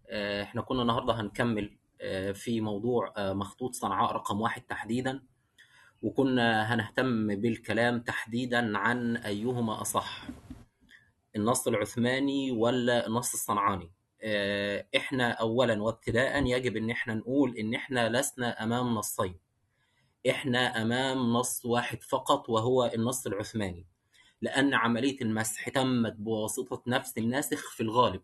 آه، احنا كنا النهارده هنكمل آه، في موضوع آه، مخطوط صنعاء رقم واحد تحديدا وكنا هنهتم بالكلام تحديدا عن أيهما أصح النص العثماني ولا النص الصنعاني آه، احنا أولا وابتداء يجب ان احنا نقول ان احنا لسنا أمام نصين احنا أمام نص واحد فقط وهو النص العثماني لأن عملية المسح تمت بواسطة نفس الناسخ في الغالب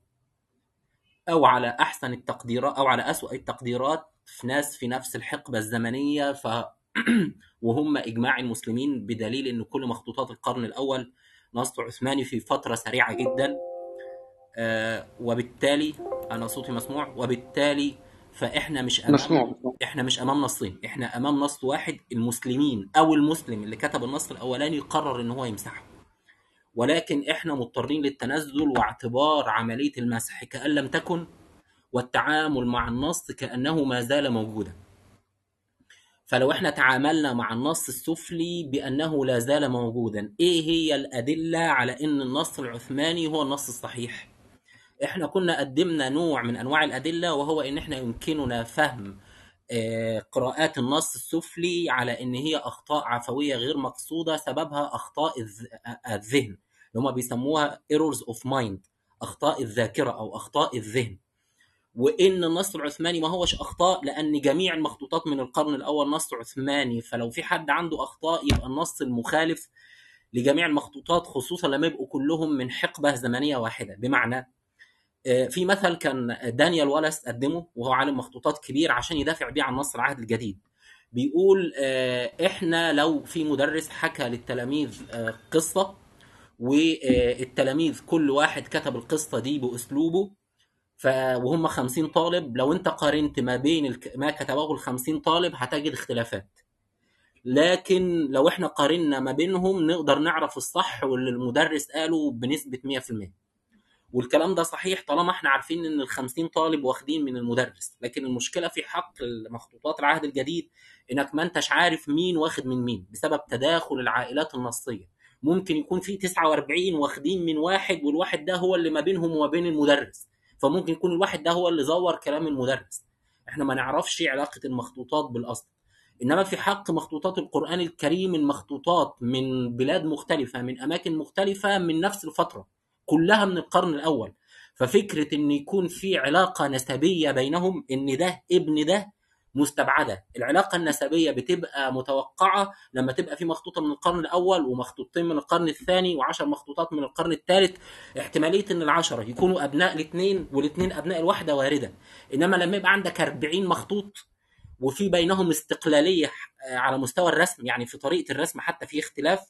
أو على أحسن التقديرات أو على أسوأ التقديرات في ناس في نفس الحقبة الزمنية ف وهم إجماع المسلمين بدليل أن كل مخطوطات القرن الأول نص عثماني في فترة سريعة جدا آه، وبالتالي أنا صوتي مسموع وبالتالي فإحنا مش أمام مسموع مسموع إحنا مش أمام نصين إحنا أمام نص واحد المسلمين أو المسلم اللي كتب النص الأولاني قرر إن هو يمسحه ولكن إحنا مضطرين للتنزل واعتبار عملية المسح كأن لم تكن والتعامل مع النص كأنه ما زال موجودا فلو احنا تعاملنا مع النص السفلي بأنه لا زال موجودا ايه هي الأدلة على ان النص العثماني هو النص الصحيح احنا كنا قدمنا نوع من انواع الأدلة وهو ان احنا يمكننا فهم آه، قراءات النص السفلي على ان هي اخطاء عفوية غير مقصودة سببها اخطاء الذ- الذهن اللي هم بيسموها errors of mind اخطاء الذاكرة او اخطاء الذهن وان النص العثماني ما هوش اخطاء لان جميع المخطوطات من القرن الاول نص عثماني فلو في حد عنده اخطاء يبقى النص المخالف لجميع المخطوطات خصوصا لما يبقوا كلهم من حقبه زمنيه واحده بمعنى آه، في مثل كان دانيال والاس قدمه وهو عالم مخطوطات كبير عشان يدافع بيه عن نص العهد الجديد بيقول آه، احنا لو في مدرس حكى للتلاميذ آه، قصه والتلاميذ كل واحد كتب القصه دي باسلوبه ف وهم 50 طالب لو انت قارنت ما بين الك... ما كتبه ال 50 طالب هتجد اختلافات لكن لو احنا قارنا ما بينهم نقدر نعرف الصح واللي المدرس قاله بنسبة 100% والكلام ده صحيح طالما احنا عارفين ان ال 50 طالب واخدين من المدرس لكن المشكلة في حق مخطوطات العهد الجديد انك ما انتش عارف مين واخد من مين بسبب تداخل العائلات النصية ممكن يكون في 49 واخدين من واحد والواحد ده هو اللي ما بينهم وما بين المدرس فممكن يكون الواحد ده هو اللي زور كلام المدرس احنا ما نعرفش علاقة المخطوطات بالأصل إنما في حق مخطوطات القرآن الكريم المخطوطات من بلاد مختلفة من أماكن مختلفة من نفس الفترة كلها من القرن الأول ففكرة إن يكون في علاقة نسبية بينهم إن ده ابن ده مستبعدة العلاقة النسبية بتبقى متوقعة لما تبقى في مخطوطة من القرن الأول ومخطوطتين من القرن الثاني وعشر مخطوطات من القرن الثالث احتمالية إن العشرة يكونوا أبناء الاثنين والاثنين أبناء الواحدة واردة إنما لما يبقى عندك 40 مخطوط وفي بينهم استقلالية آه، على مستوى الرسم يعني في طريقة الرسم حتى في اختلاف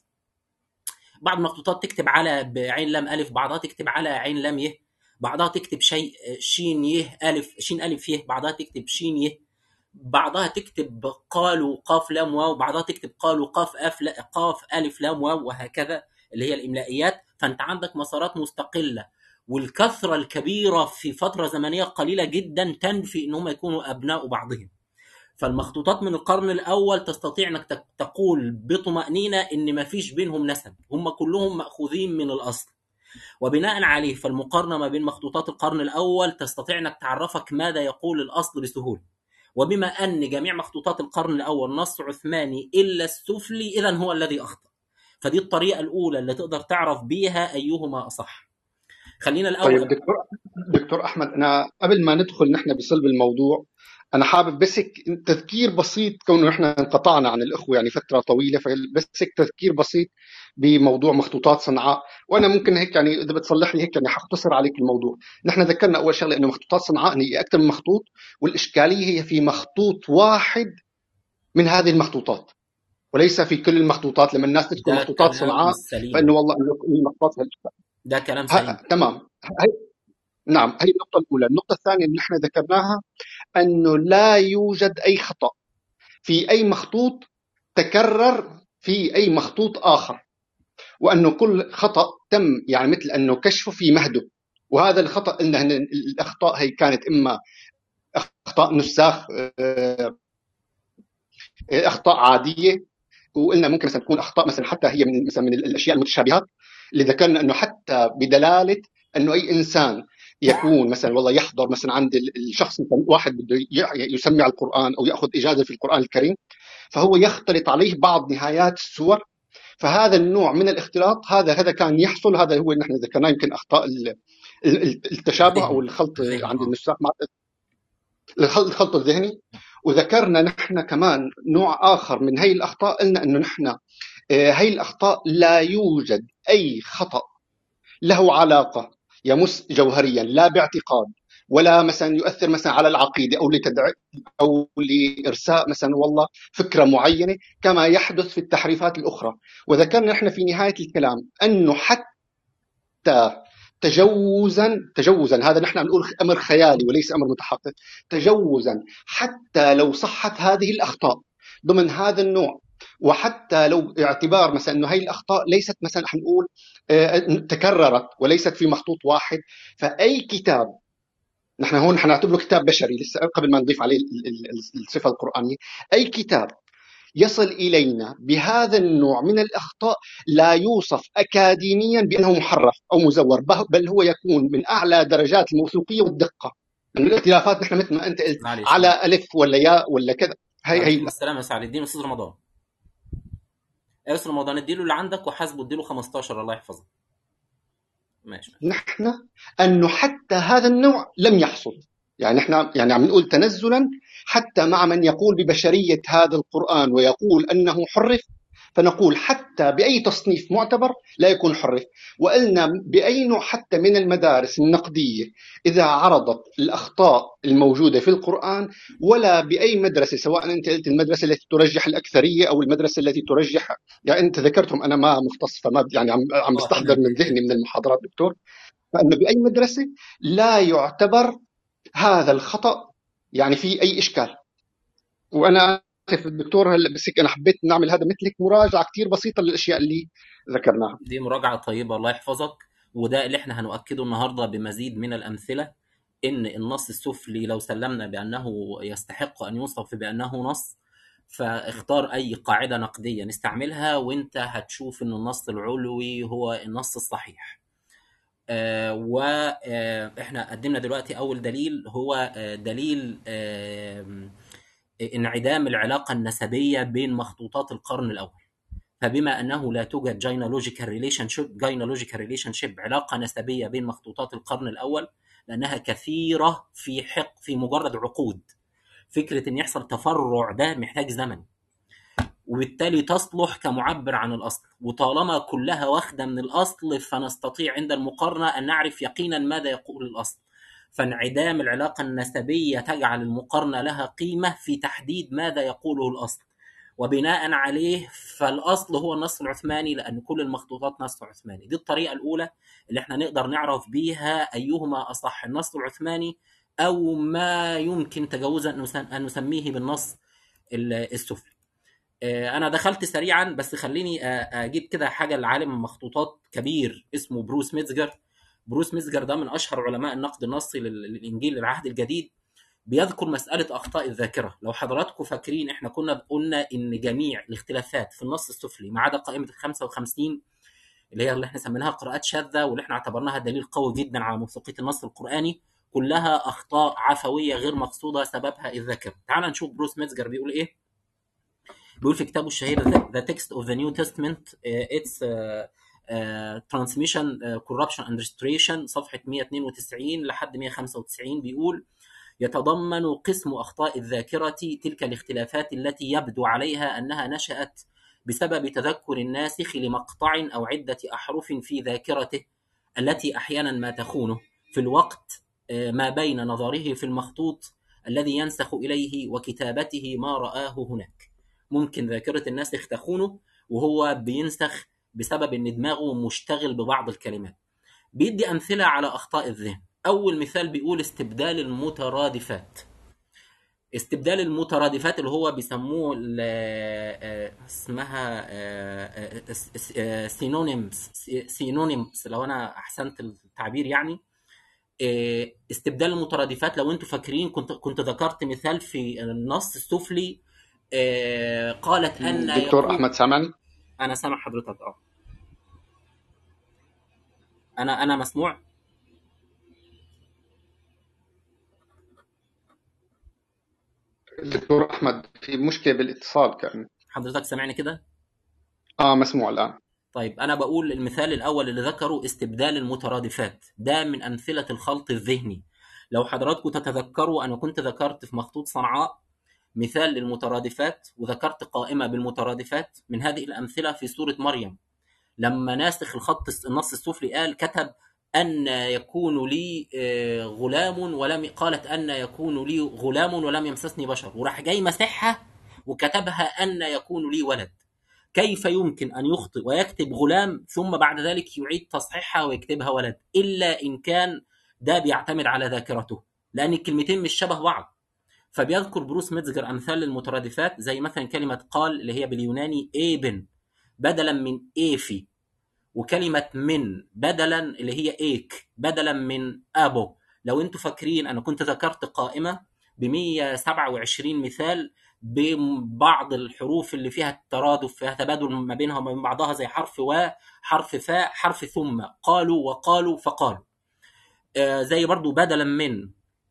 بعض المخطوطات تكتب على بعين لام ألف بعضها تكتب على عين لام يه بعضها تكتب شيء شين يه ألف شين ألف يه بعضها تكتب شين يه بعضها تكتب قالوا قاف لام واو بعضها تكتب قالوا قاف أف لا قاف ألف لام واو وهكذا اللي هي الإملائيات فأنت عندك مسارات مستقلة والكثرة الكبيرة في فترة زمنية قليلة جدا تنفي إن هم يكونوا أبناء بعضهم فالمخطوطات من القرن الأول تستطيع أنك تك- تقول بطمأنينة إن ما فيش بينهم نسب هم كلهم مأخوذين من الأصل وبناء عليه فالمقارنة ما بين مخطوطات القرن الأول تستطيع أنك تعرفك ماذا يقول الأصل بسهولة وبما أن جميع مخطوطات القرن الأول نص عثماني إلا السفلي إذا هو الذي أخطأ فدي الطريقة الأولى اللي تقدر تعرف بيها أيهما أصح خلينا طيب الأول دكتور دكتور احمد انا قبل ما ندخل نحن بصلب الموضوع انا حابب بس هيك تذكير بسيط كونه احنا انقطعنا عن الاخوه يعني فتره طويله فبس هيك تذكير بسيط بموضوع مخطوطات صنعاء وانا ممكن هيك يعني اذا بتصلح لي هيك يعني حختصر عليك الموضوع نحن ذكرنا اول شغله انه مخطوطات صنعاء هي اكثر من مخطوط والاشكاليه هي في مخطوط واحد من هذه المخطوطات وليس في كل المخطوطات لما الناس تذكر ده مخطوطات كلام صنعاء سليم فانه والله انه كل المخطوطات هالاشكال ده كلام ه- سليم تمام هي نعم هي النقطة الأولى، النقطة الثانية اللي نحن ذكرناها أنه لا يوجد أي خطأ في أي مخطوط تكرر في أي مخطوط آخر وأنه كل خطأ تم يعني مثل أنه كشفه في مهده وهذا الخطأ إن هن- الأخطاء هي كانت إما أخطاء نساخ آه، أخطاء عادية وقلنا ممكن مثلا تكون أخطاء مثلا حتى هي من مثلا من الأشياء المتشابهات اللي ذكرنا أنه حتى بدلالة أنه أي إنسان يكون مثلا والله يحضر مثلا عند الشخص مثلا واحد بده يسمع القران او ياخذ اجازه في القران الكريم فهو يختلط عليه بعض نهايات السور فهذا النوع من الاختلاط هذا هذا كان يحصل هذا هو نحن ذكرناه يمكن اخطاء التشابه او الخلط عند النساق مع الخلط الذهني وذكرنا نحن كمان نوع اخر من هي الاخطاء قلنا انه نحن آه، هي الاخطاء لا يوجد اي خطا له علاقه يمس جوهريا لا باعتقاد ولا مثلا يؤثر مثلا على العقيده او لتدع او لارساء مثلا والله فكره معينه كما يحدث في التحريفات الاخرى وذكرنا نحن في نهايه الكلام انه حتى تجوزا تجوزا هذا نحن عم نقول امر خيالي وليس امر متحقق تجوزا حتى لو صحت هذه الاخطاء ضمن هذا النوع وحتى لو اعتبار مثلا انه هي الاخطاء ليست مثلا حنقول آه، تكررت وليست في مخطوط واحد فاي كتاب نحن هون حنعتبره كتاب بشري لسه قبل ما نضيف عليه الصفه القرانيه اي كتاب يصل الينا بهذا النوع من الاخطاء لا يوصف اكاديميا بانه محرف او مزور بل هو يكون من اعلى درجات الموثوقيه والدقه من الاختلافات نحن مثل ما انت قلت على الف ولا ياء ولا كذا هي هي السلام يا سعد الدين استاذ رمضان استاذ رمضان اديله اللي عندك وحاسبه اديله 15 الله يحفظه ماشي نحن انه حتى هذا النوع لم يحصل يعني احنا يعني عم نقول تنزلا حتى مع من يقول ببشريه هذا القران ويقول انه حرف فنقول حتى باي تصنيف معتبر لا يكون حرف وقلنا باي نوع حتى من المدارس النقديه اذا عرضت الاخطاء الموجوده في القران ولا باي مدرسه سواء انت قلت المدرسه التي ترجح الاكثريه او المدرسه التي ترجح يعني انت ذكرتهم انا ما مختص فما يعني عم عم بستحضر من ذهني من المحاضرات دكتور فانه باي مدرسه لا يعتبر هذا الخطا يعني في اي اشكال وانا اسف الدكتور هلا بس هيك انا حبيت نعمل هذا مثلك مراجعه كثير بسيطه للاشياء اللي ذكرناها دي مراجعه طيبه الله يحفظك وده اللي احنا هنؤكده النهارده بمزيد من الامثله ان النص السفلي لو سلمنا بانه يستحق ان يوصف بانه نص فاختار اي قاعده نقديه نستعملها وانت هتشوف ان النص العلوي هو النص الصحيح آه واحنا قدمنا دلوقتي اول دليل هو آه دليل آه انعدام العلاقه النسبيه بين مخطوطات القرن الاول فبما انه لا توجد جينولوجيكال ريليشن شيب جينولوجيكال ريليشن شيب علاقه نسبيه بين مخطوطات القرن الاول لانها كثيره في حق في مجرد عقود فكره ان يحصل تفرع ده محتاج زمن وبالتالي تصلح كمعبر عن الاصل وطالما كلها واخده من الاصل فنستطيع عند المقارنه ان نعرف يقينا ماذا يقول الاصل فانعدام العلاقة النسبية تجعل المقارنة لها قيمة في تحديد ماذا يقوله الأصل وبناء عليه فالأصل هو النص العثماني لأن كل المخطوطات نص عثماني دي الطريقة الأولى اللي احنا نقدر نعرف بيها أيهما أصح النص العثماني أو ما يمكن تجاوزا أن نسميه بالنص السفلي آه، انا دخلت سريعا بس خليني آه، اجيب كده حاجه لعالم مخطوطات كبير اسمه بروس ميتزجر بروس ميزجر ده من اشهر علماء النقد النصي للانجيل للعهد الجديد بيذكر مساله اخطاء الذاكره لو حضراتكم فاكرين احنا كنا قلنا ان جميع الاختلافات في النص السفلي ما عدا قائمه ال 55 اللي هي اللي احنا سميناها قراءات شاذه واللي احنا اعتبرناها دليل قوي جدا على موثوقيه النص القراني كلها اخطاء عفويه غير مقصوده سببها الذاكره تعال نشوف بروس ميتزجر بيقول ايه بيقول في كتابه الشهير The Text of the New Testament uh, it's uh, ترانسميشن كوربشن اند ريستوريشن صفحه 192 لحد 195 بيقول يتضمن قسم اخطاء الذاكره تلك الاختلافات التي يبدو عليها انها نشات بسبب تذكر الناسخ لمقطع او عده احرف في ذاكرته التي احيانا ما تخونه في الوقت آه، ما بين نظره في المخطوط الذي ينسخ اليه وكتابته ما راه هناك ممكن ذاكره الناسخ تخونه وهو بينسخ بسبب ان دماغه مشتغل ببعض الكلمات بيدي امثله على اخطاء الذهن اول مثال بيقول استبدال المترادفات استبدال المترادفات اللي هو بيسموه آه، اسمها سينونيمز آه، سينونيمز لو انا احسنت التعبير يعني آه، استبدال المترادفات لو انتم فاكرين كنت كنت ذكرت مثال في النص السفلي قالت ان دكتور احمد سامعني انا سامع حضرتك اه انا انا مسموع دكتور احمد في مشكله بالاتصال كان حضرتك سامعني كده اه مسموع الان طيب انا بقول المثال الاول اللي ذكره استبدال المترادفات ده من امثله الخلط الذهني لو حضراتكم تتذكروا انا كنت ذكرت في مخطوط صنعاء مثال للمترادفات وذكرت قائمه بالمترادفات من هذه الامثله في سوره مريم لما ناسخ الخط النص السفلي قال كتب أن يكون لي آه، غلام ولم قالت أن يكون لي غلام ولم يمسسني بشر وراح جاي مسحها وكتبها أن يكون لي ولد كيف يمكن أن يخطئ ويكتب غلام ثم بعد ذلك يعيد تصحيحها ويكتبها ولد إلا إن كان ده بيعتمد على ذاكرته لأن الكلمتين مش شبه بعض فبيذكر بروس ميتزجر أمثال للمترادفات زي مثلا كلمة قال اللي هي باليوناني ايبن بدلا من ايفي وكلمة من بدلا اللي هي ايك بدلا من ابو لو انتوا فاكرين انا كنت ذكرت قائمة ب 127 مثال ببعض الحروف اللي فيها الترادف فيها تبادل ما بينها وما بين بعضها زي حرف و حرف فاء حرف ثم قالوا وقالوا فقالوا آه زي برضو بدلا من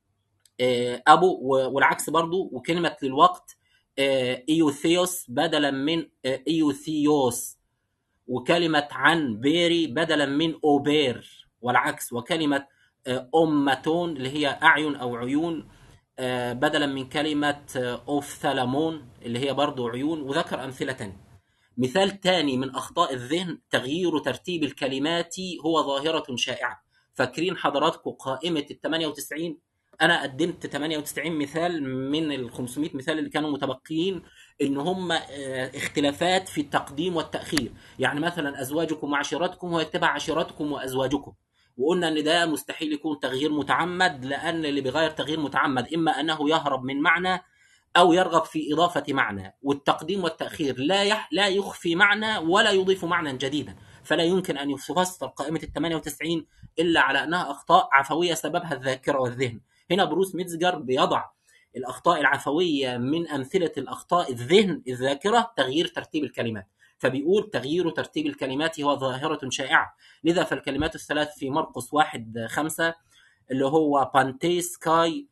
آه ابو والعكس برضو وكلمة للوقت آه ايوثيوس بدلا من آه ايوثيوس وكلمة عن بيري بدلا من أوبير والعكس وكلمة أمتون اللي هي أعين أو عيون بدلا من كلمة أوفثالمون اللي هي برضو عيون وذكر أمثلة تانية مثال تاني من أخطاء الذهن تغيير ترتيب الكلمات هو ظاهرة شائعة فاكرين حضراتكم قائمة ال 98 أنا قدمت 98 مثال من ال 500 مثال اللي كانوا متبقيين ان هم اختلافات في التقديم والتاخير يعني مثلا ازواجكم وعشيرتكم هو يكتبها عشيرتكم وازواجكم وقلنا ان ده مستحيل يكون تغيير متعمد لان اللي بيغير تغيير متعمد اما انه يهرب من معنى او يرغب في اضافه معنى والتقديم والتاخير لا يح لا يخفي معنى ولا يضيف معنى جديدا فلا يمكن ان يفسر قائمه ال 98 الا على انها اخطاء عفويه سببها الذاكره والذهن هنا بروس ميتزجر بيضع الاخطاء العفويه من امثله الاخطاء الذهن الذاكره تغيير ترتيب الكلمات فبيقول تغيير ترتيب الكلمات هو ظاهرة شائعة لذا فالكلمات الثلاث في مرقس واحد خمسة اللي هو بانتيس كاي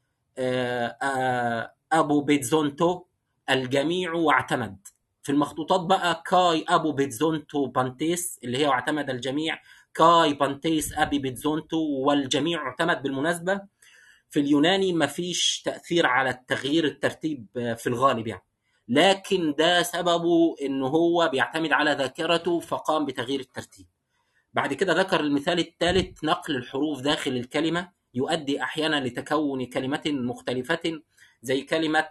أبو بيتزونتو الجميع واعتمد في المخطوطات بقى كاي أبو بيتزونتو بانتيس اللي هي واعتمد الجميع كاي بانتيس أبي بيتزونتو والجميع اعتمد بالمناسبة في اليوناني ما فيش تأثير على تغيير الترتيب في الغالب يعني لكن ده سببه ان هو بيعتمد على ذاكرته فقام بتغيير الترتيب بعد كده ذكر المثال الثالث نقل الحروف داخل الكلمة يؤدي أحيانا لتكون كلمة مختلفة زي كلمة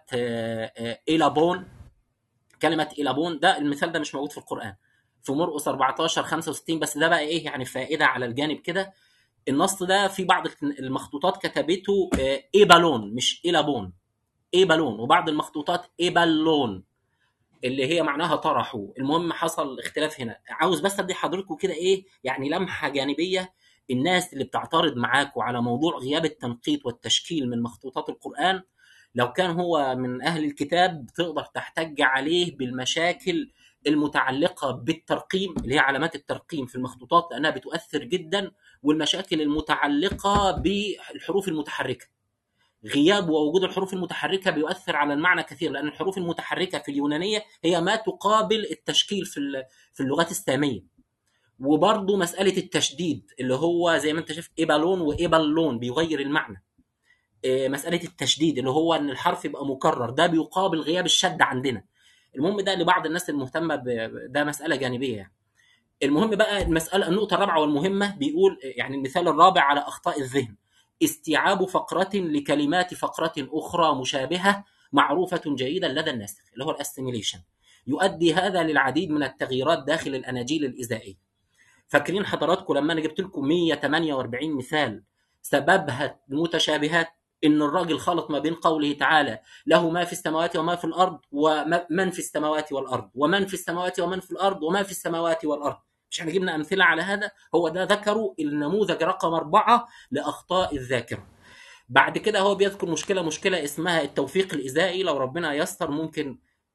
إيلابون كلمة إيلابون ده المثال ده مش موجود في القرآن في مرقس 14 65 بس ده بقى إيه يعني فائدة على الجانب كده النص ده في بعض المخطوطات كتبته إيبالون مش إيلابون ايبالون وبعض المخطوطات ايبالون اللي هي معناها طرحوا المهم حصل اختلاف هنا عاوز بس ادي حضراتكم كده ايه يعني لمحه جانبيه الناس اللي بتعترض معاكم على موضوع غياب التنقيط والتشكيل من مخطوطات القران لو كان هو من اهل الكتاب تقدر تحتج عليه بالمشاكل المتعلقه بالترقيم اللي هي علامات الترقيم في المخطوطات لانها بتؤثر جدا والمشاكل المتعلقه بالحروف المتحركه غياب ووجود الحروف المتحركة بيؤثر على المعنى كثير لأن الحروف المتحركة في اليونانية هي ما تقابل التشكيل في في اللغات السامية وبرضه مسألة التشديد اللي هو زي ما أنت شايف إيبالون وإيبالون بيغير المعنى مسألة التشديد اللي هو إن الحرف يبقى مكرر ده بيقابل غياب الشد عندنا المهم ده لبعض الناس المهتمة ده مسألة جانبية يعني. المهم بقى المسألة النقطة الرابعة والمهمة بيقول يعني المثال الرابع على أخطاء الذهن استيعاب فقرة لكلمات فقرة أخرى مشابهة معروفة جيدا لدى الناسخ اللي هو الاسيميليشن يؤدي هذا للعديد من التغييرات داخل الأناجيل الإزائية فاكرين حضراتكم لما أنا جبت لكم 148 مثال سببها المتشابهات إن الراجل خلط ما بين قوله تعالى له ما في السماوات وما في الأرض ومن في السماوات والأرض ومن في السماوات ومن في الأرض وما في السماوات والأرض مش احنا جبنا امثله على هذا هو ده ذكروا النموذج رقم أربعة لاخطاء الذاكره بعد كده هو بيذكر مشكله مشكله اسمها التوفيق الازائي لو ربنا يسر ممكن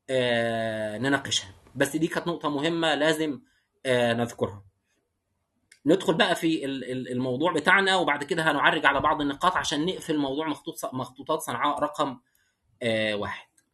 آه نناقشها بس دي كانت نقطه مهمه لازم آه نذكرها ندخل بقى في الموضوع بتاعنا وبعد كده هنعرج على بعض النقاط عشان نقفل موضوع مخطوط مخطوطات صنعاء رقم آه واحد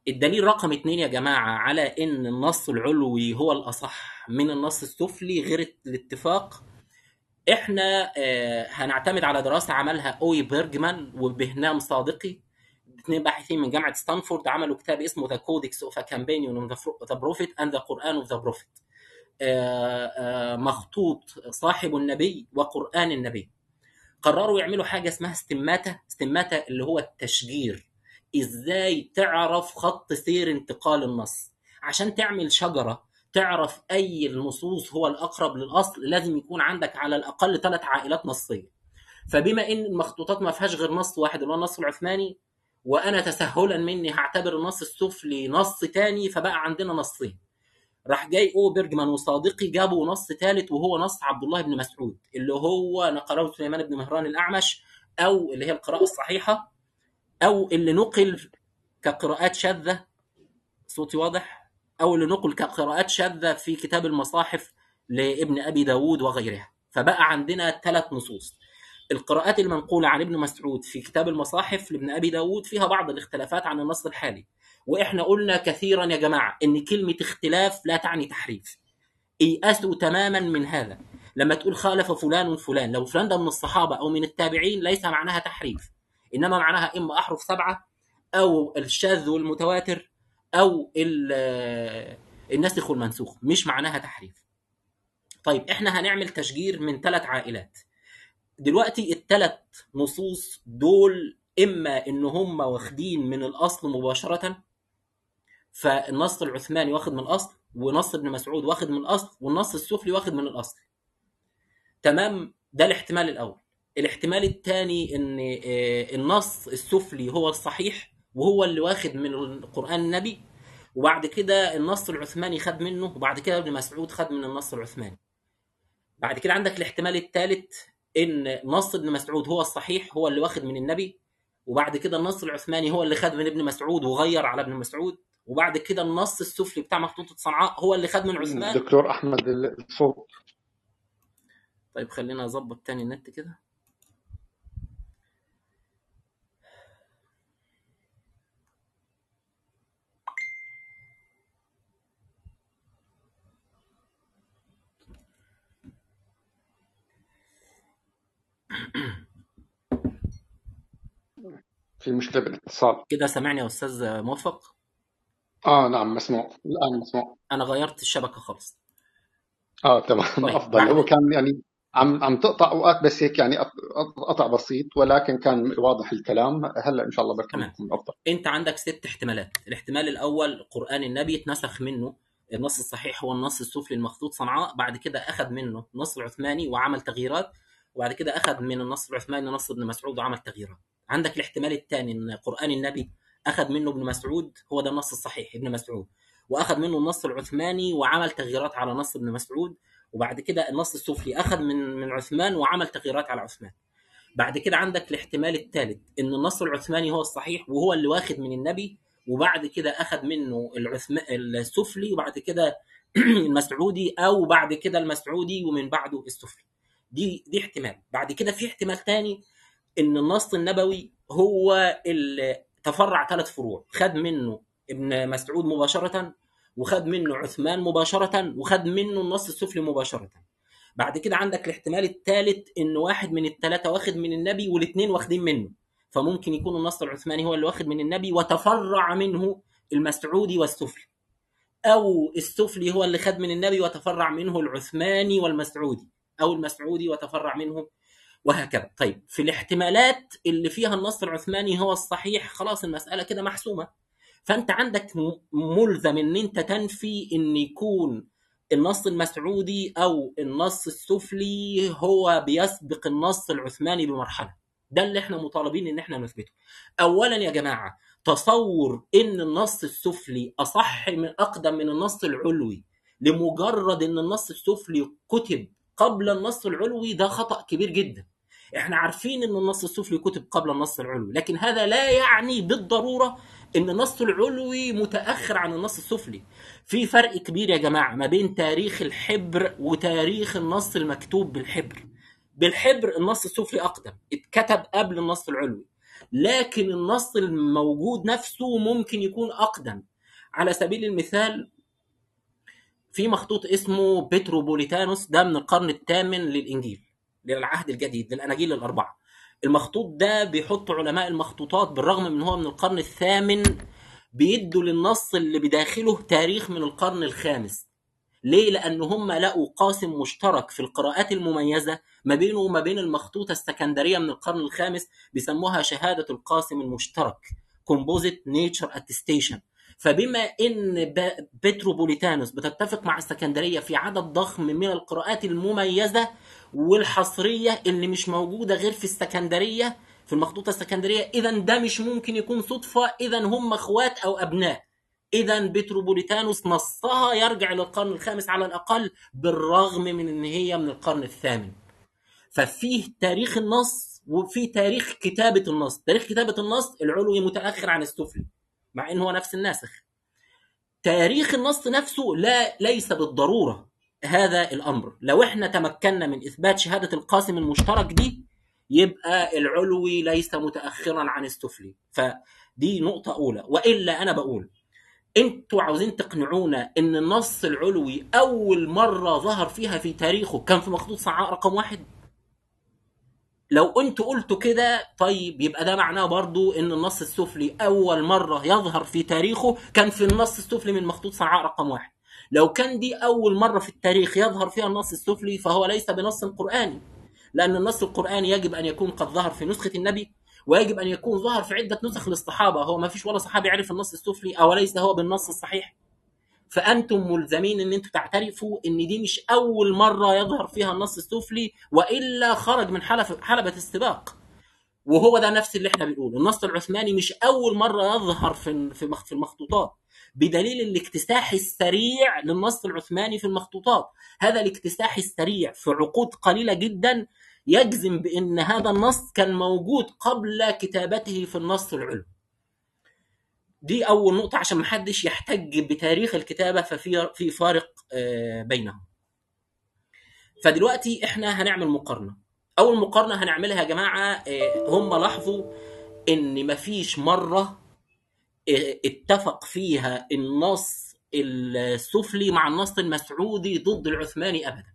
الدليل رقم اتنين يا جماعة على إن النص العلوي هو الأصح من النص السفلي غير الاتفاق إحنا آه، هنعتمد على دراسة عملها أوي بيرجمان وبهنام صادقي اثنين باحثين من جامعة ستانفورد عملوا كتاب اسمه The Codex of a Companion of the Prophet and the Quran of the Prophet آه، آه، مخطوط صاحب النبي وقرآن النبي قرروا يعملوا حاجة اسمها استماتة استماتة اللي هو التشجير ازاي تعرف خط سير انتقال النص عشان تعمل شجرة تعرف اي النصوص هو الاقرب للاصل لازم يكون عندك على الاقل ثلاث عائلات نصيه فبما ان المخطوطات ما فيهاش غير نص واحد اللي هو النص العثماني وانا تسهلا مني هعتبر النص السفلي نص تاني فبقى عندنا نصين راح جاي اوبرجمان وصادقي جابوا نص ثالث وهو نص عبد الله بن مسعود اللي هو نقله سليمان بن مهران الاعمش او اللي هي القراءه الصحيحه او اللي نقل كقراءات شاذه صوتي واضح او اللي نقل كقراءات شاذه في كتاب المصاحف لابن ابي داود وغيرها فبقى عندنا ثلاث نصوص القراءات المنقولة عن ابن مسعود في كتاب المصاحف لابن أبي داود فيها بعض الاختلافات عن النص الحالي وإحنا قلنا كثيرا يا جماعة إن كلمة اختلاف لا تعني تحريف ايأسوا تماما من هذا لما تقول خالف فلان فلان لو فلان ده من الصحابة أو من التابعين ليس معناها تحريف إنما معناها إما أحرف سبعة أو الشاذ والمتواتر أو ال- الناسخ والمنسوخ مش معناها تحريف طيب إحنا هنعمل تشجير من ثلاث عائلات دلوقتي الثلاث نصوص دول اما ان هم واخدين من الاصل مباشره فالنص العثماني واخد من الاصل ونص ابن مسعود واخد من الاصل والنص السفلي واخد من الاصل تمام ده الاحتمال الاول الاحتمال الثاني ان آه، النص السفلي هو الصحيح وهو اللي واخد من القران النبي وبعد كده النص العثماني خد منه وبعد كده ابن مسعود خد من النص العثماني بعد كده عندك الاحتمال الثالث ان نص ابن مسعود هو الصحيح هو اللي واخد من النبي وبعد كده النص العثماني هو اللي خد من ابن مسعود وغير على ابن مسعود وبعد كده النص السفلي بتاع مخطوطة صنعاء هو اللي خد من عثمان دكتور احمد الصوت طيب خلينا اظبط تاني النت كده في مشكله بالاتصال كده سامعني يا استاذ موفق اه نعم مسموع الان مسموع انا غيرت الشبكة خالص اه تمام طيب افضل بعد هو كان يعني عم عم تقطع اوقات بس هيك يعني قط- قطع بسيط ولكن كان واضح الكلام هلا ان شاء الله بركي تمام بيكون افضل انت عندك ست احتمالات الاحتمال الاول قران النبي اتنسخ منه النص الصحيح هو النص السفلي المخطوط صنعاء بعد كده اخذ منه النص العثماني وعمل تغييرات وبعد كده اخذ من النص العثماني نص ابن مسعود وعمل تغييرات عندك الاحتمال الثاني ان قران النبي اخذ منه ابن مسعود هو ده النص الصحيح ابن مسعود واخذ منه النص العثماني وعمل تغييرات على نص ابن مسعود وبعد كده النص السفلي اخذ من من عثمان وعمل تغييرات على عثمان بعد كده عندك الاحتمال الثالث ان النص العثماني هو الصحيح وهو اللي واخد من النبي وبعد كده اخذ منه العثمان السفلي وبعد كده المسعودي او بعد كده المسعودي ومن بعده السفلي دي دي احتمال بعد كده في احتمال تاني ان النص النبوي هو اللي تفرع ثلاث فروع خد منه ابن مسعود مباشرة وخد منه عثمان مباشرة وخد منه النص السفلي مباشرة بعد كده عندك الاحتمال الثالث ان واحد من الثلاثه واخد من النبي والاثنين واخدين منه فممكن يكون النص العثماني هو اللي واخد من النبي وتفرع منه المسعودي والسفلي او السفلي هو اللي خد من النبي وتفرع منه العثماني والمسعودي او المسعودي وتفرع منه وهكذا طيب في الاحتمالات اللي فيها النص العثماني هو الصحيح خلاص المساله كده محسومه فانت عندك م- ملزم ان انت تنفي ان يكون النص المسعودي او النص السفلي هو بيسبق النص العثماني بمرحله ده اللي احنا مطالبين ان احنا نثبته اولا يا جماعه تصور ان النص السفلي اصح من اقدم من النص العلوي لمجرد ان النص السفلي كتب قبل النص العلوي ده خطا كبير جدا احنا عارفين ان النص السفلي كتب قبل النص العلوي لكن هذا لا يعني بالضروره ان النص العلوي متاخر عن النص السفلي في فرق كبير يا جماعه ما بين تاريخ الحبر وتاريخ النص المكتوب بالحبر بالحبر النص السفلي اقدم اتكتب قبل النص العلوي لكن النص الموجود نفسه ممكن يكون اقدم على سبيل المثال في مخطوط اسمه بتروبوليتانوس ده من القرن الثامن للانجيل للعهد الجديد للاناجيل الاربعه المخطوط ده بيحط علماء المخطوطات بالرغم من هو من القرن الثامن بيدوا للنص اللي بداخله تاريخ من القرن الخامس ليه؟ لأن هم لقوا قاسم مشترك في القراءات المميزة ما بينه وما بين المخطوطة السكندرية من القرن الخامس بيسموها شهادة القاسم المشترك Composite Nature Attestation فبما ان بتروبوليتانوس بتتفق مع السكندريه في عدد ضخم من القراءات المميزه والحصريه اللي مش موجوده غير في السكندريه في المخطوطه السكندريه اذا ده مش ممكن يكون صدفه اذا هم اخوات او ابناء اذا بتروبوليتانوس نصها يرجع للقرن الخامس على الاقل بالرغم من ان هي من القرن الثامن ففيه تاريخ النص وفي تاريخ كتابه النص تاريخ كتابه النص العلوي متاخر عن السفلي مع انه هو نفس الناسخ تاريخ النص نفسه لا ليس بالضروره هذا الامر لو احنا تمكنا من اثبات شهاده القاسم المشترك دي يبقى العلوي ليس متاخرا عن السفلي فدي نقطه اولى والا انا بقول انتوا عاوزين تقنعونا ان النص العلوي اول مره ظهر فيها في تاريخه كان في مخطوط صعاء رقم واحد لو انتوا قلتوا كده طيب يبقى ده معناه برضو ان النص السفلي اول مره يظهر في تاريخه كان في النص السفلي من مخطوط صنعاء رقم واحد لو كان دي اول مره في التاريخ يظهر فيها النص السفلي فهو ليس بنص قراني لان النص القراني يجب ان يكون قد ظهر في نسخه النبي ويجب ان يكون ظهر في عده نسخ للصحابه هو ما فيش ولا صحابي يعرف النص السفلي او ليس هو بالنص الصحيح فانتم ملزمين ان انتم تعترفوا ان دي مش اول مره يظهر فيها النص السفلي والا خرج من حلبة السباق وهو ده نفس اللي احنا بنقوله النص العثماني مش اول مره يظهر في في المخطوطات بدليل الاكتساح السريع للنص العثماني في المخطوطات هذا الاكتساح السريع في عقود قليله جدا يجزم بان هذا النص كان موجود قبل كتابته في النص العلوي دي اول نقطه عشان ما حدش يحتج بتاريخ الكتابه ففي في فارق بينهم فدلوقتي احنا هنعمل مقارنه اول مقارنه هنعملها يا جماعه هم لاحظوا ان مفيش مره اتفق فيها النص السفلي مع النص المسعودي ضد العثماني ابدا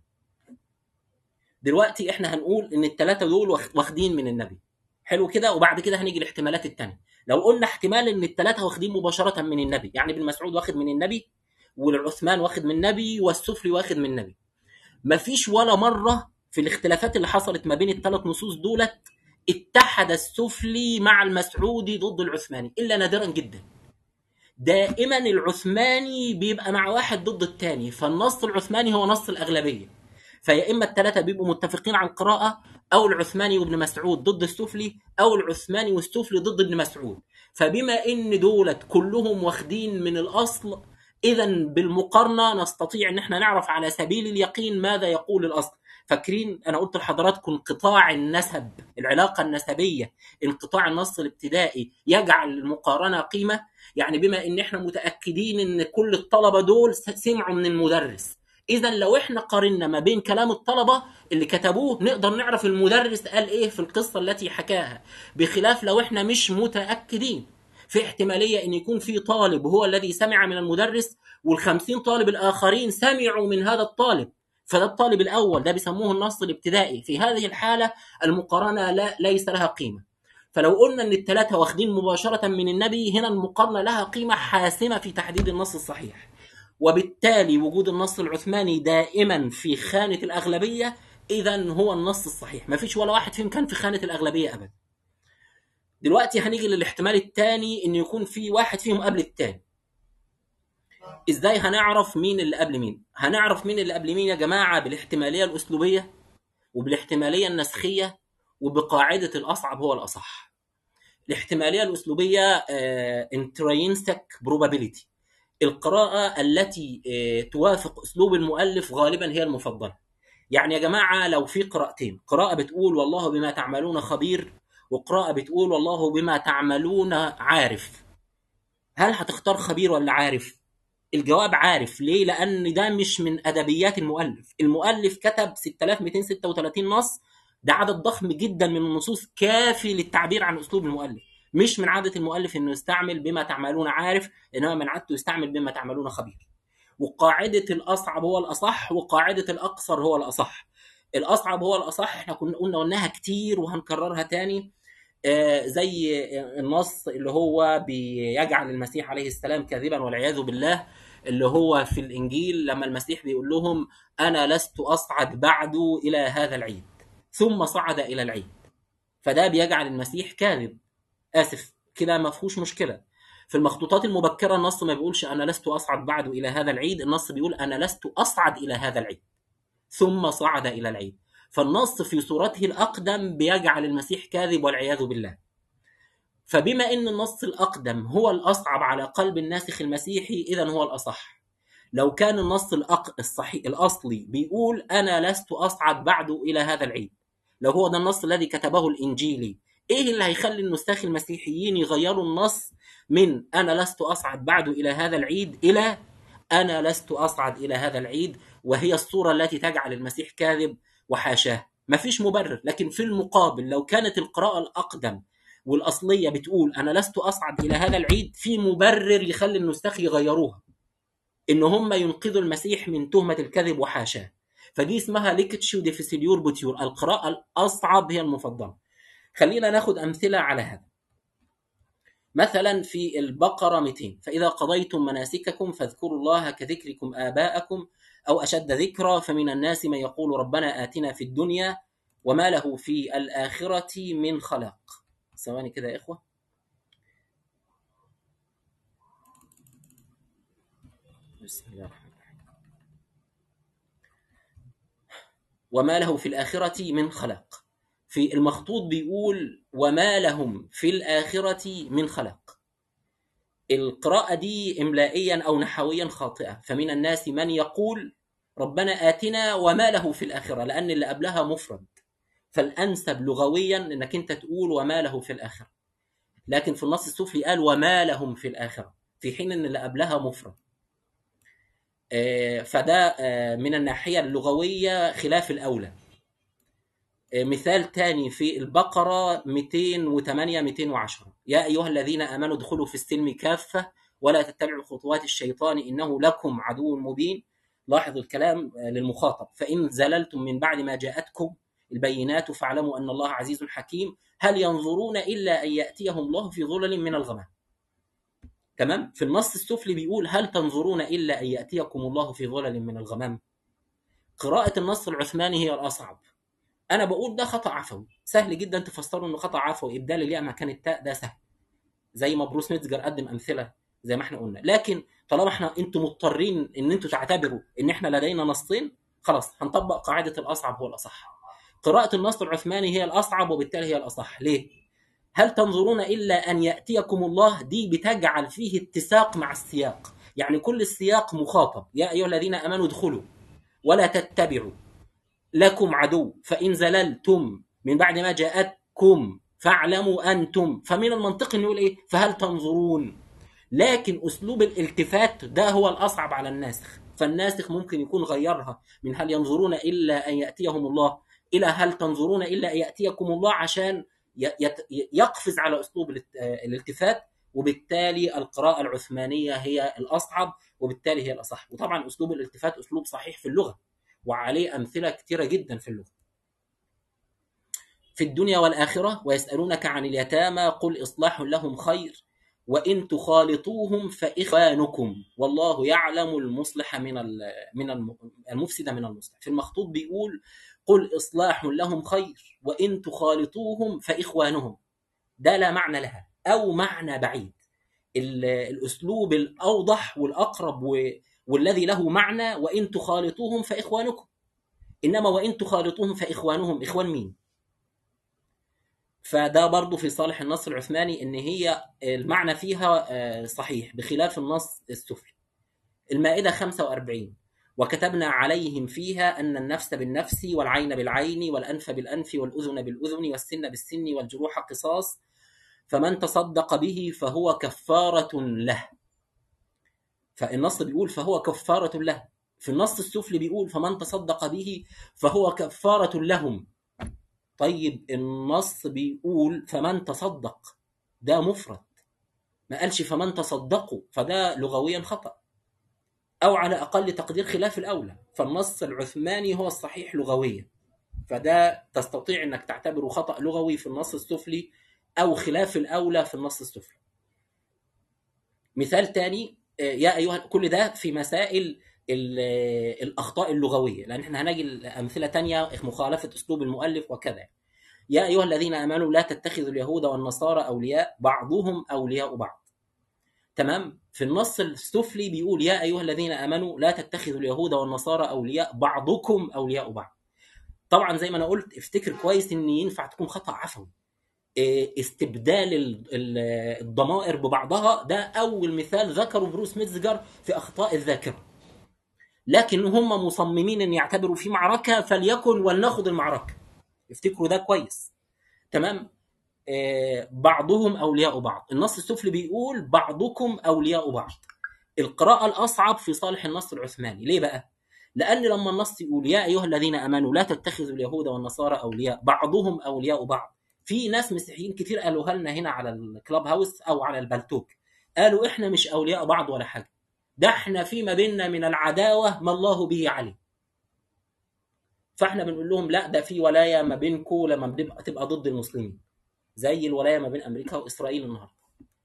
دلوقتي احنا هنقول ان الثلاثه دول واخدين من النبي حلو كده وبعد كده هنيجي الاحتمالات الثانيه لو قلنا احتمال ان الثلاثه واخدين مباشره من النبي يعني ابن مسعود واخد من النبي والعثمان واخد من النبي والسفري واخد من النبي مفيش ولا مره في الاختلافات اللي حصلت ما بين الثلاث نصوص دولت اتحد السفلي مع المسعودي ضد العثماني الا نادرا جدا دائما العثماني بيبقى مع واحد ضد الثاني فالنص العثماني هو نص الاغلبيه فيا اما الثلاثه بيبقوا متفقين على القراءه او العثماني وابن مسعود ضد السفلي او العثماني والسفلي ضد ابن مسعود فبما ان دولت كلهم واخدين من الاصل اذا بالمقارنه نستطيع ان احنا نعرف على سبيل اليقين ماذا يقول الاصل فاكرين انا قلت لحضراتكم انقطاع النسب العلاقه النسبيه انقطاع النص الابتدائي يجعل المقارنه قيمه يعني بما ان احنا متاكدين ان كل الطلبه دول سمعوا من المدرس اذا لو احنا قارنا ما بين كلام الطلبه اللي كتبوه نقدر نعرف المدرس قال ايه في القصه التي حكاها بخلاف لو احنا مش متاكدين في احتماليه ان يكون في طالب هو الذي سمع من المدرس والخمسين طالب الاخرين سمعوا من هذا الطالب فده الطالب الاول ده بيسموه النص الابتدائي في هذه الحاله المقارنه لا ليس لها قيمه فلو قلنا ان الثلاثه واخدين مباشره من النبي هنا المقارنه لها قيمه حاسمه في تحديد النص الصحيح وبالتالي وجود النص العثماني دائما في خانه الاغلبيه اذا هو النص الصحيح ما فيش ولا واحد فيهم كان في خانه الاغلبيه ابدا دلوقتي هنيجي للاحتمال الثاني ان يكون في واحد فيهم قبل الثاني ازاي هنعرف مين اللي قبل مين هنعرف مين اللي قبل مين يا جماعه بالاحتماليه الاسلوبيه وبالاحتماليه النسخيه وبقاعده الاصعب هو الاصح الاحتماليه الاسلوبيه انترينسك بروبابيليتي القراءه التي توافق اسلوب المؤلف غالبا هي المفضله يعني يا جماعه لو في قراءتين قراءه بتقول والله بما تعملون خبير وقراءه بتقول والله بما تعملون عارف هل هتختار خبير ولا عارف الجواب عارف ليه لان ده مش من ادبيات المؤلف المؤلف كتب 6236 نص ده عدد ضخم جدا من النصوص كافي للتعبير عن اسلوب المؤلف مش من عاده المؤلف انه يستعمل بما تعملون عارف انما من عادته يستعمل بما تعملون خبير وقاعده الاصعب هو الاصح وقاعده الاقصر هو الاصح الاصعب هو الاصح احنا كنا قلنا قلناها كتير وهنكررها تاني آه، زي النص اللي هو بيجعل المسيح عليه السلام كاذبا والعياذ بالله اللي هو في الانجيل لما المسيح بيقول لهم انا لست اصعد بعد الى هذا العيد ثم صعد الى العيد فده بيجعل المسيح كاذب اسف كده ما فيهوش مشكله في المخطوطات المبكره النص ما بيقولش انا لست اصعد بعد الى هذا العيد النص بيقول انا لست اصعد الى هذا العيد ثم صعد الى العيد فالنص في صورته الاقدم بيجعل المسيح كاذب والعياذ بالله فبما ان النص الاقدم هو الاصعب على قلب الناسخ المسيحي اذا هو الاصح لو كان النص الأق... الصحيح الاصلي بيقول انا لست اصعد بعد الى هذا العيد لو هو ده النص الذي كتبه الانجيلي ايه اللي هيخلي النساخ المسيحيين يغيروا النص من انا لست اصعد بعد الى هذا العيد الى انا لست اصعد الى هذا العيد وهي الصوره التي تجعل المسيح كاذب وحاشاه مفيش مبرر لكن في المقابل لو كانت القراءه الاقدم والاصليه بتقول انا لست اصعد الى هذا العيد في مبرر يخلي النساخ يغيروها ان هم ينقذوا المسيح من تهمه الكذب وحاشاه فدي اسمها ليكتشو ديفيسيليور بوتيور القراءه الاصعب هي المفضله خلينا ناخد امثله على هذا مثلا في البقرة 200 فإذا قضيتم مناسككم فاذكروا الله كذكركم آباءكم أو أشد ذكرا فمن الناس من يقول ربنا آتنا في الدنيا وما له في الآخرة من خلاق ثواني كده يا إخوة بسم الله الرحمن الرحيم وما له في الآخرة من خلاق في المخطوط بيقول وما لهم في الآخرة من خلاق القراءة دي إملائيا أو نحويا خاطئة فمن الناس من يقول ربنا آتنا وما له في الآخرة لأن اللي قبلها مفرد فالأنسب لغويا إنك أنت تقول وما له في الآخرة لكن في النص السفلي قال وما لهم في الآخرة في حين إن اللي قبلها مفرد آه، فده آه، من الناحية اللغوية خلاف الأولى آه، مثال تاني في البقرة 208 210 يا أيها الذين آمنوا ادخلوا في السلم كافة ولا تتبعوا خطوات الشيطان إنه لكم عدو مبين لاحظوا الكلام للمخاطب فإن زللتم من بعد ما جاءتكم البينات فاعلموا أن الله عزيز حكيم هل ينظرون إلا أن يأتيهم الله في ظلل من الغمام تمام في النص السفلي بيقول هل تنظرون إلا أن يأتيكم الله في ظلل من الغمام قراءة النص العثماني هي الأصعب أنا بقول ده خطأ عفوي سهل جدا تفسروا إنه خطأ عفوي إبدال الياء مكان التاء ده سهل زي ما بروس ميتزجر قدم أمثلة زي ما احنا قلنا لكن طالما احنا انتم مضطرين ان انتم تعتبروا ان احنا لدينا نصين خلاص هنطبق قاعده الاصعب هو الاصح قراءه النص العثماني هي الاصعب وبالتالي هي الاصح ليه هل تنظرون الا ان ياتيكم الله دي بتجعل فيه اتساق مع السياق يعني كل السياق مخاطب يا ايها الذين امنوا ادخلوا ولا تتبعوا لكم عدو فان زللتم من بعد ما جاءتكم فاعلموا انتم فمن المنطق انه يقول ايه فهل تنظرون لكن اسلوب الالتفات ده هو الاصعب على الناسخ فالناسخ ممكن يكون غيرها من هل ينظرون الا ان ياتيهم الله الى هل تنظرون الا ان ياتيكم الله عشان يقفز على اسلوب الالتفات وبالتالي القراءه العثمانيه هي الاصعب وبالتالي هي الاصح وطبعا اسلوب الالتفات اسلوب صحيح في اللغه وعليه امثله كثيره جدا في اللغه في الدنيا والاخره ويسالونك عن اليتامى قل اصلاح لهم خير وإن تخالطوهم فإخوانكم والله يعلم المصلح من من المفسد من المصلح في المخطوط بيقول قل إصلاح لهم خير وإن تخالطوهم فإخوانهم ده لا معنى لها أو معنى بعيد الأسلوب الأوضح والأقرب والذي له معنى وإن تخالطوهم فإخوانكم إنما وإن تخالطوهم فإخوانهم إخوان مين؟ فده برضه في صالح النص العثماني ان هي المعنى فيها صحيح بخلاف النص السفلي المائده 45 وكتبنا عليهم فيها ان النفس بالنفس والعين بالعين والانف بالانف والاذن بالاذن والسن بالسن والجروح قصاص فمن تصدق به فهو كفاره له فالنص بيقول فهو كفاره له في النص السفلي بيقول فمن تصدق به فهو كفاره لهم طيب النص بيقول فمن تصدق ده مفرد ما قالش فمن تصدقوا فده لغويا خطأ أو على أقل تقدير خلاف الأولى فالنص العثماني هو الصحيح لغويا فده تستطيع أنك تعتبره خطأ لغوي في النص السفلي أو خلاف الأولى في النص السفلي مثال تاني يا أيها كل ده في مسائل الأخطاء اللغوية لأن احنا هنجي أمثلة تانية مخالفة أسلوب المؤلف وكذا يا أيها الذين آمنوا لا تتخذوا اليهود والنصارى أولياء بعضهم أولياء بعض تمام في النص السفلي بيقول يا أيها الذين آمنوا لا تتخذوا اليهود والنصارى أولياء بعضكم أولياء بعض طبعا زي ما أنا قلت افتكر كويس إن ينفع تكون خطأ عفوي استبدال الضمائر ببعضها ده أول مثال ذكره بروس ميتزجر في أخطاء الذاكرة لكن هم مصممين ان يعتبروا في معركه فليكن ولناخذ المعركه افتكروا ده كويس تمام آه بعضهم اولياء بعض النص السفلي بيقول بعضكم اولياء بعض القراءه الاصعب في صالح النص العثماني ليه بقى لان لما النص يقول يا ايها الذين امنوا لا تتخذوا اليهود والنصارى اولياء بعضهم اولياء بعض في ناس مسيحيين كتير قالوها لنا هنا على الكلاب هاوس او على البلتوك قالوا احنا مش اولياء بعض ولا حاجه ده احنا فيما بيننا من العداوه ما الله به عليم فاحنا بنقول لهم لا ده في ولايه ما بينكم لما بتبقى تبقى ضد المسلمين زي الولايه ما بين امريكا واسرائيل النهارده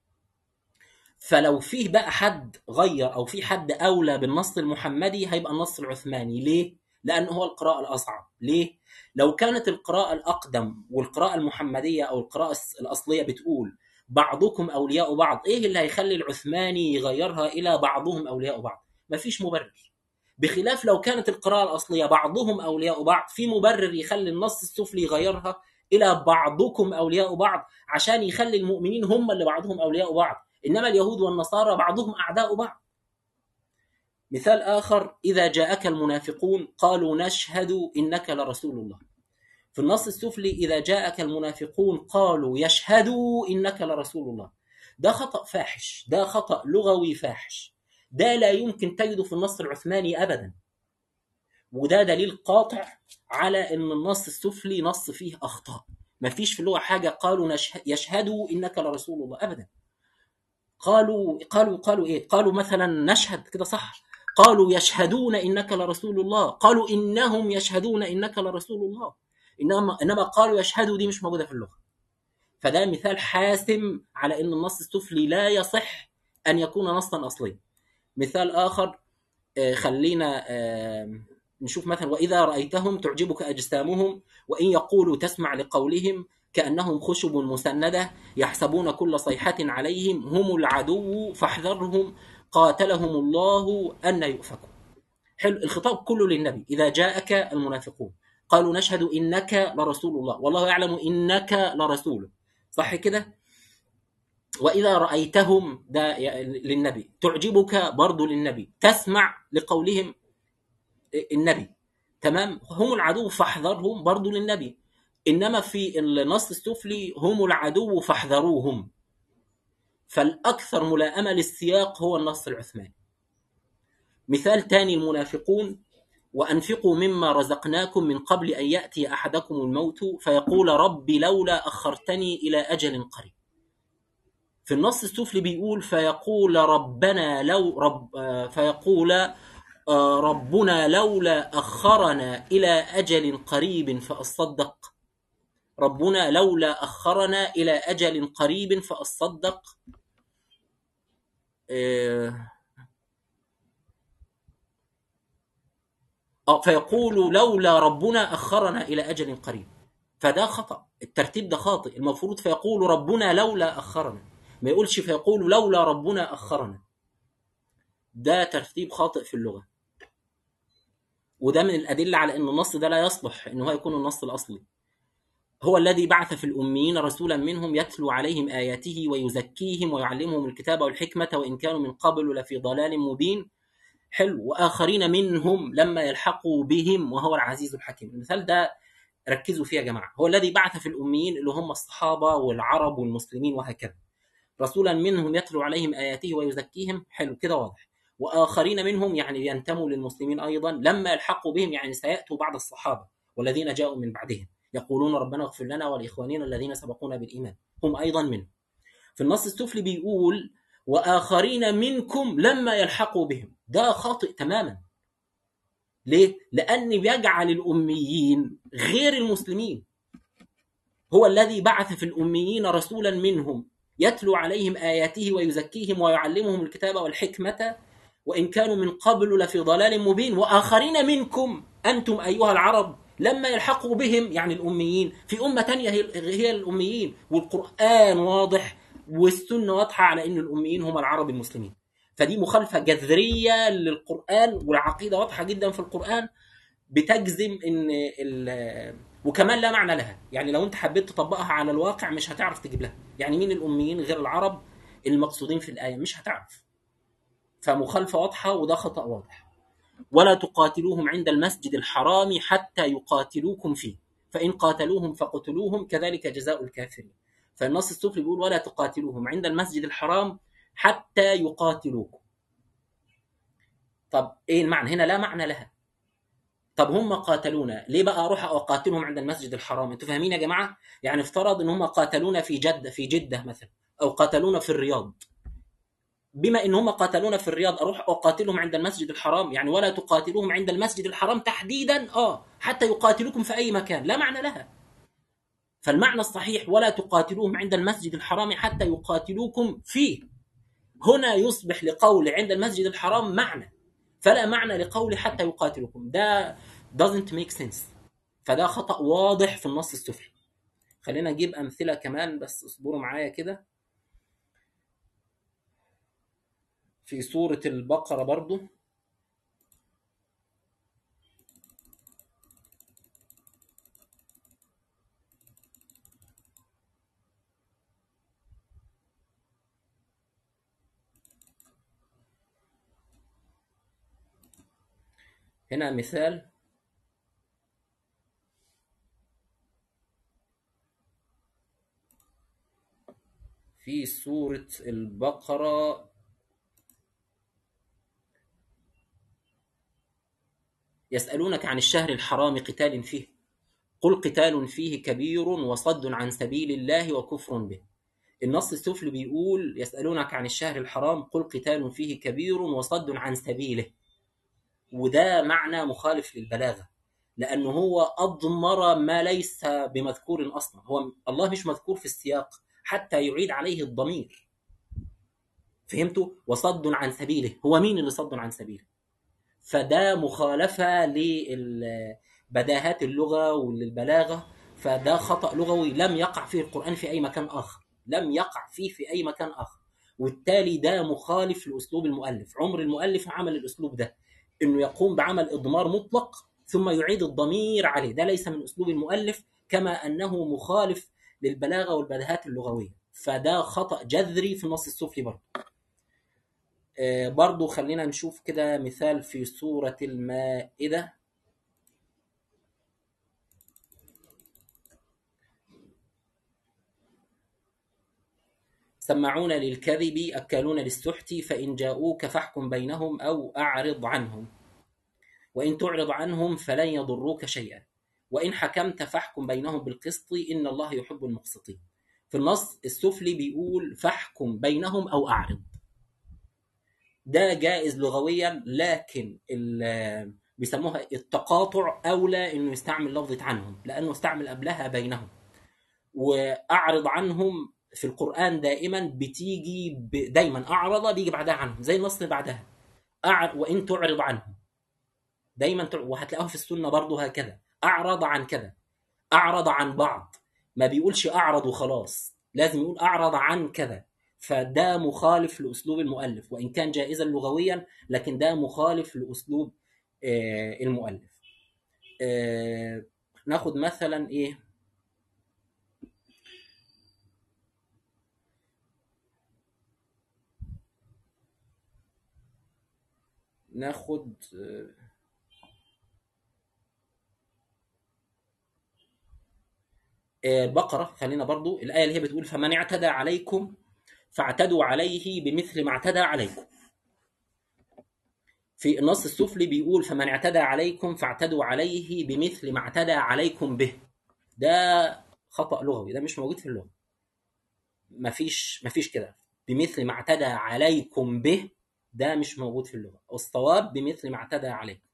فلو فيه بقى حد غير او في حد اولى بالنص المحمدي هيبقى النص العثماني ليه لان هو القراءه الاصعب ليه لو كانت القراءه الاقدم والقراءه المحمديه او القراءه الاصليه بتقول بعضكم اولياء بعض ايه اللي هيخلي العثماني يغيرها الى بعضهم اولياء بعض مفيش مبرر بخلاف لو كانت القراءه الاصليه بعضهم اولياء بعض في مبرر يخلي النص السفلي يغيرها الى بعضكم اولياء بعض عشان يخلي المؤمنين هم اللي بعضهم اولياء بعض انما اليهود والنصارى بعضهم اعداء بعض مثال اخر اذا جاءك المنافقون قالوا نشهد انك لرسول الله في النص السفلي إذا جاءك المنافقون قالوا يشهدوا إنك لرسول الله ده خطأ فاحش ده خطأ لغوي فاحش ده لا يمكن تجده في النص العثماني أبدا وده دليل قاطع على أن النص السفلي نص فيه أخطاء ما فيش في اللغة حاجة قالوا يشهدوا إنك لرسول الله أبدا قالوا قالوا قالوا إيه قالوا مثلا نشهد كده صح قالوا يشهدون إنك لرسول الله قالوا إنهم يشهدون إنك لرسول الله انما انما قالوا يشهدوا دي مش موجوده في اللغه فده مثال حاسم على ان النص السفلي لا يصح ان يكون نصا اصليا مثال اخر خلينا نشوف مثلا واذا رايتهم تعجبك اجسامهم وان يقولوا تسمع لقولهم كانهم خشب مسنده يحسبون كل صيحه عليهم هم العدو فاحذرهم قاتلهم الله ان يؤفكوا حلو الخطاب كله للنبي اذا جاءك المنافقون قالوا نشهد انك لرسول الله والله يعلم انك لرسوله صح كده واذا رايتهم ده للنبي تعجبك برضه للنبي تسمع لقولهم النبي تمام هم العدو فاحذرهم برضه للنبي انما في النص السفلي هم العدو فاحذروهم فالاكثر ملائمه للسياق هو النص العثماني مثال تاني المنافقون وأنفقوا مما رزقناكم من قبل أن يأتي أحدكم الموت فيقول رب لولا أخرتني إلى أجل قريب في النص السفلي بيقول فيقول ربنا لو رب فيقول ربنا لولا أخرنا إلى أجل قريب فأصدق ربنا لولا أخرنا إلى أجل قريب فأصدق فيقول لولا ربنا أخرنا إلى أجل قريب فده خطأ الترتيب ده خاطئ المفروض فيقول ربنا لولا أخرنا ما يقولش فيقول لولا ربنا أخرنا ده ترتيب خاطئ في اللغة وده من الأدلة على أن النص ده لا يصلح أنه هو يكون النص الأصلي هو الذي بعث في الأميين رسولا منهم يتلو عليهم آياته ويزكيهم ويعلمهم الكتاب والحكمة وإن كانوا من قبل لفي ضلال مبين حلو واخرين منهم لما يلحقوا بهم وهو العزيز الحكيم المثال ده ركزوا فيه يا جماعه هو الذي بعث في الاميين اللي هم الصحابه والعرب والمسلمين وهكذا رسولا منهم يتلو عليهم اياته ويزكيهم حلو كده واضح واخرين منهم يعني ينتموا للمسلمين ايضا لما يلحقوا بهم يعني سياتوا بعد الصحابه والذين جاءوا من بعدهم يقولون ربنا اغفر لنا ولاخواننا الذين سبقونا بالايمان هم ايضا منهم في النص السفلي بيقول واخرين منكم لما يلحقوا بهم ده خاطئ تماما ليه لان بيجعل الاميين غير المسلمين هو الذي بعث في الاميين رسولا منهم يتلو عليهم اياته ويزكيهم ويعلمهم الكتاب والحكمه وان كانوا من قبل لفي ضلال مبين واخرين منكم انتم ايها العرب لما يلحقوا بهم يعني الاميين في امه ثانيه هي الاميين والقران واضح والسنه واضحه على ان الاميين هم العرب المسلمين فدي مخالفه جذريه للقران والعقيده واضحه جدا في القران بتجزم ان وكمان لا معنى لها يعني لو انت حبيت تطبقها على الواقع مش هتعرف تجيب لها يعني مين الاميين غير العرب المقصودين في الايه مش هتعرف فمخالفه واضحه وده خطا واضح ولا تقاتلوهم عند المسجد الحرام حتى يقاتلوكم فيه فان قاتلوهم فقتلوهم كذلك جزاء الكافرين فالنص السفلي بيقول ولا تقاتلوهم عند المسجد الحرام حتى يقاتلوكم طب ايه المعنى هنا لا معنى لها طب هم قاتلونا ليه بقى اروح اقاتلهم عند المسجد الحرام انتوا فاهمين يا جماعه يعني افترض ان هم قاتلونا في جده في جده مثلا او قاتلونا في الرياض بما ان هم قاتلونا في الرياض اروح اقاتلهم عند المسجد الحرام يعني ولا تقاتلوهم عند المسجد الحرام تحديدا اه حتى يقاتلوكم في اي مكان لا معنى لها فالمعنى الصحيح ولا تقاتلوهم عند المسجد الحرام حتى يقاتلوكم فيه هنا يصبح لقول عند المسجد الحرام معنى فلا معنى لقول حتى يقاتلكم ده doesn't make sense فده خطأ واضح في النص السفلي خلينا نجيب أمثلة كمان بس اصبروا معايا كده في سورة البقرة برضو هنا مثال في سورة البقرة يسألونك عن الشهر الحرام قتال فيه قل قتال فيه كبير وصد عن سبيل الله وكفر به النص السفلي بيقول يسألونك عن الشهر الحرام قل قتال فيه كبير وصد عن سبيله وده معنى مخالف للبلاغه لانه هو اضمر ما ليس بمذكور اصلا هو الله مش مذكور في السياق حتى يعيد عليه الضمير فهمتوا وصد عن سبيله هو مين اللي صد عن سبيله فده مخالفه لبداهات اللغه وللبلاغه فده خطا لغوي لم يقع فيه القران في اي مكان اخر لم يقع فيه في اي مكان اخر وبالتالي ده مخالف لاسلوب المؤلف عمر المؤلف عمل الاسلوب ده انه يقوم بعمل اضمار مطلق ثم يعيد الضمير عليه ده ليس من اسلوب المؤلف كما انه مخالف للبلاغه والبداهات اللغويه فده خطا جذري في النص السفلي برضه آه برضه خلينا نشوف كده مثال في سوره المائده سماعون للكذب أكالون للسحت فإن جاءوك فاحكم بينهم أو أعرض عنهم وإن تعرض عنهم فلن يضروك شيئا وإن حكمت فاحكم بينهم بالقسط إن الله يحب المقسطين في النص السفلي بيقول فاحكم بينهم أو أعرض ده جائز لغويا لكن بيسموها التقاطع أولى إنه يستعمل لفظة عنهم لأنه استعمل قبلها بينهم وأعرض عنهم في القرآن دائما بتيجي ب... دايما أعرض بيجي بعدها عنهم زي النص اللي بعدها أعر... وإن تعرض عنهم دايما تع... وهتلاقوها في السنة برضه هكذا أعرض عن كذا أعرض عن بعض ما بيقولش أعرض وخلاص لازم يقول أعرض عن كذا فده مخالف لأسلوب المؤلف وإن كان جائزا لغويا لكن ده مخالف لأسلوب آه المؤلف آه ناخد مثلا إيه ناخد البقرة خلينا برضو الآية اللي هي بتقول فمن اعتدى عليكم فاعتدوا عليه بمثل ما اعتدى عليكم في النص السفلي بيقول فمن اعتدى عليكم فاعتدوا عليه بمثل ما اعتدى عليكم به ده خطا لغوي ده مش موجود في اللغه مفيش مفيش كده بمثل ما اعتدى عليكم به ده مش موجود في اللغه الصواب بمثل ما اعتدى عليكم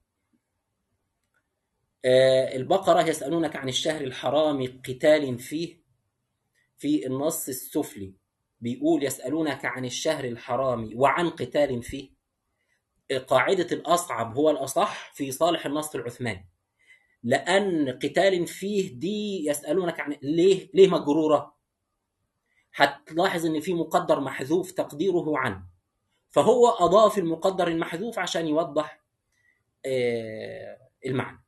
آه، البقره يسالونك عن الشهر الحرام قتال فيه في النص السفلي بيقول يسالونك عن الشهر الحرام وعن قتال فيه قاعده الاصعب هو الاصح في صالح النص العثماني لان قتال فيه دي يسالونك عن ليه ليه مجروره هتلاحظ ان في مقدر محذوف تقديره عن فهو اضاف المقدر المحذوف عشان يوضح آه، المعنى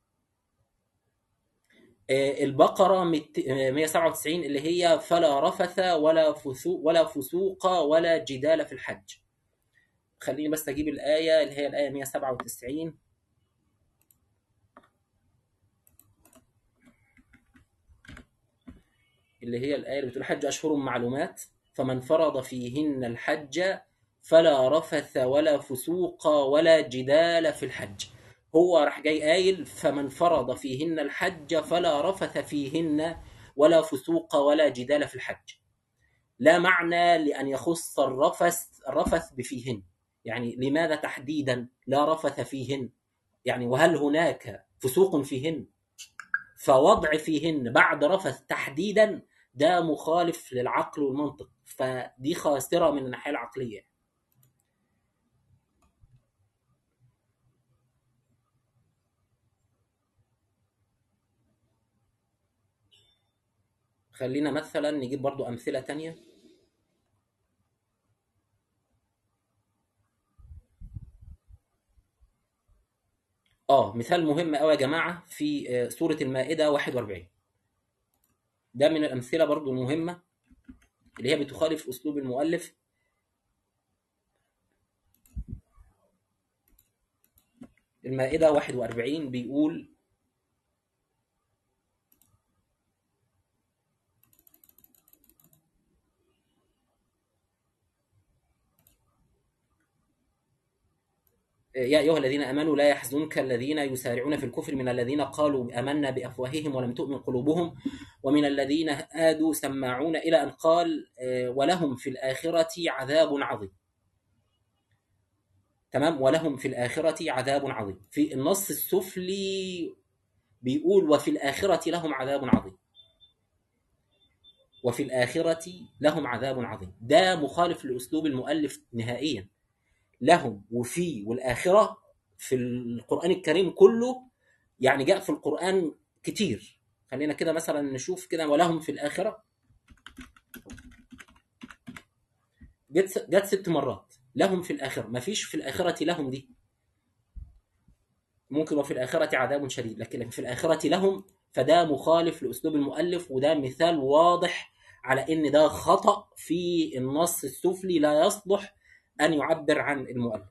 آه، البقره مت- آه، 197 اللي هي فلا رفث ولا فسوق ولا فسوق ولا جدال في الحج خليني بس اجيب الايه اللي هي الايه 197 اللي هي الآية اللي بتقول الحج أشهر معلومات فمن فرض فيهن الحج فلا رفث ولا فسوق ولا جدال في الحج هو راح جاي قايل فمن فرض فيهن الحج فلا رفث فيهن ولا فسوق ولا جدال في الحج لا معنى لأن يخص الرفث الرفث بفيهن يعني لماذا تحديدا لا رفث فيهن يعني وهل هناك فسوق فيهن فوضع فيهن بعد رفث تحديدا ده مخالف للعقل والمنطق فدي خاسرة من الناحية العقلية خلينا مثلا نجيب برضو أمثلة تانية اه مثال مهم قوي يا جماعة في آه، سورة المائدة 41 ده من الأمثلة برضو المهمة اللي هي بتخالف أسلوب المؤلف المائدة 41 بيقول يا أيها الذين آمنوا لا يحزنك الذين يسارعون في الكفر من الذين قالوا آمنا بأفواههم ولم تؤمن قلوبهم ومن الذين آدوا سماعون إلى أن قال آه، ولهم في الآخرة عذاب عظيم تمام ولهم في الآخرة عذاب عظيم في النص السفلي بيقول وفي الآخرة لهم عذاب عظيم وفي الآخرة لهم عذاب عظيم ده مخالف لأسلوب المؤلف نهائيا لهم وفي والآخرة في القرآن الكريم كله يعني جاء في القرآن كتير خلينا كده مثلا نشوف كده ولهم في الآخرة جت جت ست مرات لهم في الآخرة ما فيش في الآخرة لهم دي ممكن وفي الآخرة عذاب شديد لكن في الآخرة لهم فده مخالف لأسلوب المؤلف وده مثال واضح على إن ده خطأ في النص السفلي لا يصلح أن يعبر عن المؤلف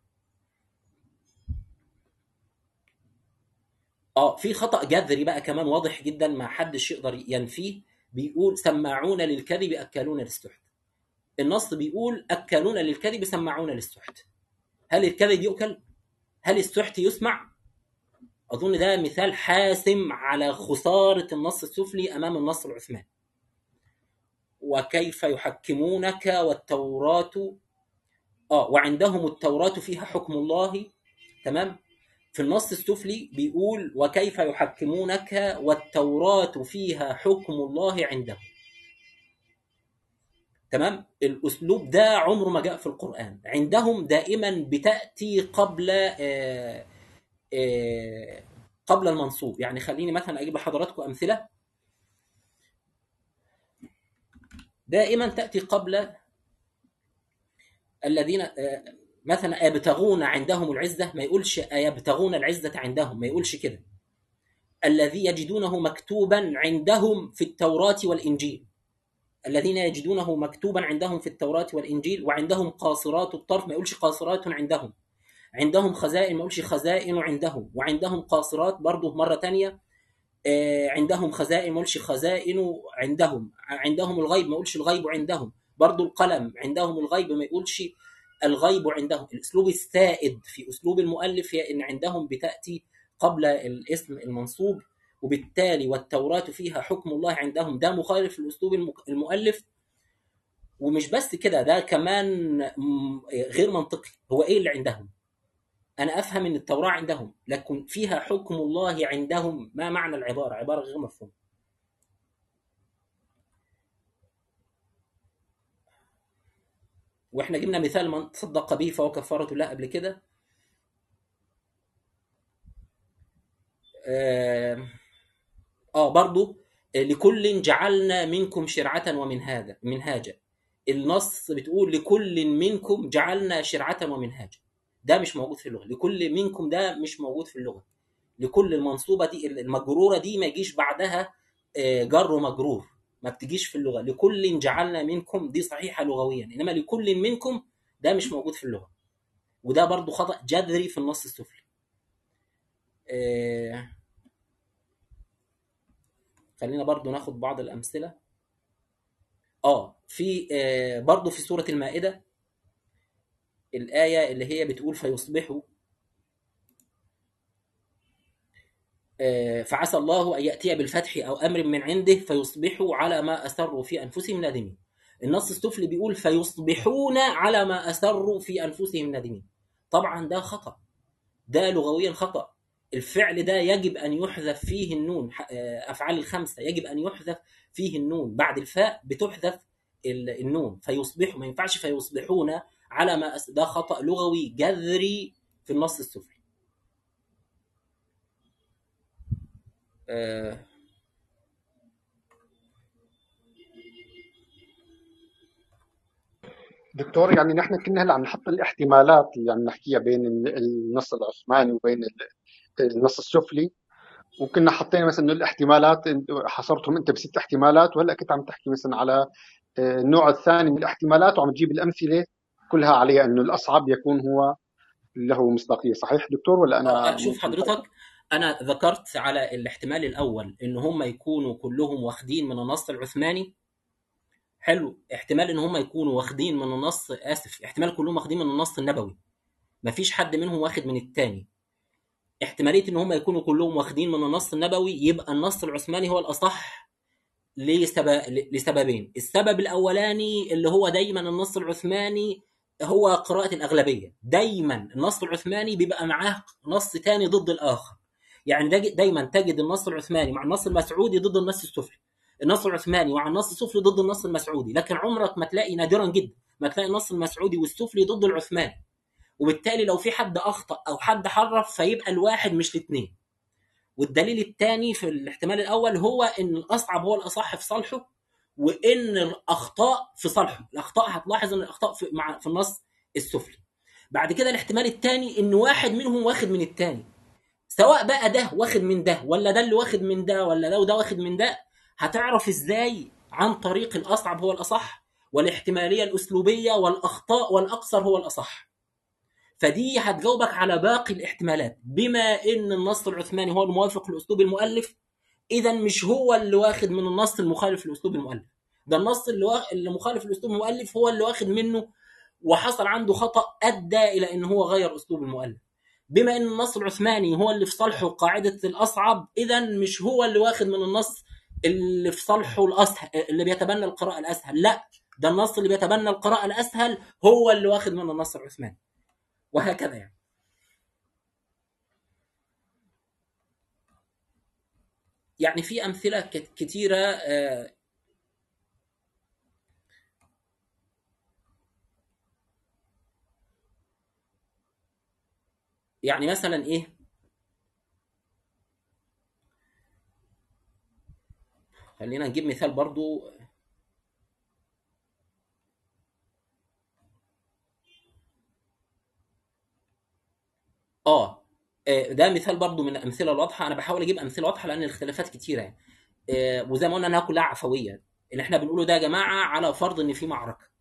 اه في خطأ جذري بقى كمان واضح جدا ما حدش يقدر ينفيه بيقول سماعون للكذب أكالون للسحت النص بيقول أكالون للكذب سماعون للسحت هل الكذب يؤكل؟ هل السحت يسمع؟ أظن ده مثال حاسم على خسارة النص السفلي أمام النص العثماني وكيف يحكمونك والتوراة اه وعندهم التوراة فيها حكم الله تمام في النص السفلي بيقول وكيف يحكمونك والتوراة فيها حكم الله عندهم تمام الاسلوب ده عمره ما جاء في القرآن عندهم دائما بتأتي قبل آه آه قبل المنصوب يعني خليني مثلا اجيب لحضراتكم امثله دائما تاتي قبل الذين آه، مثلا يبتغون عندهم العزه ما يقولش يبتغون العزه عندهم ما يقولش كده الذي يجدونه مكتوبا عندهم في التوراه والانجيل الذين يجدونه مكتوبا عندهم في التوراه والانجيل وعندهم قاصرات الطرف ما يقولش قاصرات عندهم عندهم خزائن ما يقولش خزائن عندهم وعندهم قاصرات برضه مره تانية آه، عندهم خزائن ما يقولش خزائن عندهم عندهم الغيب ما يقولش الغيب عندهم برضه القلم عندهم الغيب ما يقولش الغيب عندهم الاسلوب السائد في اسلوب المؤلف هي ان عندهم بتاتي قبل الاسم المنصوب وبالتالي والتوراة فيها حكم الله عندهم ده مخالف لأسلوب المك- المؤلف ومش بس كده ده كمان م- غير منطقي هو ايه اللي عندهم انا افهم ان التوراة عندهم لكن فيها حكم الله عندهم ما معنى العبارة عبارة غير مفهومة واحنا جبنا مثال من تصدق به فهو كفارة له قبل كده آه, اه برضو آه، لكل جعلنا منكم شرعة ومنهاجا منهاجا النص بتقول لكل منكم جعلنا شرعة ومنهاجا ده مش موجود في اللغة لكل منكم ده مش موجود في اللغة لكل المنصوبة دي المجرورة دي ما يجيش بعدها آه، جر ومجرور ما بتجيش في اللغة لكل جعلنا منكم دي صحيحة لغويا إنما لكل منكم ده مش موجود في اللغة وده برضو خطأ جذري في النص السفلي آه، خلينا برضو ناخد بعض الأمثلة اه في آه برضو في سورة المائدة الآية اللي هي بتقول فيصبحوا آه فعسى الله أن يأتي بالفتح أو أمر من عنده فيصبحوا على ما أسروا في أنفسهم نادمين النص السفلي بيقول فيصبحون على ما أسروا في أنفسهم نادمين طبعا ده خطأ ده لغويا خطأ الفعل ده يجب أن يحذف فيه النون ح- آه، أفعال الخمسة يجب أن يحذف فيه النون بعد الفاء بتحذف ال- النون فيصبحوا ما ينفعش فيصبحون على ما أس... ده خطأ لغوي جذري في النص السفلي آه، دكتور يعني نحن كنا هلا عم نحط الاحتمالات اللي عم نحكيها بين ال- النص العثماني وبين ال- النص السفلي وكنا حطينا مثلا انه الاحتمالات حصرتهم انت بست احتمالات وهلا كنت عم تحكي مثلا على آه، النوع الثاني من الاحتمالات وعم تجيب الامثله كلها عليها انه الاصعب يكون هو له مصداقيه صحيح دكتور ولا آه، انا آه، شوف حضرتك انا ذكرت على الاحتمال الاول ان هم يكونوا كلهم واخدين من النص العثماني حلو احتمال ان هم يكونوا واخدين من النص اسف احتمال كلهم واخدين من النص النبوي مفيش حد منهم واخد من التاني احتماليه ان هم يكونوا كلهم واخدين من النص النبوي يبقى النص العثماني هو الاصح لسبب لسببين السبب الاولاني اللي هو دايما النص العثماني هو قراءة الأغلبية دايما النص العثماني بيبقى معاه نص تاني ضد الآخر يعني دا- دايما تجد النص العثماني مع النص المسعودي ضد النص السفلي النص العثماني مع النص السفلي ضد النص المسعودي لكن عمرك ما تلاقي نادرا جدا ما تلاقي النص المسعودي والسفلي ضد العثماني وبالتالي لو في حد أخطأ أو حد حرف فيبقى الواحد مش الاثنين والدليل الثاني في الاحتمال الاول هو ان الاصعب هو الاصح في صالحه وان الاخطاء في صالحه الاخطاء هتلاحظ ان الاخطاء في مع في النص السفلي بعد كده الاحتمال الثاني ان واحد منهم واخد من الثاني سواء بقى ده واخد من ده ولا ده اللي واخد من ده ولا ده وده واخد من ده هتعرف ازاي عن طريق الاصعب هو الاصح والاحتماليه الاسلوبيه والاخطاء والاقصر هو الاصح فدي هتجاوبك على باقي الاحتمالات بما ان النص العثماني هو الموافق لاسلوب المؤلف اذا مش هو اللي واخد من النص المخالف لاسلوب المؤلف ده النص اللي, وا... اللي مخالف لاسلوب المؤلف هو اللي واخد منه وحصل عنده خطا ادى الى ان هو غير اسلوب المؤلف بما ان النص العثماني هو اللي في صالحه قاعده الاصعب اذا مش هو اللي واخد من النص اللي في صالحه الاسهل اللي بيتبنى القراءه الاسهل لا ده النص اللي بيتبنى القراءه الاسهل هو اللي واخد من النص العثماني وهكذا يعني يعني في امثله كت- كتيره آه، يعني مثلا ايه خلينا نجيب مثال برضو اه آه، ده مثال برضو من الامثله الواضحه انا بحاول اجيب امثله واضحه لان الاختلافات كتيره يعني آه، وزي ما قلنا انها كلها عفويه اللي احنا بنقوله ده يا جماعه على فرض ان في معركه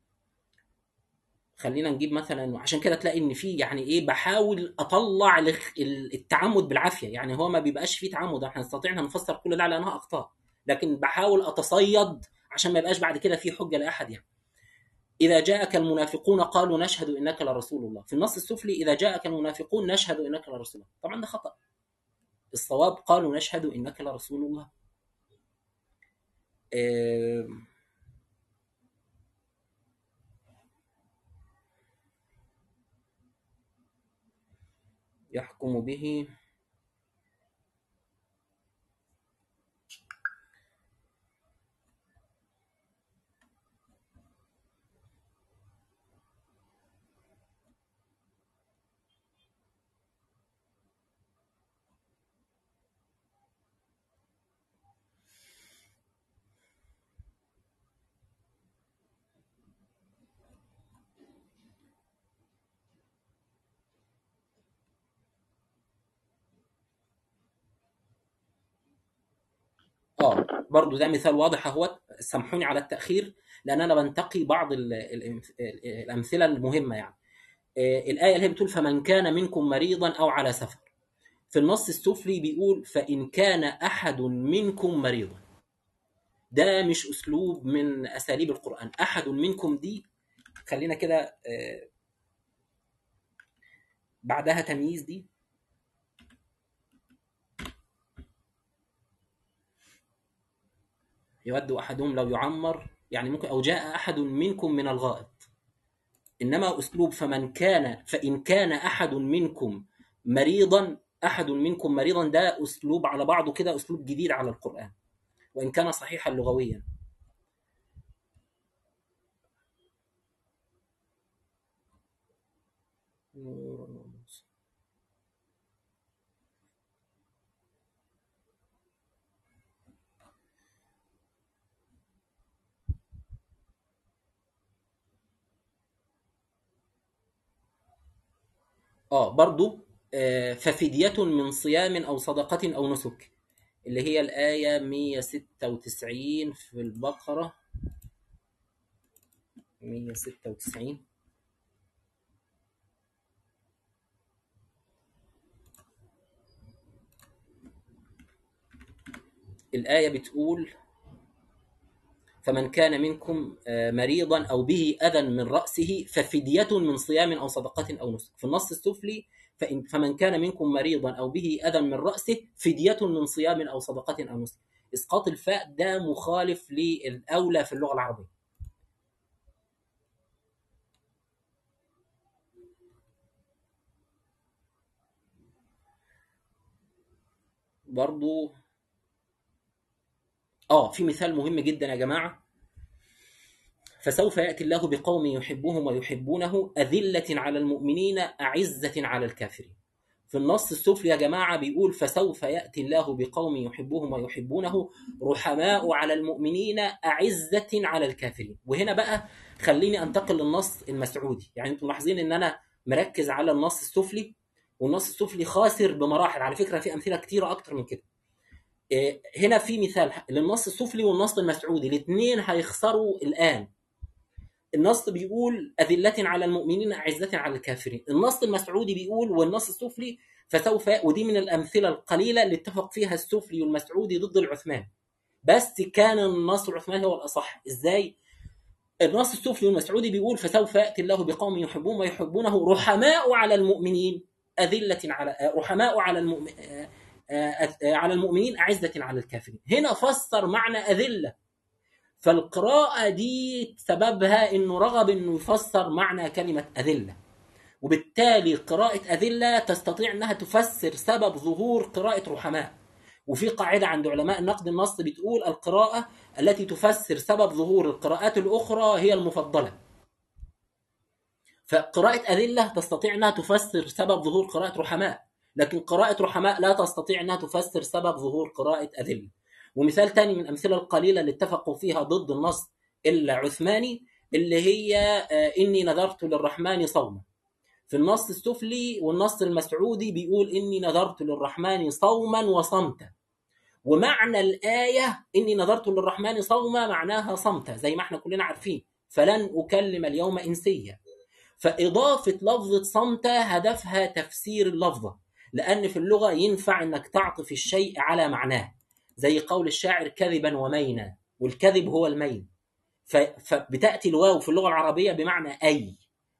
خلينا نجيب مثلا عشان كده تلاقي ان في يعني ايه بحاول اطلع الاخ- التعمد بالعافيه يعني هو ما بيبقاش فيه تعمد احنا نستطيع ان نفسر كل ده على انها اخطاء لكن بحاول اتصيد عشان ما يبقاش بعد كده في حجه لاحد يعني إذا جاءك المنافقون قالوا نشهد إنك لرسول الله في النص السفلي إذا جاءك المنافقون نشهد إنك لرسول الله طبعا ده خطأ الصواب قالوا نشهد انك لرسول الله آه، يحكم به اه برضو ده مثال واضح اهوت سامحوني على التاخير لان انا بنتقي بعض ال- الامث- الامثله المهمه يعني آه، الايه اللي هي بتقول فمن كان منكم مريضا او على سفر في النص السفلي بيقول فان كان احد منكم مريضا ده مش اسلوب من اساليب القران احد منكم دي خلينا كده آه، بعدها تمييز دي يود احدهم لو يعمر يعني ممكن او جاء احد منكم من الغائط انما اسلوب فمن كان فان كان احد منكم مريضا احد منكم مريضا ده اسلوب على بعضه كده اسلوب جديد على القران وان كان صحيحا لغويا اه برضو آه، ففدية من صيام او صدقة او نسك اللي هي الآية 196 في البقرة 196 الآية بتقول فمن كان منكم آه، مريضا أو به أذى من رأسه ففدية من صيام أو صدقة أو نسك في النص السفلي فإن فمن كان منكم مريضا أو به أذى من رأسه فدية من صيام أو صدقة أو نسك إسقاط الفاء ده مخالف للأولى في اللغة العربية برضو اه في مثال مهم جدا يا جماعه فسوف ياتي الله بقوم يحبهم ويحبونه اذله على المؤمنين اعزه على الكافرين في النص السفلي يا جماعه بيقول فسوف ياتي الله بقوم يحبهم ويحبونه رحماء على المؤمنين اعزه على الكافرين وهنا بقى خليني انتقل للنص المسعودي يعني انتم ملاحظين ان انا مركز على النص السفلي والنص السفلي خاسر بمراحل على فكره في امثله كتيره اكتر من كده إيه، هنا في مثال للنص السفلي والنص المسعودي الاثنين هيخسروا الان النص بيقول أذلة على المؤمنين أعزة على الكافرين النص المسعودي بيقول والنص السفلي فسوف ودي من الأمثلة القليلة اللي اتفق فيها السفلي والمسعودي ضد العثماني بس كان النص العثماني هو الأصح إزاي؟ النص السفلي والمسعودي بيقول فسوف يأتي الله بقوم يحبون ويحبونه رحماء على المؤمنين أذلة على رحماء على المؤمن على المؤمنين أعزة على الكافرين هنا فسر معنى أذلة فالقراءة دي سببها انه رغب انه يفسر معنى كلمة أذلة وبالتالي قراءة أذلة تستطيع انها تفسر سبب ظهور قراءة رحماء وفي قاعدة عند علماء النقد النص بتقول القراءة التي تفسر سبب ظهور القراءات الأخرى هي المفضلة فقراءة أذلة تستطيع انها تفسر سبب ظهور قراءة رحماء لكن قراءة رحماء لا تستطيع انها تفسر سبب ظهور قراءة أذلة ومثال تاني من الأمثلة القليلة اللي اتفقوا فيها ضد النص العثماني اللي هي آه، إني نذرت للرحمن صوما في النص السفلي والنص المسعودي بيقول إني نذرت للرحمن صوما وصمتا ومعنى الآية إني نذرت للرحمن صوما معناها صمتا زي ما احنا كلنا عارفين فلن أكلم اليوم إنسيا فإضافة لفظة صمتا هدفها تفسير اللفظة لأن في اللغة ينفع إنك تعطف الشيء على معناه زي قول الشاعر كذبا ومينا والكذب هو المين ف- فبتاتي الواو في اللغه العربيه بمعنى اي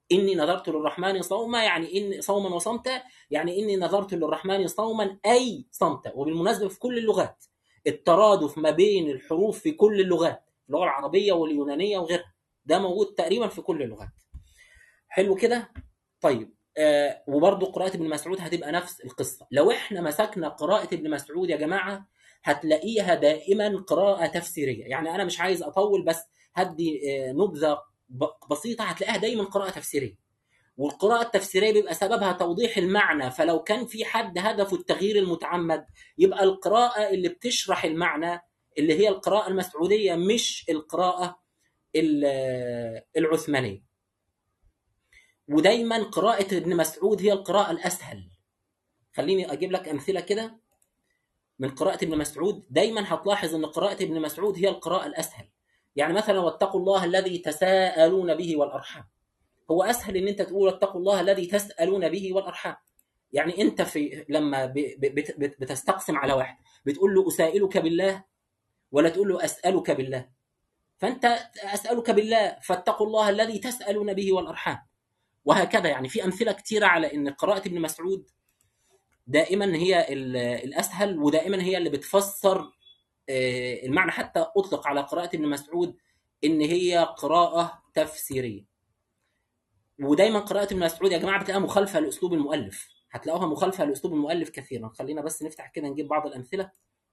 اني نذرت للرحمن صوما يعني ان صوما وصمتا يعني اني نذرت للرحمن صوما اي صمتا وبالمناسبه في كل اللغات الترادف ما بين الحروف في كل اللغات اللغه العربيه واليونانيه وغيرها ده موجود تقريبا في كل اللغات حلو كده طيب آه وبرضه قراءة ابن مسعود هتبقى نفس القصة لو احنا مسكنا قراءة ابن مسعود يا جماعة هتلاقيها دائما قراءة تفسيرية يعني أنا مش عايز أطول بس هدي آه نبذة ب- بسيطة هتلاقيها دايما قراءة تفسيرية والقراءة التفسيرية بيبقى سببها توضيح المعنى فلو كان في حد هدفه التغيير المتعمد يبقى القراءة اللي بتشرح المعنى اللي هي القراءة المسعودية مش القراءة ال- العثمانية ودايما قراءة ابن مسعود هي القراءة الأسهل خليني أجيب لك أمثلة كده من قراءة ابن مسعود دايما هتلاحظ أن قراءة ابن مسعود هي القراءة الأسهل يعني مثلا واتقوا الله الذي تساءلون به والأرحام هو أسهل أن أنت تقول واتقوا الله الذي تسألون به والأرحام يعني أنت في لما ب- ب- بت- بت- بتستقسم على واحد بتقول له أسائلك بالله ولا تقول له أسألك بالله فأنت أسألك بالله فاتقوا الله الذي تسألون به والأرحام وهكذا يعني في امثله كثيره على ان قراءه ابن مسعود دائما هي ال- الاسهل ودائما هي اللي بتفسر آه، المعنى حتى اطلق على قراءه ابن مسعود ان هي قراءه تفسيريه ودايما قراءه ابن مسعود يا جماعه بتلاقيها مخالفه لاسلوب المؤلف هتلاقوها مخالفه لاسلوب المؤلف كثيرا خلينا بس نفتح كده نجيب بعض الامثله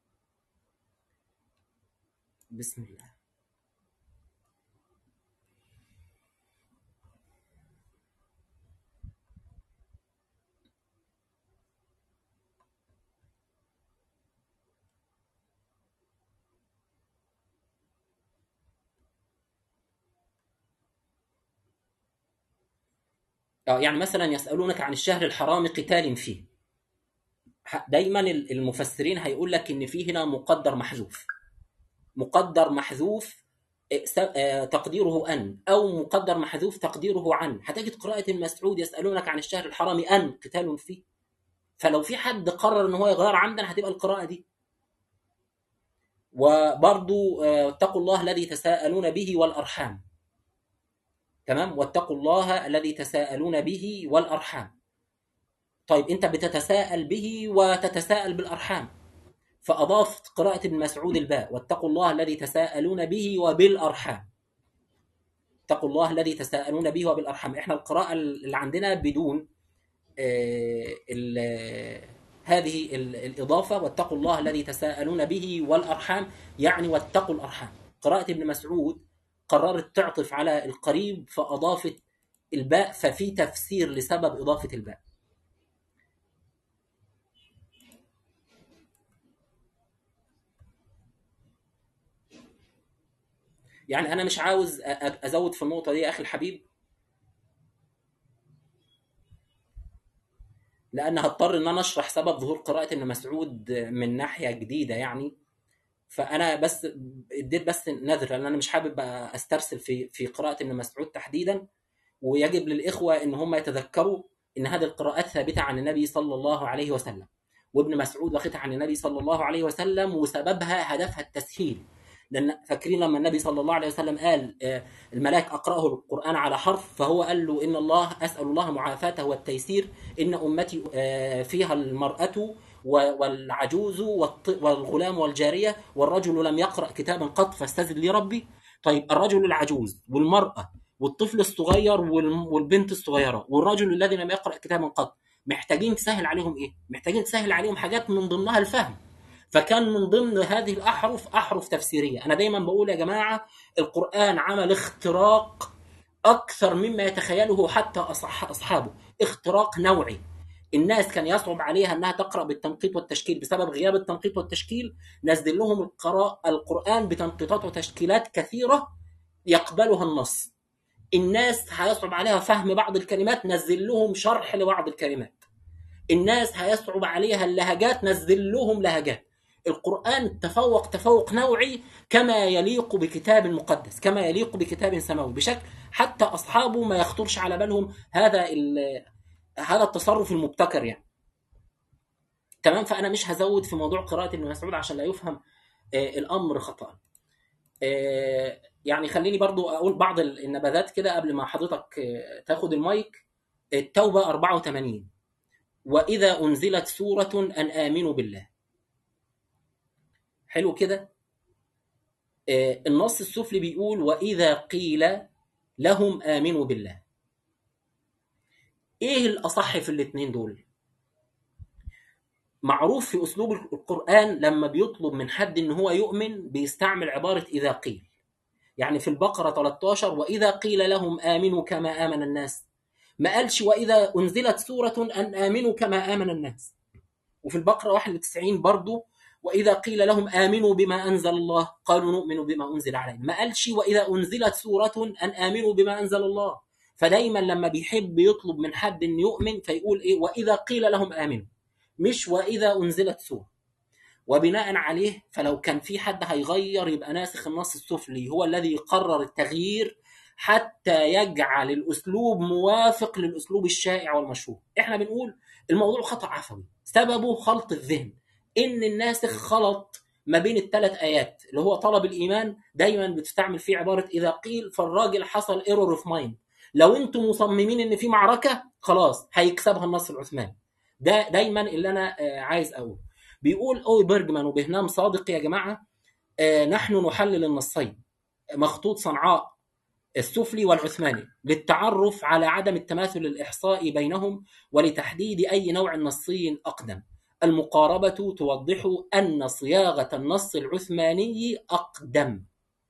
بسم الله اه يعني مثلا يسالونك عن الشهر الحرام قتال فيه ح- دايما المفسرين هيقول لك ان في هنا مقدر محذوف مقدر محذوف آه، س- آه، تقديره ان او مقدر محذوف تقديره عن هتجد قراءه المسعود يسالونك عن الشهر الحرام ان قتال فيه فلو في حد قرر ان هو يغير عمدا هتبقى القراءه دي وبرضو آه، اتقوا الله الذي تساءلون به والارحام تمام واتقوا الله الذي تساءلون به والارحام طيب انت بتتساءل به وتتساءل بالارحام فاضافت قراءه ابن مسعود الباء واتقوا الله الذي تساءلون به وبالارحام اتقوا الله الذي تساءلون به وبالارحام احنا القراءه اللي عندنا بدون آه، ال- هذه ال- الاضافه واتقوا الله الذي تساءلون به والارحام يعني واتقوا الارحام قراءه ابن مسعود قررت تعطف على القريب فاضافت الباء ففي تفسير لسبب اضافه الباء يعني انا مش عاوز أ- أ- ازود في النقطه دي يا اخي الحبيب لان هضطر ان انا اشرح سبب ظهور قراءه ابن مسعود من ناحيه جديده يعني فانا بس اديت بس نذر لان انا مش حابب استرسل في في قراءه ابن مسعود تحديدا ويجب للاخوه ان هم يتذكروا ان هذه القراءات ثابته عن النبي صلى الله عليه وسلم وابن مسعود واخدها عن النبي صلى الله عليه وسلم وسببها هدفها التسهيل لان فاكرين لما النبي صلى الله عليه وسلم قال آه، الملاك اقراه القران على حرف فهو قال له ان الله اسال الله معافاته والتيسير ان امتي آه، فيها المراه و- والعجوز والط- والغلام والجاريه والرجل لم يقرا كتابا قط فاستزد لي ربي طيب الرجل العجوز والمراه والطفل الصغير والم- والبنت الصغيره والرجل الذي لم يقرا كتابا قط محتاجين تسهل عليهم ايه؟ محتاجين تسهل عليهم حاجات من ضمنها الفهم فكان من ضمن هذه الاحرف احرف تفسيريه انا دايما بقول يا جماعه القران عمل اختراق اكثر مما يتخيله حتى أصح اصحابه اختراق نوعي الناس كان يصعب عليها انها تقرا بالتنقيط والتشكيل بسبب غياب التنقيط والتشكيل نزل لهم القراء القران بتنقيطات وتشكيلات كثيره يقبلها النص الناس هيصعب عليها فهم بعض الكلمات نزل لهم شرح لبعض الكلمات الناس هيصعب عليها اللهجات نزل لهم لهجات القرآن تفوق تفوق نوعي كما يليق بكتاب مقدس كما يليق بكتاب سماوي بشكل حتى أصحابه ما يخطرش على بالهم هذا ال- هذا التصرف المبتكر يعني تمام فأنا مش هزود في موضوع قراءة ابن مسعود عشان لا يفهم آه، الأمر خطأ آه، يعني خليني برضو اقول بعض النبذات كده قبل ما حضرتك آه، تاخد المايك التوبه 84 واذا انزلت سوره ان امنوا بالله حلو كده آه، النص السفلي بيقول واذا قيل لهم امنوا بالله ايه الاصح في الاثنين دول معروف في اسلوب القران لما بيطلب من حد ان هو يؤمن بيستعمل عباره اذا قيل يعني في البقره 13 واذا قيل لهم امنوا كما امن الناس ما قالش واذا انزلت سوره ان امنوا كما امن الناس وفي البقره 91 برضو واذا قيل لهم امنوا بما انزل الله قالوا نؤمن بما انزل علينا ما قالش واذا انزلت سوره ان امنوا بما انزل الله فدايما لما بيحب يطلب من حد ان يؤمن فيقول ايه واذا قيل لهم امنوا مش واذا انزلت سوره وبناء عليه فلو كان في حد هيغير يبقى ناسخ النص السفلي هو الذي يقرر التغيير حتى يجعل الاسلوب موافق للاسلوب الشائع والمشهور احنا بنقول الموضوع خطا عفوي سببه خلط الذهن ان الناسخ خلط ما بين الثلاث ايات اللي هو طلب الايمان دايما بتستعمل فيه عباره اذا قيل فالراجل حصل ايرور اوف مايند لو انتم مصممين ان في معركه خلاص هيكسبها النصر العثماني ده دايما اللي انا آه، عايز اقوله بيقول اوي بيرجمان وبهنام صادق يا جماعه آه، نحن نحلل النصين مخطوط صنعاء السفلي والعثماني للتعرف على عدم التماثل الإحصائي بينهم ولتحديد أي نوع نصي أقدم المقاربة توضح أن صياغة النص العثماني أقدم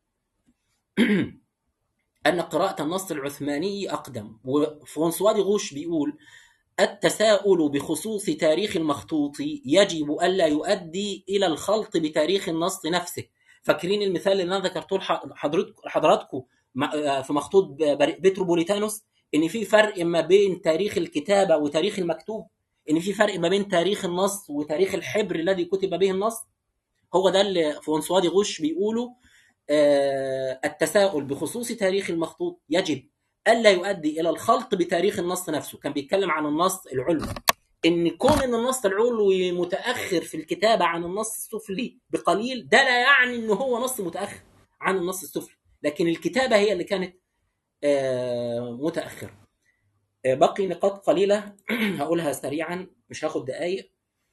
أن قراءة النص العثماني أقدم وفرانسوا دي غوش بيقول التساؤل بخصوص تاريخ المخطوط يجب ألا يؤدي إلى الخلط بتاريخ النص نفسه فاكرين المثال اللي انا ذكرته لحضراتكم في مخطوط بتروبوليتانوس ان في فرق ما بين تاريخ الكتابه وتاريخ المكتوب ان في فرق ما بين تاريخ النص وتاريخ الحبر الذي كتب به النص هو ده اللي فرانسوا دي غوش بيقوله آه، التساؤل بخصوص تاريخ المخطوط يجب الا يؤدي الى الخلط بتاريخ النص نفسه كان بيتكلم عن النص العلوي ان كون ان النص العلوي متاخر في الكتابه عن النص السفلي بقليل ده لا يعني ان هو نص متاخر عن النص السفلي لكن الكتابه هي اللي كانت آه، متاخره آه، بقي نقاط قليله هقولها سريعا مش هاخد دقايق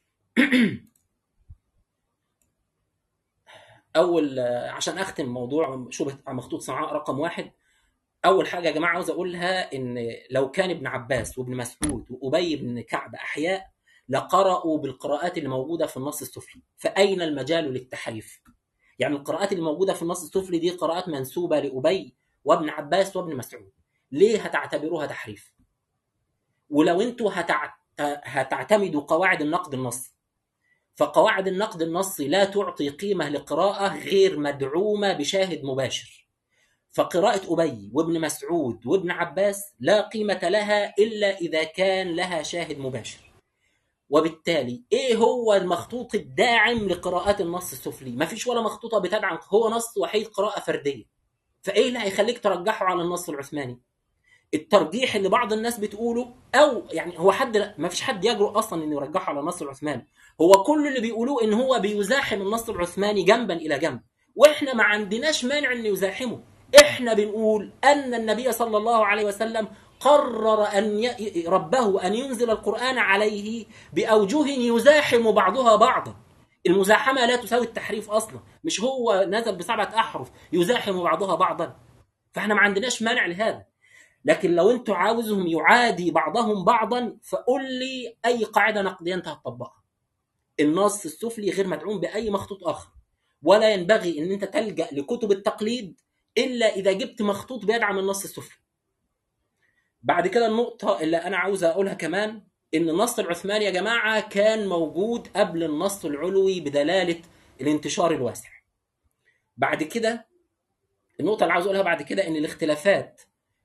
اول آه، عشان اختم موضوع شبهه مخطوط صنعاء رقم واحد اول حاجه يا جماعه عاوز اقولها ان لو كان ابن عباس وابن مسعود وابي بن كعب احياء لقرأوا بالقراءات اللي موجوده في النص السفلي فاين المجال للتحريف يعني القراءات اللي موجوده في النص السفلي دي قراءات منسوبه لابي وابن عباس وابن مسعود ليه هتعتبروها تحريف ولو انتوا هتعت... هتعتمدوا قواعد النقد النصي فقواعد النقد النصي لا تعطي قيمه لقراءه غير مدعومه بشاهد مباشر فقراءة أبي وابن مسعود وابن عباس لا قيمة لها إلا إذا كان لها شاهد مباشر وبالتالي إيه هو المخطوط الداعم لقراءات النص السفلي ما فيش ولا مخطوطة بتدعم هو نص وحيد قراءة فردية فإيه اللي هيخليك ترجحه على النص العثماني الترجيح اللي بعض الناس بتقوله او يعني هو حد ما فيش حد يجرؤ اصلا انه يرجحه على النص العثماني هو كل اللي بيقولوه ان هو بيزاحم النص العثماني جنبا الى جنب واحنا ما عندناش مانع انه يزاحمه احنا بنقول ان النبي صلى الله عليه وسلم قرر ان ي... ربه ان ينزل القران عليه باوجه يزاحم بعضها بعضا المزاحمه لا تساوي التحريف اصلا مش هو نزل بسبعه احرف يزاحم بعضها بعضا فاحنا ما عندناش مانع لهذا لكن لو انتوا عاوزهم يعادي بعضهم بعضا فقل لي اي قاعده نقديه انت هتطبقها النص السفلي غير مدعوم باي مخطوط اخر ولا ينبغي ان انت تلجا لكتب التقليد الا اذا جبت مخطوط بيدعم النص السفلي بعد كده النقطه اللي انا عاوز اقولها كمان ان النص العثماني يا جماعه كان موجود قبل النص العلوي بدلاله الانتشار الواسع بعد كده النقطه اللي عاوز اقولها بعد كده ان الاختلافات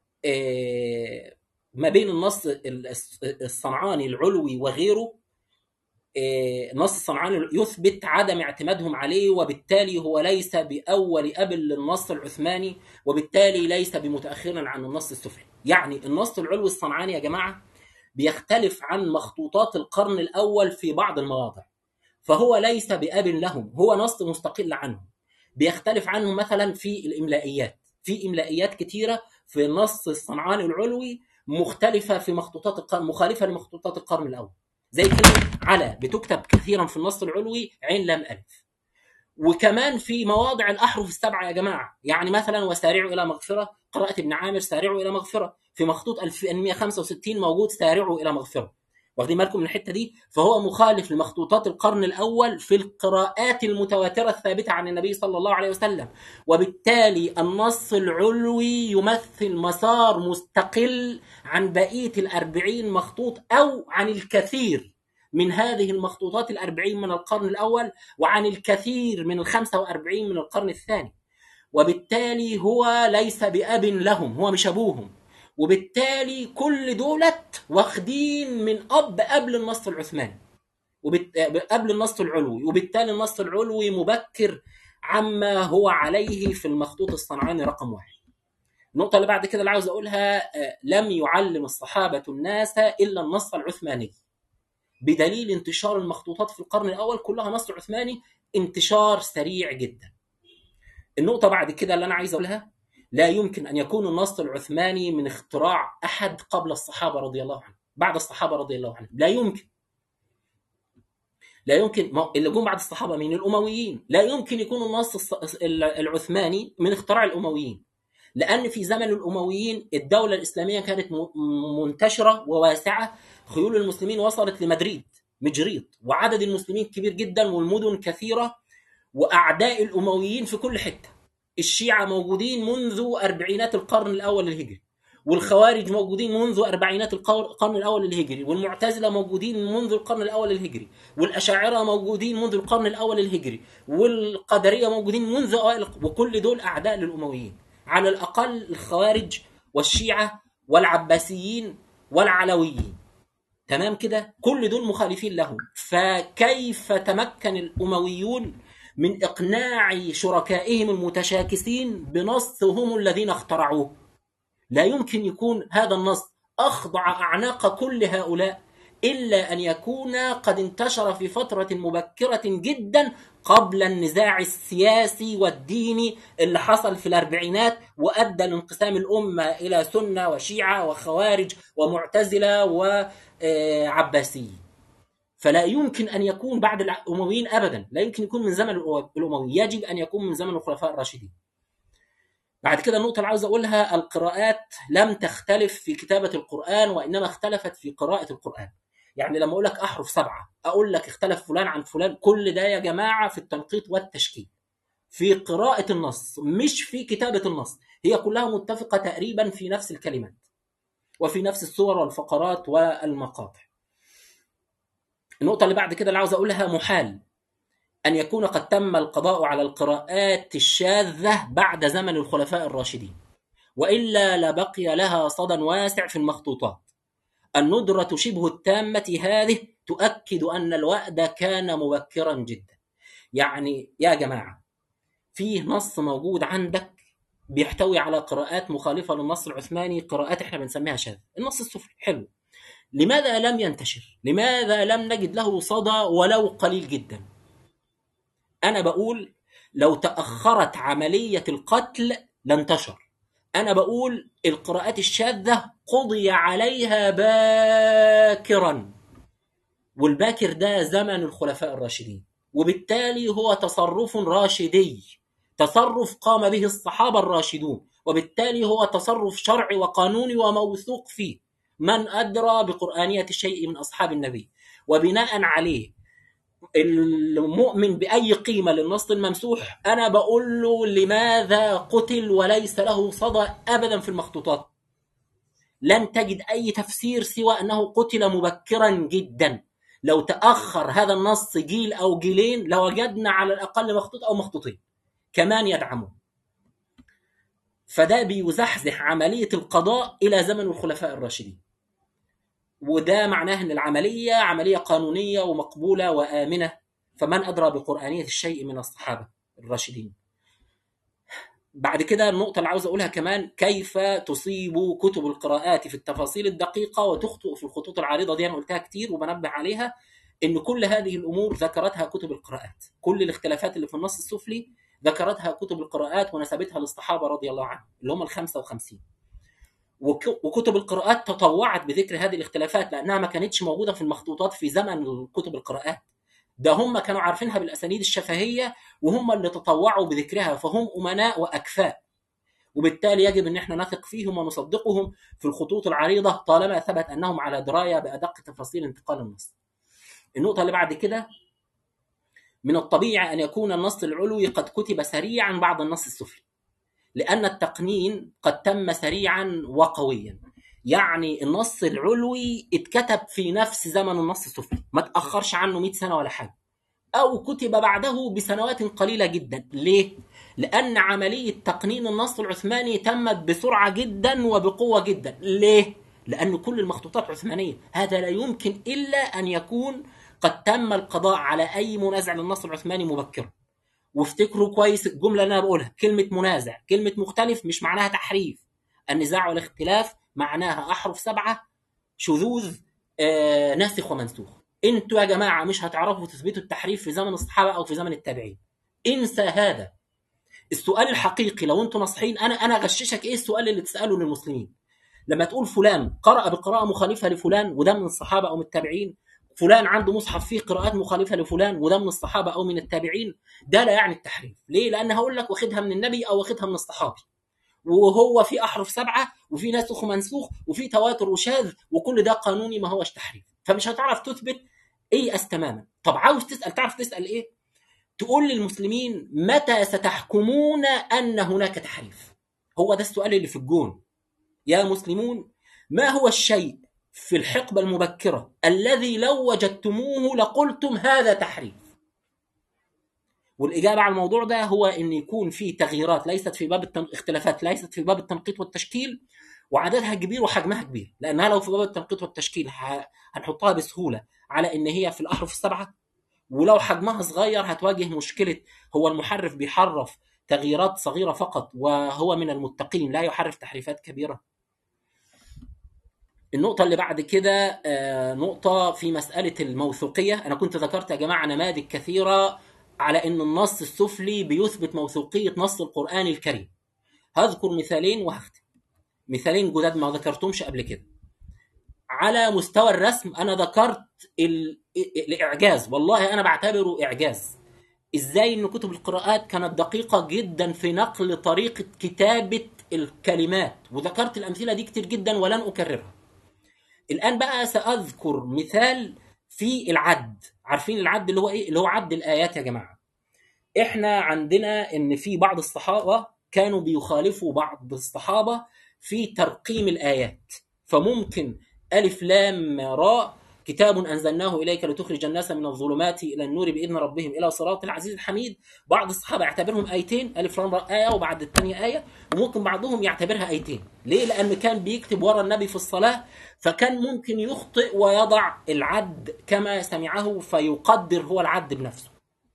ما بين النص الصنعاني العلوي وغيره النص الصنعاني يثبت عدم اعتمادهم عليه وبالتالي هو ليس بأول أب للنص العثماني وبالتالي ليس بمتأخر عن النص السفلي يعني النص العلوي الصنعاني يا جماعة بيختلف عن مخطوطات القرن الأول في بعض المواضع فهو ليس بأب لهم هو نص مستقل عنهم بيختلف عنهم مثلا في الإملائيات في املائيات كتيره في نص الصنعاني العلوي مختلفه في مخطوطات القرن مخالفه لمخطوطات القرن الاول زي كلمه على بتكتب كثيرا في النص العلوي عين لام الف وكمان في مواضع الاحرف السبعه يا جماعه يعني مثلا وسارعوا الى مغفره قراءه ابن عامر سارعوا الى مغفره في مخطوط 1165 موجود سارعوا الى مغفره واخدين بالكم من الحته دي فهو مخالف لمخطوطات القرن الاول في القراءات المتواتره الثابته عن النبي صلى الله عليه وسلم وبالتالي النص العلوي يمثل مسار مستقل عن بقيه الأربعين مخطوط او عن الكثير من هذه المخطوطات الأربعين من القرن الأول وعن الكثير من الخمسة وأربعين من القرن الثاني وبالتالي هو ليس بأب لهم هو مش أبوهم وبالتالي كل دولت واخدين من أب قبل النص العثماني وبت... قبل النص العلوي وبالتالي النص العلوي مبكر عما هو عليه في المخطوط الصنعاني رقم واحد النقطة اللي بعد كده اللي عاوز أقولها لم يعلم الصحابة الناس إلا النص العثماني بدليل انتشار المخطوطات في القرن الاول كلها نص عثماني انتشار سريع جدا. النقطة بعد كده اللي أنا عايز أقولها لا يمكن أن يكون النص العثماني من اختراع أحد قبل الصحابة رضي الله عنهم، بعد الصحابة رضي الله عنهم، لا يمكن. لا يمكن اللي جم بعد الصحابة مين؟ الأمويين، لا يمكن يكون النص العثماني من اختراع الأمويين. لأن في زمن الأمويين الدولة الإسلامية كانت منتشرة وواسعة خيول المسلمين وصلت لمدريد مجريط وعدد المسلمين كبير جدا والمدن كثيرة وأعداء الأمويين في كل حتة الشيعة موجودين منذ أربعينات القرن الأول الهجري والخوارج موجودين منذ أربعينات القرن الأول الهجري والمعتزلة موجودين منذ القرن الأول الهجري والأشاعرة موجودين منذ القرن الأول الهجري والقدرية موجودين منذ أوائل وكل دول أعداء للأمويين على الأقل الخوارج والشيعة والعباسيين والعلويين تمام كده كل دول مخالفين له فكيف تمكن الأمويون من إقناع شركائهم المتشاكسين بنص هم الذين اخترعوه لا يمكن يكون هذا النص أخضع أعناق كل هؤلاء إلا أن يكون قد انتشر في فترة مبكرة جدا قبل النزاع السياسي والديني اللي حصل في الأربعينات وأدى لانقسام الأمة إلى سنة وشيعة وخوارج ومعتزلة وعباسيين فلا يمكن أن يكون بعد الأمويين أبدا لا يمكن يكون من زمن الأموي يجب أن يكون من زمن الخلفاء الراشدين بعد كده النقطة اللي عاوز أقولها القراءات لم تختلف في كتابة القرآن وإنما اختلفت في قراءة القرآن يعني لما اقول لك احرف سبعه اقول لك اختلف فلان عن فلان كل ده يا جماعه في التنقيط والتشكيل في قراءه النص مش في كتابه النص هي كلها متفقه تقريبا في نفس الكلمات وفي نفس الصور والفقرات والمقاطع النقطة اللي بعد كده اللي عاوز أقولها محال أن يكون قد تم القضاء على القراءات الشاذة بعد زمن الخلفاء الراشدين وإلا لبقي لها صدى واسع في المخطوطات الندرة شبه التامة هذه تؤكد أن الوأد كان مبكرا جدا يعني يا جماعة فيه نص موجود عندك بيحتوي على قراءات مخالفة للنص العثماني قراءات احنا بنسميها شاذ النص السفلي حلو لماذا لم ينتشر لماذا لم نجد له صدى ولو قليل جدا أنا بقول لو تأخرت عملية القتل لانتشر أنا بقول القراءات الشاذة قضي عليها باكرا والباكر ده زمن الخلفاء الراشدين وبالتالي هو تصرف راشدي تصرف قام به الصحابة الراشدون وبالتالي هو تصرف شرعي وقانوني وموثوق فيه من أدرى بقرآنية شيء من أصحاب النبي وبناء عليه المؤمن بأي قيمة للنص الممسوح أنا بقول له لماذا قتل وليس له صدى أبدا في المخطوطات لن تجد أي تفسير سوى أنه قتل مبكرا جدا لو تأخر هذا النص جيل أو جيلين لوجدنا على الأقل مخطوط أو مخطوطين كمان يدعمون فده بيزحزح عملية القضاء إلى زمن الخلفاء الراشدين وده معناه ان العمليه عمليه قانونيه ومقبوله وامنه فمن ادرى بقرانيه الشيء من الصحابه الراشدين بعد كده النقطه اللي عاوز اقولها كمان كيف تصيب كتب القراءات في التفاصيل الدقيقه وتخطئ في الخطوط العريضه دي انا قلتها كتير وبنبه عليها ان كل هذه الامور ذكرتها كتب القراءات كل الاختلافات اللي في النص السفلي ذكرتها كتب القراءات ونسبتها للصحابه رضي الله عنهم اللي هم ال 55 وك- وكتب القراءات تطوعت بذكر هذه الاختلافات لانها ما كانتش موجوده في المخطوطات في زمن كتب القراءات ده هم كانوا عارفينها بالاسانيد الشفهيه وهم اللي تطوعوا بذكرها فهم امناء واكفاء وبالتالي يجب ان احنا نثق فيهم ونصدقهم في الخطوط العريضه طالما ثبت انهم على درايه بادق تفاصيل انتقال النص. النقطه اللي بعد كده من الطبيعي ان يكون النص العلوي قد كتب سريعا بعد النص السفلي. لان التقنين قد تم سريعا وقويا. يعني النص العلوي اتكتب في نفس زمن النص السفلي، ما تاخرش عنه 100 سنه ولا حاجه. او كتب بعده بسنوات قليله جدا، ليه؟ لأن عملية تقنين النص العثماني تمت بسرعة جدا وبقوة جدا ليه؟ لأن كل المخطوطات عثمانية هذا لا يمكن إلا أن يكون قد تم القضاء على أي منازع للنص العثماني مبكرا وافتكروا كويس الجملة اللي أنا بقولها كلمة منازع كلمة مختلف مش معناها تحريف النزاع والاختلاف معناها أحرف سبعة شذوذ آه ناسخ ومنسوخ انتوا يا جماعة مش هتعرفوا تثبتوا التحريف في زمن الصحابة أو في زمن التابعين انسى هذا السؤال الحقيقي لو انتوا ناصحين انا انا اغششك ايه السؤال اللي تساله للمسلمين لما تقول فلان قرأ بقراءة مخالفة لفلان وده من الصحابة أو من التابعين فلان عنده مصحف فيه قراءات مخالفة لفلان وده من الصحابة أو من التابعين ده لا يعني التحريف ليه؟ لأن هقول لك واخدها من النبي أو واخدها من الصحابي وهو في أحرف سبعة وفي ناسخ ومنسوخ وفي تواتر وشاذ وكل ده قانوني ما هوش تحريف فمش هتعرف تثبت ايأس تماما طب عاوز تسأل تعرف تسأل ايه؟ تقول للمسلمين متى ستحكمون ان هناك تحريف هو ده السؤال اللي في الجون يا مسلمون ما هو الشيء في الحقبه المبكره الذي لو وجدتموه لقلتم هذا تحريف والاجابه على الموضوع ده هو ان يكون في تغييرات ليست في باب التن... اختلافات ليست في باب التنقيط والتشكيل وعددها كبير وحجمها كبير لانها لو في باب التنقيط والتشكيل ه... هنحطها بسهوله على ان هي في الاحرف السبعه ولو حجمها صغير هتواجه مشكله هو المحرف بيحرف تغييرات صغيره فقط وهو من المتقين لا يحرف تحريفات كبيره. النقطة اللي بعد كده نقطة في مسألة الموثوقية، أنا كنت ذكرت يا جماعة نماذج كثيرة على أن النص السفلي بيثبت موثوقية نص القرآن الكريم. هذكر مثالين وهختم. مثالين جداد ما ذكرتهمش قبل كده. على مستوى الرسم انا ذكرت ال... الاعجاز والله انا بعتبره اعجاز ازاي ان كتب القراءات كانت دقيقه جدا في نقل طريقه كتابه الكلمات وذكرت الامثله دي كتير جدا ولن اكررها الان بقى ساذكر مثال في العد عارفين العد اللي هو ايه اللي هو عد الايات يا جماعه احنا عندنا ان في بعض الصحابه كانوا بيخالفوا بعض الصحابه في ترقيم الايات فممكن ألف لام راء كتاب أنزلناه إليك لتخرج الناس من الظلمات إلى النور بإذن ربهم إلى صراط العزيز الحميد بعض الصحابة يعتبرهم آيتين ألف لام راء آية وبعد الثانية آية وممكن بعضهم يعتبرها آيتين ليه؟ لأن كان بيكتب ورا النبي في الصلاة فكان ممكن يخطئ ويضع العد كما سمعه فيقدر هو العد بنفسه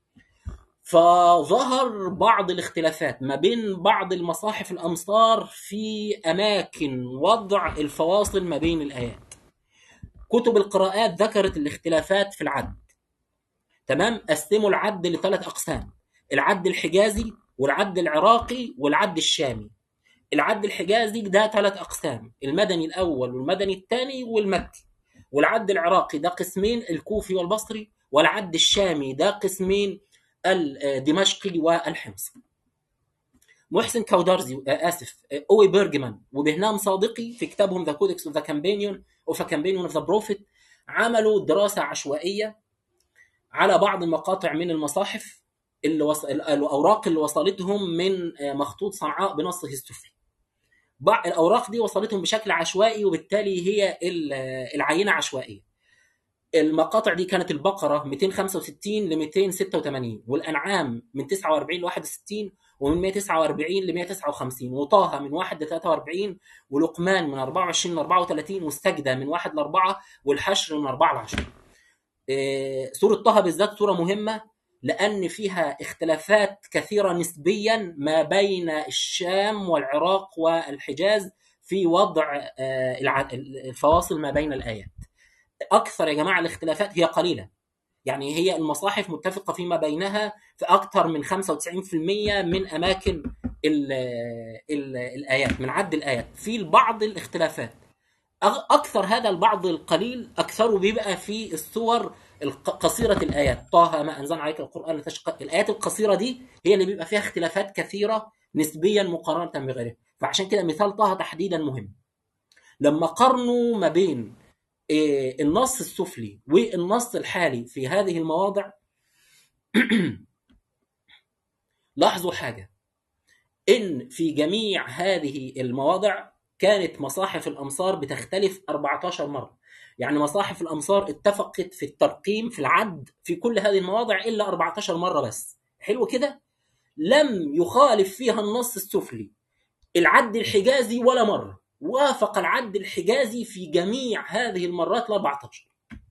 فظهر بعض الاختلافات ما بين بعض المصاحف الامصار في اماكن وضع الفواصل ما بين الايات. كتب القراءات ذكرت الاختلافات في العد. تمام؟ قسموا العد لثلاث اقسام. العد الحجازي والعد العراقي والعد الشامي. العد الحجازي ده ثلاث اقسام، المدني الاول والمدني الثاني والمكي. والعد العراقي ده قسمين الكوفي والبصري، والعد الشامي ده قسمين الدمشقي والحمصي محسن كودارزي اسف اوي بيرجمان وبهنام صادقي في كتابهم ذا كودكس اوف ذا كامبينيون اوف كامبينيون اوف ذا بروفيت عملوا دراسه عشوائيه على بعض المقاطع من المصاحف اللي وص... الاوراق اللي وصلتهم من مخطوط صنعاء بنصه السفلي الاوراق دي وصلتهم بشكل عشوائي وبالتالي هي العينه عشوائيه المقاطع دي كانت البقره 265 ل 286 والانعام من 49 ل 61 ومن 149 ل 159 وطه من 1 ل 43 ولقمان من 24 ل 34 والسجده من 1 ل 4 والحشر من 4 ل 10 سوره طه بالذات سوره مهمه لان فيها اختلافات كثيره نسبيا ما بين الشام والعراق والحجاز في وضع الفواصل ما بين الايات اكثر يا جماعه الاختلافات هي قليله يعني هي المصاحف متفقه فيما بينها في اكثر من 95% من اماكن ال ال الايات من عد الايات في بعض الاختلافات أغ- اكثر هذا البعض القليل اكثره بيبقى في السور الق- قصيره الايات طه ما انزلنا عليك القران لتشقى الايات القصيره دي هي اللي بيبقى فيها اختلافات كثيره نسبيا مقارنه بغيرها فعشان كده مثال طه تحديدا مهم لما قارنوا ما بين إيه، النص السفلي والنص الحالي في هذه المواضع لاحظوا حاجه ان في جميع هذه المواضع كانت مصاحف الامصار بتختلف 14 مره يعني مصاحف الامصار اتفقت في الترقيم في العد في كل هذه المواضع الا 14 مره بس حلو كده لم يخالف فيها النص السفلي العد الحجازي ولا مره وافق العد الحجازي في جميع هذه المرات ال 14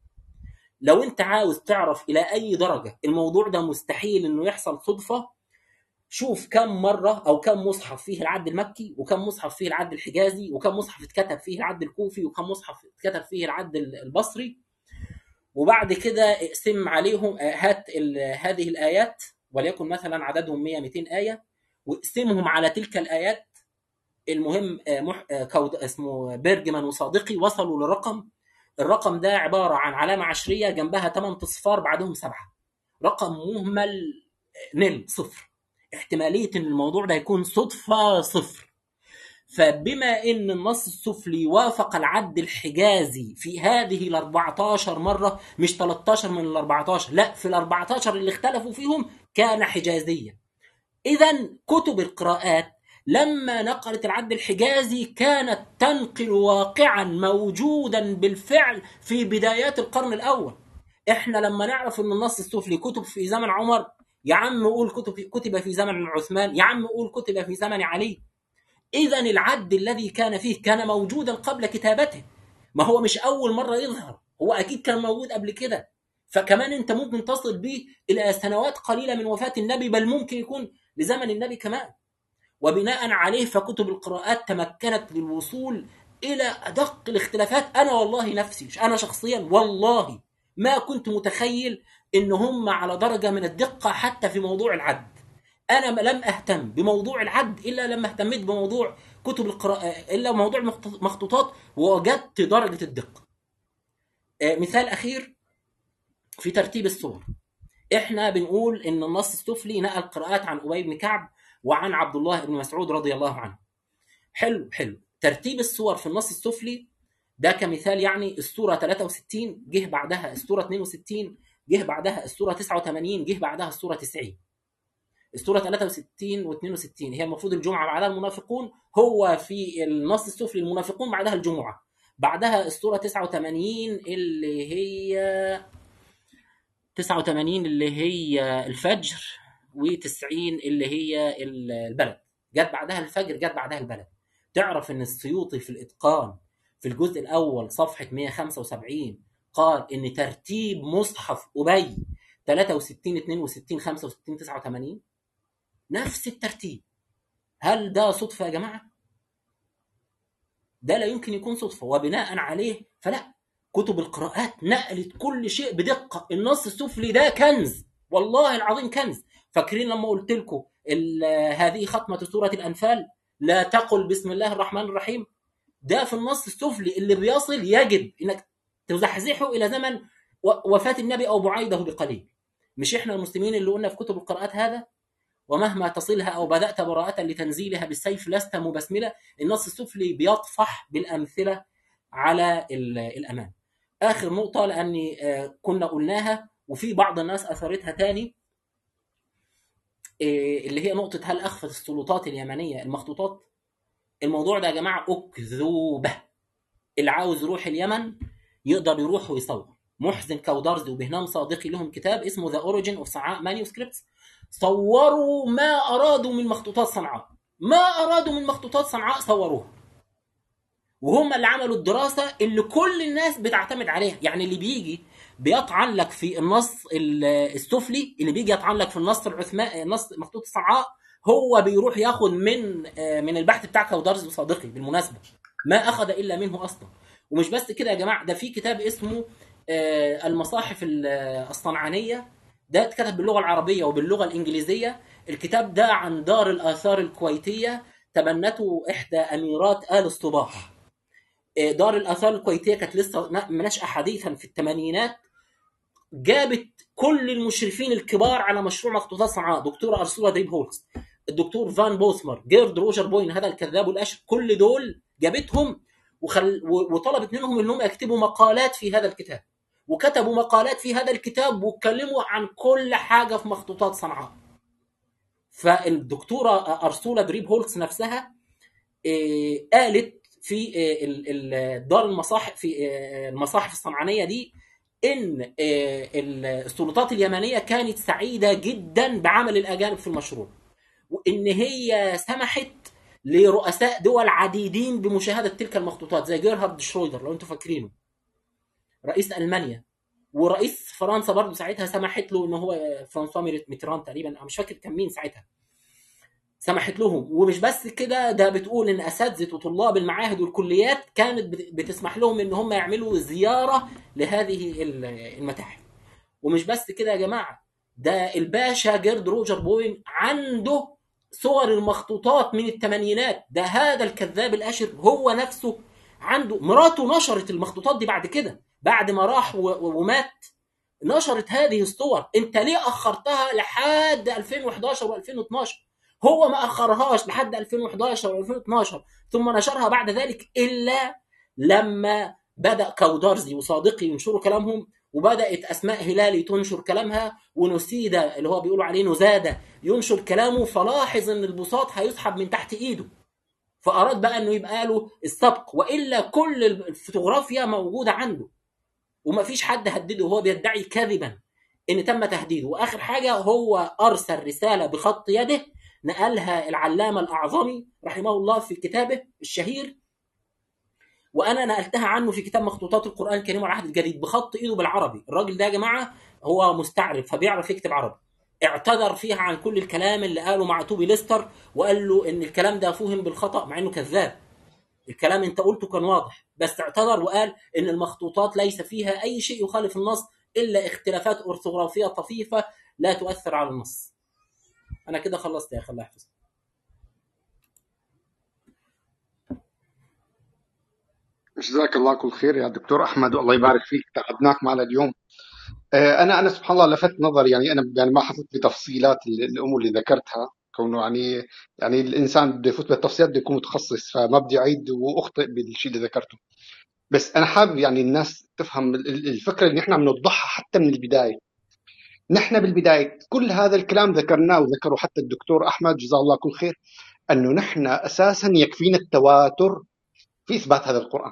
لو انت عاوز تعرف الى اي درجه الموضوع ده مستحيل انه يحصل صدفه شوف كم مرة أو كم مصحف فيه العد المكي وكم مصحف فيه العد الحجازي وكم مصحف اتكتب فيه العد الكوفي وكم مصحف اتكتب فيه العد البصري وبعد كده اقسم عليهم آه، هات ال- هذه الآيات وليكن مثلا عددهم 100 200 آية واقسمهم على تلك الآيات المهم آه، مح... آه، كود... اسمه بيرجمان وصادقي وصلوا لرقم الرقم ده عبارة عن علامة عشرية جنبها 8 اصفار بعدهم سبعة رقم مهمل آه، نل صفر احتماليه ان الموضوع ده يكون صدفه صفر فبما ان النص السفلي وافق العد الحجازي في هذه ال 14 مره مش 13 من ال 14 لا في ال 14 اللي اختلفوا فيهم كان حجازيا اذا كتب القراءات لما نقلت العد الحجازي كانت تنقل واقعا موجودا بالفعل في بدايات القرن الاول احنا لما نعرف ان النص السفلي كتب في زمن عمر يا عم قول كتب كتب في زمن عثمان يا عم قول كتب في زمن علي اذا العد الذي كان فيه كان موجودا قبل كتابته ما هو مش اول مره يظهر هو اكيد كان موجود قبل كده فكمان انت ممكن تصل به الى سنوات قليله من وفاه النبي بل ممكن يكون لزمن النبي كمان وبناء عليه فكتب القراءات تمكنت للوصول الى ادق الاختلافات انا والله نفسي انا شخصيا والله ما كنت متخيل ان هم على درجه من الدقه حتى في موضوع العد انا لم اهتم بموضوع العد الا لما اهتميت بموضوع كتب القراءه الا موضوع المخطوطات ووجدت درجه الدقه آه، مثال اخير في ترتيب الصور احنا بنقول ان النص السفلي نقل قراءات عن ابي بن كعب وعن عبد الله بن مسعود رضي الله عنه حلو حلو ترتيب الصور في النص السفلي ده كمثال يعني السوره 63 جه بعدها السوره 62 جه بعدها السوره 89 جه بعدها السوره 90 السوره 63 و 62 هي المفروض الجمعه بعدها المنافقون هو في النص السفلي المنافقون بعدها الجمعه بعدها السوره 89 اللي هي 89 اللي هي الفجر و90 اللي هي البلد جت بعدها الفجر جت بعدها البلد تعرف ان السيوطي في الاتقان في الجزء الاول صفحه 175 قال ان ترتيب مصحف ابي 63 62 65 89 نفس الترتيب هل ده صدفه يا جماعه ده لا يمكن يكون صدفه وبناء عليه فلا كتب القراءات نقلت كل شيء بدقه النص السفلي ده كنز والله العظيم كنز فاكرين لما قلت لكم هذه ختمه سوره الانفال لا تقل بسم الله الرحمن الرحيم ده في النص السفلي اللي بيصل يجب انك تزحزحه الى زمن وفاه النبي او بعيده بقليل مش احنا المسلمين اللي قلنا في كتب القراءات هذا ومهما تصلها او بدات براءه لتنزيلها بالسيف لست مبسمله النص السفلي بيطفح بالامثله على الامان اخر نقطه لاني كنا قلناها وفي بعض الناس اثرتها تاني اللي هي نقطه هل اخفت السلطات اليمنيه المخطوطات الموضوع ده يا جماعه اكذوبه اللي عاوز يروح اليمن يقدر يروح ويصور محزن كودرزي وبهنام صادقي لهم كتاب اسمه ذا اوريجين اوف صنعاء مانيوسكريبتس صوروا ما ارادوا من مخطوطات صنعاء ما ارادوا من مخطوطات صنعاء صوروها وهم اللي عملوا الدراسه اللي كل الناس بتعتمد عليها يعني اللي بيجي بيطعن لك في النص السفلي اللي بيجي يطعن لك في النص العثماني النص مخطوط صنعاء هو بيروح ياخد من من البحث بتاع كودرز وصادقي بالمناسبه ما اخذ الا منه اصلا ومش بس كده يا جماعه ده في كتاب اسمه آه، المصاحف ال- الصنعانيه ده اتكتب باللغه العربيه وباللغه الانجليزيه الكتاب ده عن دار الاثار الكويتيه تبنته احدى اميرات ال الصباح آه، دار الاثار الكويتيه كانت لسه نا- ناشئه حديثا في الثمانينات جابت كل المشرفين الكبار على مشروع مخطوطات صنعاء دكتور ارسولا دريب هولز الدكتور فان بوثمر جيرد روجر بوين هذا الكذاب والاشر كل دول جابتهم وخل... و- وطلبت منهم انهم يكتبوا مقالات في هذا الكتاب وكتبوا مقالات في هذا الكتاب واتكلموا عن كل حاجه في مخطوطات صنعاء فالدكتوره ارسولا دريب هولتس نفسها آه، قالت في آه، ال- ال- دار المصاحف في آه، المصاحف الصنعانيه دي ان آه، السلطات اليمنيه كانت سعيده جدا بعمل الاجانب في المشروع وان هي سمحت لرؤساء دول عديدين بمشاهده تلك المخطوطات زي جيرهارد شرويدر لو انتم فاكرينه رئيس المانيا ورئيس فرنسا برضه ساعتها سمحت له ان هو فرانسوا ميتران تقريبا انا مش فاكر كان مين ساعتها سمحت لهم ومش بس كده ده بتقول ان اساتذه وطلاب المعاهد والكليات كانت بت- بتسمح لهم ان هم يعملوا زياره لهذه ال- المتاحف ومش بس كده يا جماعه ده الباشا جيرد روجر بوين عنده صور المخطوطات من الثمانينات ده هذا الكذاب الاشر هو نفسه عنده مراته نشرت المخطوطات دي بعد كده بعد ما راح و- و- ومات نشرت هذه الصور انت ليه اخرتها لحد 2011 و2012 هو ما اخرهاش لحد 2011 و2012 ثم نشرها بعد ذلك الا لما بدا كودارزي وصادقي ينشروا كلامهم وبدات اسماء هلالي تنشر كلامها ونسيده اللي هو بيقولوا عليه نزاده ينشر كلامه فلاحظ ان البساط هيسحب من تحت ايده فاراد بقى انه يبقى له السبق والا كل الفوتوغرافيا موجوده عنده وما فيش حد هدده وهو بيدعي كذبا ان تم تهديده واخر حاجه هو ارسل رساله بخط يده نقلها العلامه الاعظمي رحمه الله في كتابه الشهير وانا نقلتها عنه في كتاب مخطوطات القران الكريم والعهد الجديد بخط ايده بالعربي الراجل ده يا جماعه هو مستعرب فبيعرف يكتب عربي اعتذر فيها عن كل الكلام اللي قاله مع توبي ليستر وقال له ان الكلام ده فهم بالخطا مع انه كذاب الكلام انت قلته كان واضح بس اعتذر وقال ان المخطوطات ليس فيها اي شيء يخالف النص الا اختلافات ارثوغرافيه طفيفه لا تؤثر على النص انا كده خلصت يا اخي الله يحفظك جزاك الله كل خير يا دكتور احمد والله يبارك فيك تعبناك معنا اليوم آه، انا انا سبحان الله لفت نظري يعني انا يعني ما حطيت بتفصيلات ال- الامور اللي ذكرتها كونه يعني يعني الانسان بده يفوت بالتفصيلات بده يكون متخصص فما بدي اعيد واخطئ بالشيء اللي ذكرته بس انا حابب يعني الناس تفهم ال- ال- الفكره اللي نحن عم نوضحها حتى من البدايه نحن بالبدايه كل هذا الكلام ذكرناه وذكره حتى الدكتور احمد جزاه الله كل خير انه نحن اساسا يكفينا التواتر في اثبات هذا القران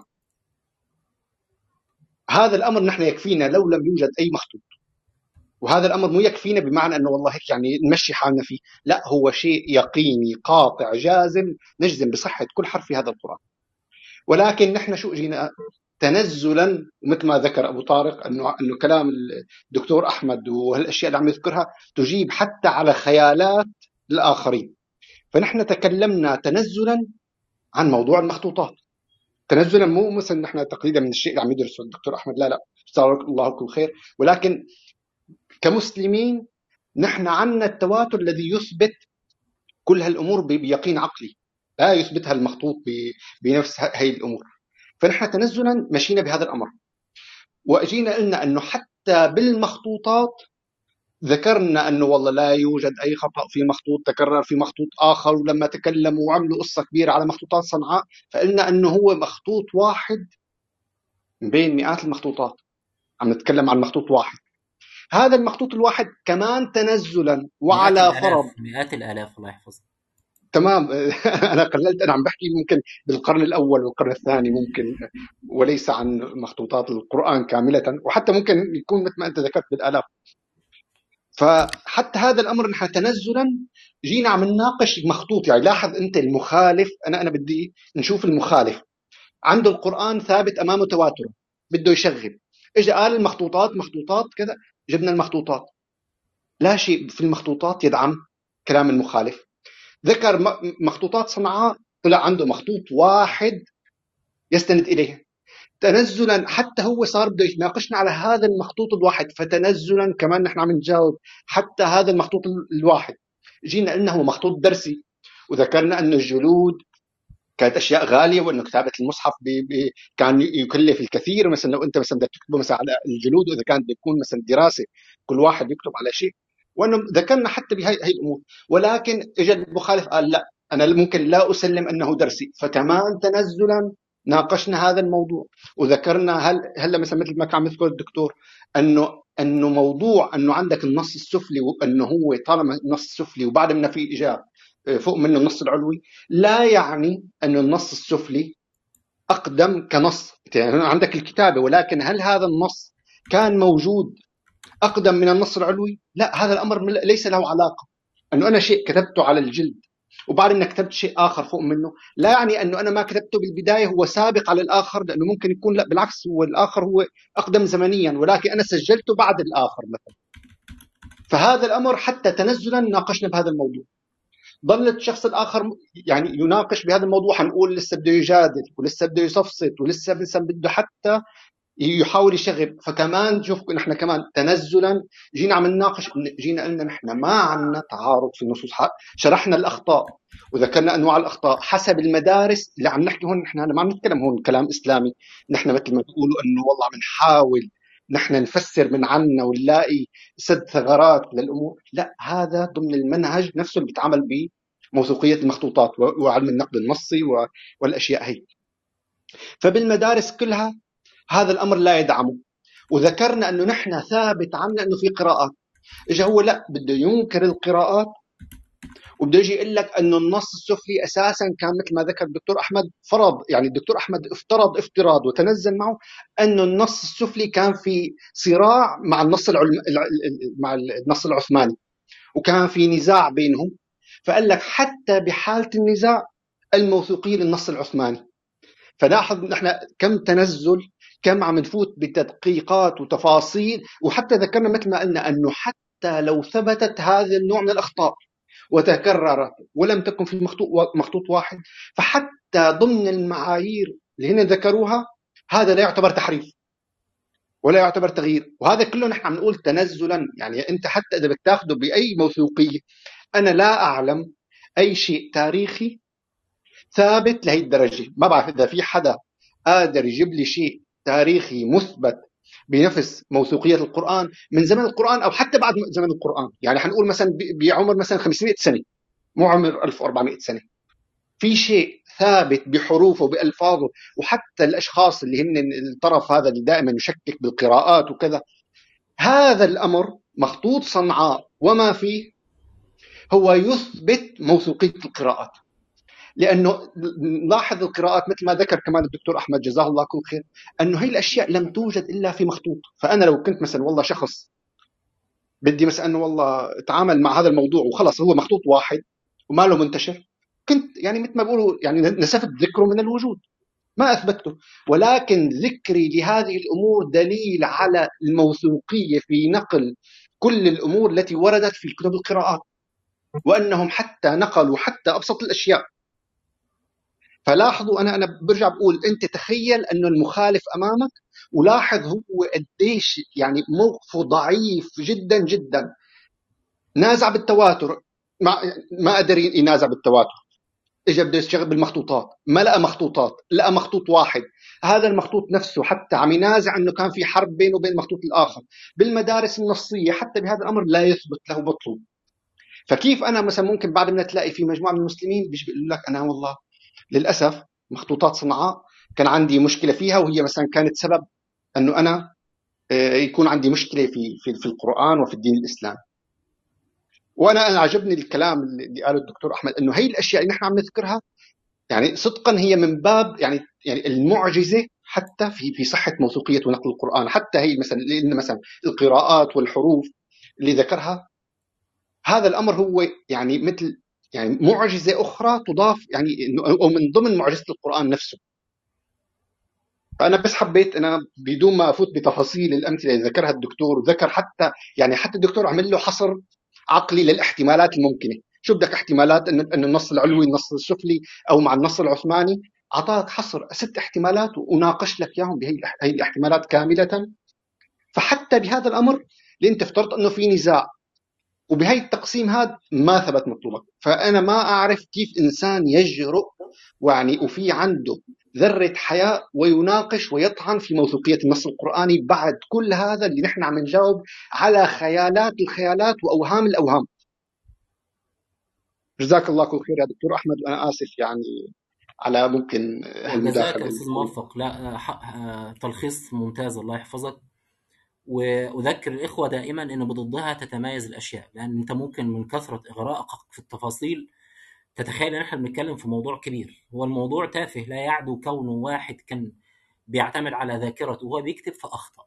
هذا الامر نحن يكفينا لو لم يوجد اي مخطوط وهذا الامر مو يكفينا بمعنى انه والله هيك يعني نمشي حالنا فيه لا هو شيء يقيني قاطع جازم نجزم بصحه كل حرف في هذا القران ولكن نحن شو جينا تنزلا مثل ما ذكر ابو طارق انه انه كلام الدكتور احمد وهالاشياء اللي عم يذكرها تجيب حتى على خيالات الاخرين فنحن تكلمنا تنزلا عن موضوع المخطوطات تنزلا مو مثلا نحن تقليدا من الشيء اللي عم يدرسه الدكتور احمد لا لا جزاه الله كل خير ولكن كمسلمين نحن عنا التواتر الذي يثبت كل هالامور ب- بيقين عقلي لا يثبتها المخطوط ب- بنفس ه- هي الامور فنحن تنزلا مشينا بهذا الامر واجينا قلنا انه حتى بالمخطوطات ذكرنا انه والله لا يوجد اي خطا في مخطوط تكرر في مخطوط اخر ولما تكلموا وعملوا قصه كبيره على مخطوطات صنعاء فقلنا انه هو مخطوط واحد من بين مئات المخطوطات عم نتكلم عن مخطوط واحد هذا المخطوط الواحد كمان تنزلا مئات وعلى فرض الالاف مئات الالاف الله يحفظك تمام انا قللت انا عم بحكي ممكن بالقرن الاول والقرن الثاني ممكن وليس عن مخطوطات القران كامله وحتى ممكن يكون مثل ما انت ذكرت بالالاف فحتى هذا الامر نحن تنزلا جينا عم نناقش مخطوط يعني لاحظ انت المخالف انا انا بدي نشوف المخالف عنده القران ثابت امامه تواتره بده يشغل اجى قال المخطوطات مخطوطات كذا جبنا المخطوطات لا شيء في المخطوطات يدعم كلام المخالف ذكر م- مخطوطات صنعاء طلع عنده مخطوط واحد يستند اليه تنزلا حتى هو صار بده يناقشنا على هذا المخطوط الواحد فتنزلا كمان نحن عم نجاوب حتى هذا المخطوط الواحد جينا قلنا هو مخطوط درسي وذكرنا انه الجلود كانت اشياء غاليه وانه كتابه المصحف بي بي كان يكلف الكثير مثلا لو انت مثلا بدك تكتبه مثلا على الجلود واذا كانت بتكون مثلا دراسه كل واحد يكتب على شيء وانه ذكرنا حتى بهي هي الامور ولكن اجى المخالف قال لا انا ممكن لا اسلم انه درسي فكمان تنزلا ناقشنا هذا الموضوع وذكرنا هل هلا مثلا مثل ما كان يذكر الدكتور انه انه موضوع انه عندك النص السفلي وانه هو طالما النص السفلي وبعد ما في اجابه فوق منه النص العلوي لا يعني أن النص السفلي أقدم كنص يعني عندك الكتابة ولكن هل هذا النص كان موجود أقدم من النص العلوي لا هذا الأمر ليس له علاقة أنه أنا شيء كتبته على الجلد وبعد انك كتبت شيء اخر فوق منه لا يعني انه انا ما كتبته بالبدايه هو سابق على الاخر لانه ممكن يكون لا بالعكس هو الاخر هو اقدم زمنيا ولكن انا سجلته بعد الاخر مثلا فهذا الامر حتى تنزلا ناقشنا بهذا الموضوع ظل الشخص الاخر يعني يناقش بهذا الموضوع حنقول لسه بده يجادل ولسه بده يصفصف ولسه مثلا بده حتى يحاول يشغب فكمان شوف نحن كمان تنزلا جينا عم نناقش جينا قلنا نحن ما عندنا تعارض في النصوص شرحنا الاخطاء وذكرنا انواع الاخطاء حسب المدارس اللي عم نحكي هون نحن ما عم نتكلم هون كلام اسلامي نحن مثل ما بيقولوا انه والله عم نحاول نحن نفسر من عنا ونلاقي سد ثغرات للامور لا هذا ضمن المنهج نفسه اللي بيتعامل بموثوقيه المخطوطات وعلم النقد النصي والاشياء هي فبالمدارس كلها هذا الامر لا يدعمه وذكرنا انه نحن ثابت عنا انه في قراءات اجى هو لا بده ينكر القراءات وبده يجي يقول لك انه النص السفلي اساسا كان مثل ما ذكر الدكتور احمد فرض يعني الدكتور احمد افترض افتراض وتنزل معه انه النص السفلي كان في صراع مع النص العلم مع النص العثماني وكان في نزاع بينهم فقال لك حتى بحاله النزاع الموثوقيه للنص العثماني فلاحظ نحن كم تنزل كم عم نفوت بتدقيقات وتفاصيل وحتى ذكرنا مثل ما قلنا انه حتى لو ثبتت هذا النوع من الاخطاء وتكررت ولم تكن في مخطوط مخطوط واحد فحتى ضمن المعايير اللي هنا ذكروها هذا لا يعتبر تحريف ولا يعتبر تغيير وهذا كله نحن عم نقول تنزلا يعني انت حتى اذا بدك تاخذه باي موثوقيه انا لا اعلم اي شيء تاريخي ثابت لهي الدرجه ما بعرف اذا في حدا قادر يجيب لي شيء تاريخي مثبت بنفس موثوقيه القران من زمن القران او حتى بعد زمن القران يعني حنقول مثلا بعمر مثلا 500 سنه مو عمر 1400 سنه في شيء ثابت بحروفه وبالفاظه وحتى الاشخاص اللي هن الطرف هذا اللي دائما يشكك بالقراءات وكذا هذا الامر مخطوط صنعاء وما فيه هو يثبت موثوقيه القراءات لانه نلاحظ القراءات مثل ما ذكر كمان الدكتور احمد جزاه الله كل خير انه هي الاشياء لم توجد الا في مخطوط فانا لو كنت مثلا والله شخص بدي مثلا انه والله اتعامل مع هذا الموضوع وخلص هو مخطوط واحد وما له منتشر كنت يعني مثل ما بيقولوا يعني نسفت ذكره من الوجود ما اثبته ولكن ذكري لهذه الامور دليل على الموثوقيه في نقل كل الامور التي وردت في كتب القراءات وانهم حتى نقلوا حتى ابسط الاشياء فلاحظوا انا انا برجع بقول انت تخيل انه المخالف امامك ولاحظ هو قديش يعني موقفه ضعيف جدا جدا نازع بالتواتر ما ما قدر ينازع بالتواتر اجى بده يشتغل بالمخطوطات ما لقى مخطوطات لقى مخطوط واحد هذا المخطوط نفسه حتى عم ينازع انه كان في حرب بينه وبين المخطوط الاخر بالمدارس النصيه حتى بهذا الامر لا يثبت له مطلوب فكيف انا مثلا ممكن بعد ما تلاقي في مجموعه من المسلمين بيجي بيقول لك انا والله للاسف مخطوطات صنعاء كان عندي مشكله فيها وهي مثلا كانت سبب انه انا آه، يكون عندي مشكله في في, في القران وفي الدين الاسلامي وانا انا عجبني الكلام اللي قاله الدكتور احمد انه هي الاشياء اللي نحن عم نذكرها يعني صدقا هي من باب يعني يعني المعجزه حتى في في صحه موثوقيه ونقل القران حتى هي مثلا لان مثلا القراءات والحروف اللي ذكرها هذا الامر هو يعني مثل يعني معجزه اخرى تضاف يعني او من ضمن معجزه القران نفسه فانا بس حبيت انا بدون ما افوت بتفاصيل الامثله اللي ذكرها الدكتور وذكر حتى يعني حتى الدكتور عمل له حصر عقلي للاحتمالات الممكنه شو بدك احتمالات انه انه النص العلوي النص السفلي او مع النص العثماني اعطاك حصر ست احتمالات وناقش لك اياهم بهي هي الاحتمالات كامله فحتى بهذا الامر اللي انت افترضت انه في نزاع وبهي التقسيم هذا ما ثبت مطلوبك فانا ما اعرف كيف انسان يجرؤ يعني وفي عنده ذرة حياء ويناقش ويطعن في موثوقية النص القرآني بعد كل هذا اللي نحن عم نجاوب على خيالات الخيالات وأوهام الأوهام جزاك الله كل خير يا دكتور أحمد وأنا آسف يعني على ممكن جزاك هالمداخلة يا استاذ موفق لا ح- آه، تلخيص ممتاز الله يحفظك واذكر الاخوه دائما ان بضدها تتميز الاشياء لان انت ممكن من كثره اغراءك في التفاصيل تتخيل ان احنا بنتكلم في موضوع كبير هو الموضوع تافه لا يعدو كونه واحد كان بيعتمد على ذاكرته وهو بيكتب فاخطا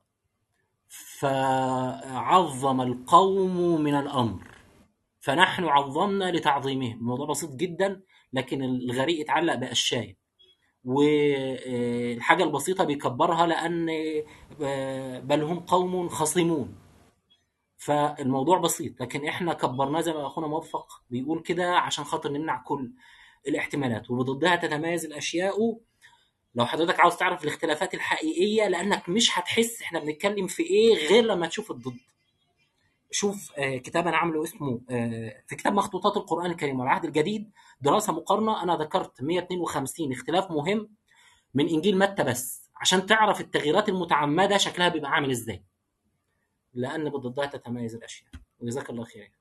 فعظم القوم من الامر فنحن عظمنا لتعظيمهم الموضوع بسيط جدا لكن الغريق اتعلق بقشايه والحاجه البسيطه بيكبرها لان آه، بل هم قوم خصمون فالموضوع بسيط لكن احنا كبرناه زي ما اخونا موفق بيقول كده عشان خاطر نمنع كل الاحتمالات وبضدها تتميز الاشياء لو حضرتك عاوز تعرف الاختلافات الحقيقيه لانك مش هتحس احنا بنتكلم في ايه غير لما تشوف الضد شوف آه، كتاب انا عامله اسمه آه، في كتاب مخطوطات القران الكريم والعهد الجديد دراسه مقارنه انا ذكرت 152 اختلاف مهم من انجيل متى بس عشان تعرف التغييرات المتعمده شكلها بيبقى عامل ازاي لان بضدها تتميز الاشياء وجزاك الله خير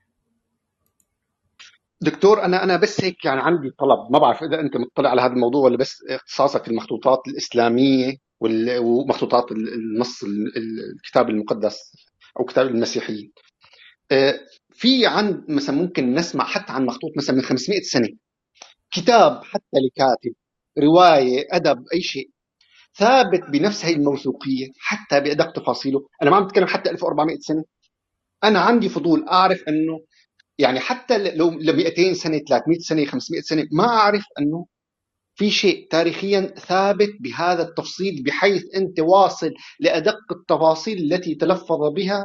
دكتور انا انا بس هيك يعني عندي طلب ما بعرف اذا انت مطلع على هذا الموضوع ولا بس اختصاصك المخطوطات الاسلاميه وال- ومخطوطات ال- النص ال- ال- الكتاب المقدس او كتاب المسيحيين آه، في عن مثلا ممكن نسمع حتى عن مخطوط مثلا من 500 سنه كتاب حتى لكاتب روايه ادب اي شيء ثابت بنفس هي الموثوقيه حتى بادق تفاصيله انا ما عم بتكلم حتى 1400 سنه انا عندي فضول اعرف انه يعني حتى لو ل 200 سنه 300 سنه 500 سنه ما اعرف انه في شيء تاريخيا ثابت بهذا التفصيل بحيث انت واصل لادق التفاصيل التي تلفظ بها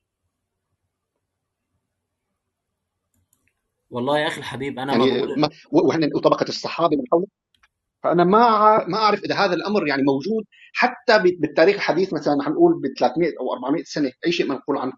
والله يا اخي الحبيب انا ما يعني بقول ما وهن وطبقه الصحابه من حوله فانا ما ع- ما اعرف اذا هذا الامر يعني موجود حتى ب- بالتاريخ الحديث مثلا نحن نقول ب 300 او 400 سنه اي شيء منقول عنه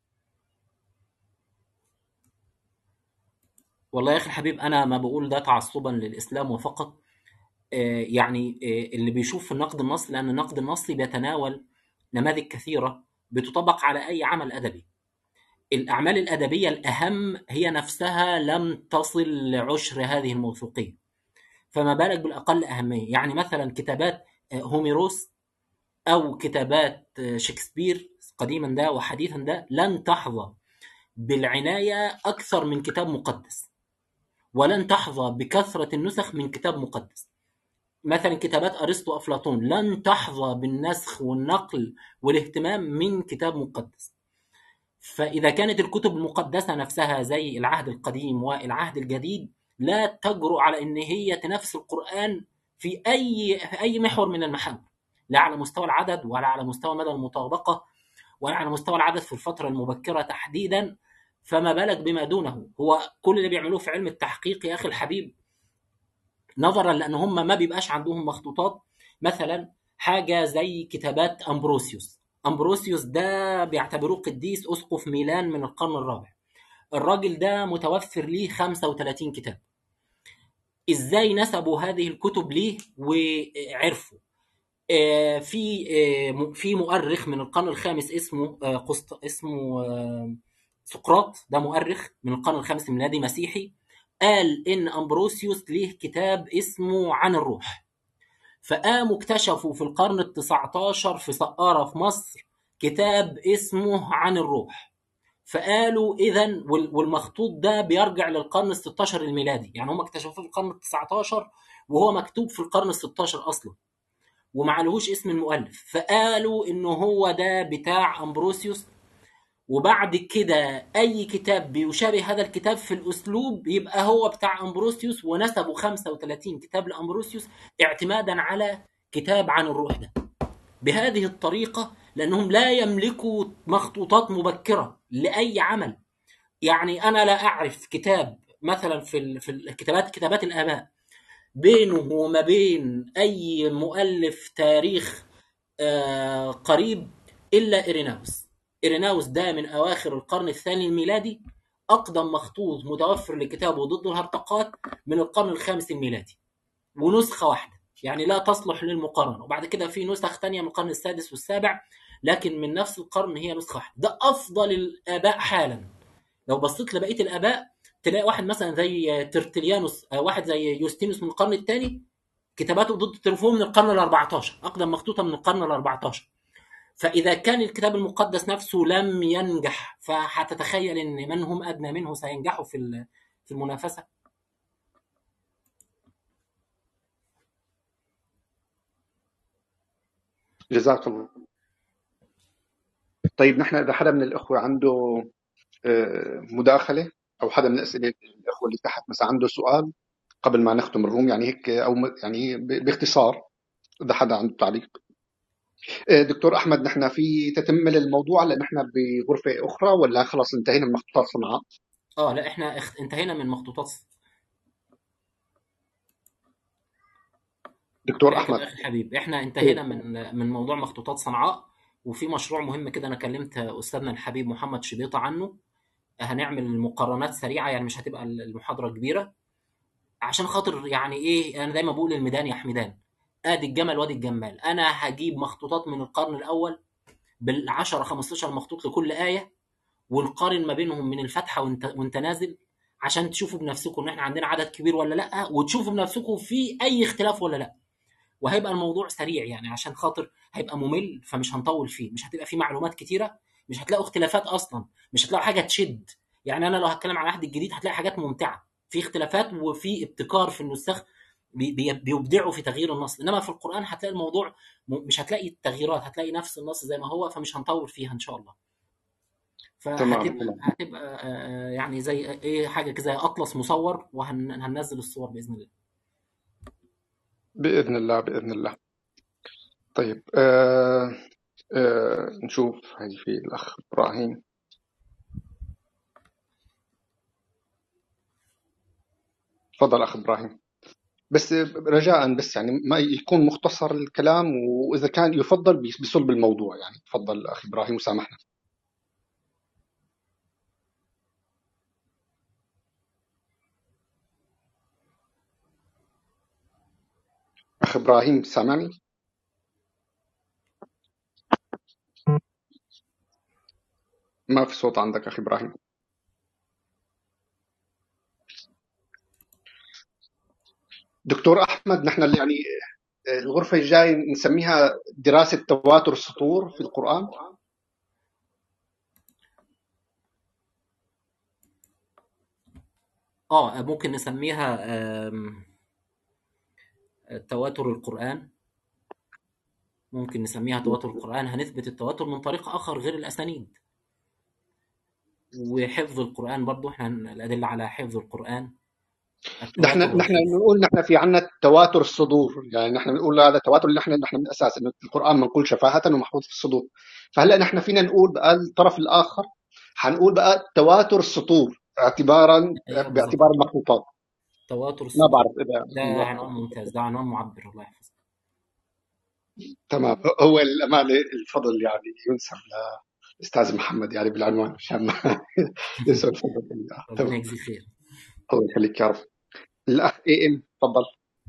والله يا اخي الحبيب انا ما بقول ده تعصبا للاسلام وفقط آه، يعني آه، اللي بيشوف في النقد النصي لان النقد النصي بيتناول نماذج كثيره بتطبق على اي عمل ادبي الاعمال الادبيه الاهم هي نفسها لم تصل لعشر هذه الموثوقيه فما بالك بالاقل اهميه يعني مثلا كتابات آه، هوميروس او كتابات آه، شكسبير قديما ده وحديثا ده لن تحظى بالعنايه اكثر من كتاب مقدس ولن تحظى بكثره النسخ من كتاب مقدس مثلا كتابات ارسطو وافلاطون لن تحظى بالنسخ والنقل والاهتمام من كتاب مقدس فاذا كانت الكتب المقدسه نفسها زي العهد القديم والعهد الجديد لا تجرؤ على ان هي تنافس القران في اي في اي محور من المحاور لا على مستوى العدد ولا على مستوى مدى المطابقه ولا على مستوى العدد في الفتره المبكره تحديدا فما بالك بما دونه هو كل اللي بيعملوه في علم التحقيق يا اخي الحبيب نظرا لان هم ما بيبقاش عندهم مخطوطات مثلا حاجه زي كتابات امبروسيوس امبروسيوس ده بيعتبروه قديس اسقف ميلان من القرن الرابع الراجل ده متوفر ليه 35 كتاب ازاي نسبوا هذه الكتب ليه وعرفوا آه، في آه، م- في مؤرخ من القرن الخامس اسمه آه، قسط اسمه آه، سقراط ده مؤرخ من القرن الخامس الميلادي مسيحي قال ان امبروسيوس ليه كتاب اسمه عن الروح فقاموا اكتشفوا في القرن التسعة عشر في سقارة في مصر كتاب اسمه عن الروح فقالوا اذا والمخطوط ده بيرجع للقرن ال 16 الميلادي يعني هم اكتشفوه في القرن ال 19 وهو مكتوب في القرن ال 16 اصلا ومعلهوش اسم المؤلف فقالوا انه هو ده بتاع امبروسيوس وبعد كده اي كتاب بيشابه هذا الكتاب في الاسلوب يبقى هو بتاع امبروسيوس ونسبوا 35 كتاب لامبروسيوس اعتمادا على كتاب عن الروح ده بهذه الطريقه لانهم لا يملكوا مخطوطات مبكره لاي عمل يعني انا لا اعرف كتاب مثلا في ال- في الكتابات كتابات الاباء بينه وما بين اي مؤلف تاريخ آه، قريب الا ايريناوس ايريناوس ده من اواخر القرن الثاني الميلادي اقدم مخطوط متوفر لكتابه ضد الهرطقات من القرن الخامس الميلادي ونسخه واحده يعني لا تصلح للمقارنه وبعد كده في نسخ تانية من القرن السادس والسابع لكن من نفس القرن هي نسخه واحده ده افضل الاباء حالا لو بصيت لبقيه الاباء تلاقي واحد مثلا زي ترتليانوس آه، واحد زي يوستينوس من القرن الثاني كتاباته ضد التلفون من القرن ال 14 اقدم مخطوطه من القرن ال 14 فاذا كان الكتاب المقدس نفسه لم ينجح فهتتخيل ان من هم ادنى منه سينجحوا في ال- في المنافسه جزاك الله طيب نحن اذا حدا من الاخوه عنده آه، مداخله او حدا من اسئله الاخوه اللي تحت مثلا عنده سؤال قبل ما نختم الروم يعني هيك او م- يعني ب- باختصار اذا حدا عنده تعليق آه، دكتور احمد نحن في تتمه للموضوع هلا نحن بغرفه اخرى ولا خلص انتهينا من مخطوطات صنعاء اه لا احنا اخ- انتهينا من مخطوطات دكتور حياك احمد الله اخي الحبيب احنا انتهينا من من موضوع مخطوطات صنعاء وفي مشروع مهم كده انا كلمت استاذنا الحبيب محمد شبيطه عنه هنعمل مقارنات سريعه يعني مش هتبقى المحاضره كبيره عشان خاطر يعني ايه انا دايما بقول الميدان يا حميدان ادي الجمل وادي الجمال انا هجيب مخطوطات من القرن الاول بال 10 15 مخطوط لكل ايه ونقارن ما بينهم من الفاتحه وانت وانت نازل عشان تشوفوا بنفسكم ان احنا عندنا عدد كبير ولا لا وتشوفوا بنفسكم في اي اختلاف ولا لا وهيبقى الموضوع سريع يعني عشان خاطر هيبقى ممل فمش هنطول فيه مش هتبقى فيه معلومات كتيره مش هتلاقوا اختلافات اصلا مش هتلاقوا حاجه تشد يعني انا لو هتكلم عن العهد الجديد هتلاقي حاجات ممتعه في اختلافات وفي ابتكار في النساخ بي- بي- بيبدعوا في تغيير النص انما في القران هتلاقي الموضوع م- مش هتلاقي التغييرات هتلاقي نفس النص زي ما هو فمش هنطول فيها ان شاء الله تمام فهتبقى تمام هتبقى آه، يعني زي ايه حاجه كده زي اطلس مصور وهننزل الصور باذن الله باذن الله باذن الله طيب آه آه نشوف هذه في الاخ ابراهيم تفضل اخ ابراهيم بس رجاء بس يعني ما يكون مختصر الكلام واذا كان يفضل بصلب الموضوع يعني تفضل اخي ابراهيم وسامحنا اخ ابراهيم سامعني ما في صوت عندك اخي ابراهيم دكتور احمد نحن اللي يعني الغرفه الجايه نسميها دراسه تواتر السطور في القران اه ممكن نسميها آم، تواتر القرآن ممكن نسميها تواتر القرآن هنثبت التواتر من طريق آخر غير الأسانيد وحفظ القرآن برضو احنا الأدلة على حفظ القرآن نحن التواتر نحن والحفظ نقول نحن في عندنا تواتر الصدور يعني نحن نقول هذا تواتر اللي نحن نحن من الاساس انه القران منقول شفاهه ومحفوظ في الصدور فهلا نحن فينا نقول بقى الطرف الاخر حنقول بقى تواتر السطور اعتبارا ايوه بالظبط باعتبار المخطوطات تواتر ما السطور بعرف اذا ده موافق عنوان ممتاز ده عنوان معبر الله يحفظك تمام هو الامانه الفضل يعني ينسب لاستاذ محمد يعني بالعنوان عشان ما ينسب الفضل لله. ربنا تمام يجزيه خير الله يخليك يا رب الاخ اي ام تفضل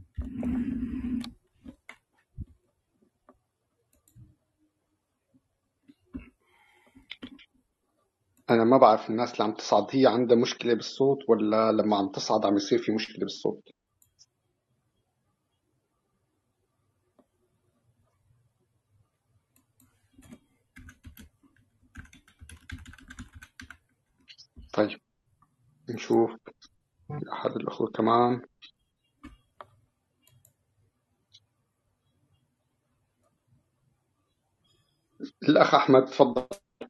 انا ما بعرف الناس اللي عم تصعد هي عندها مشكله بالصوت ولا لما عم تصعد عم يصير في مشكله بالصوت طيب نشوف في احد الاخوه كمان الاخ احمد تفضل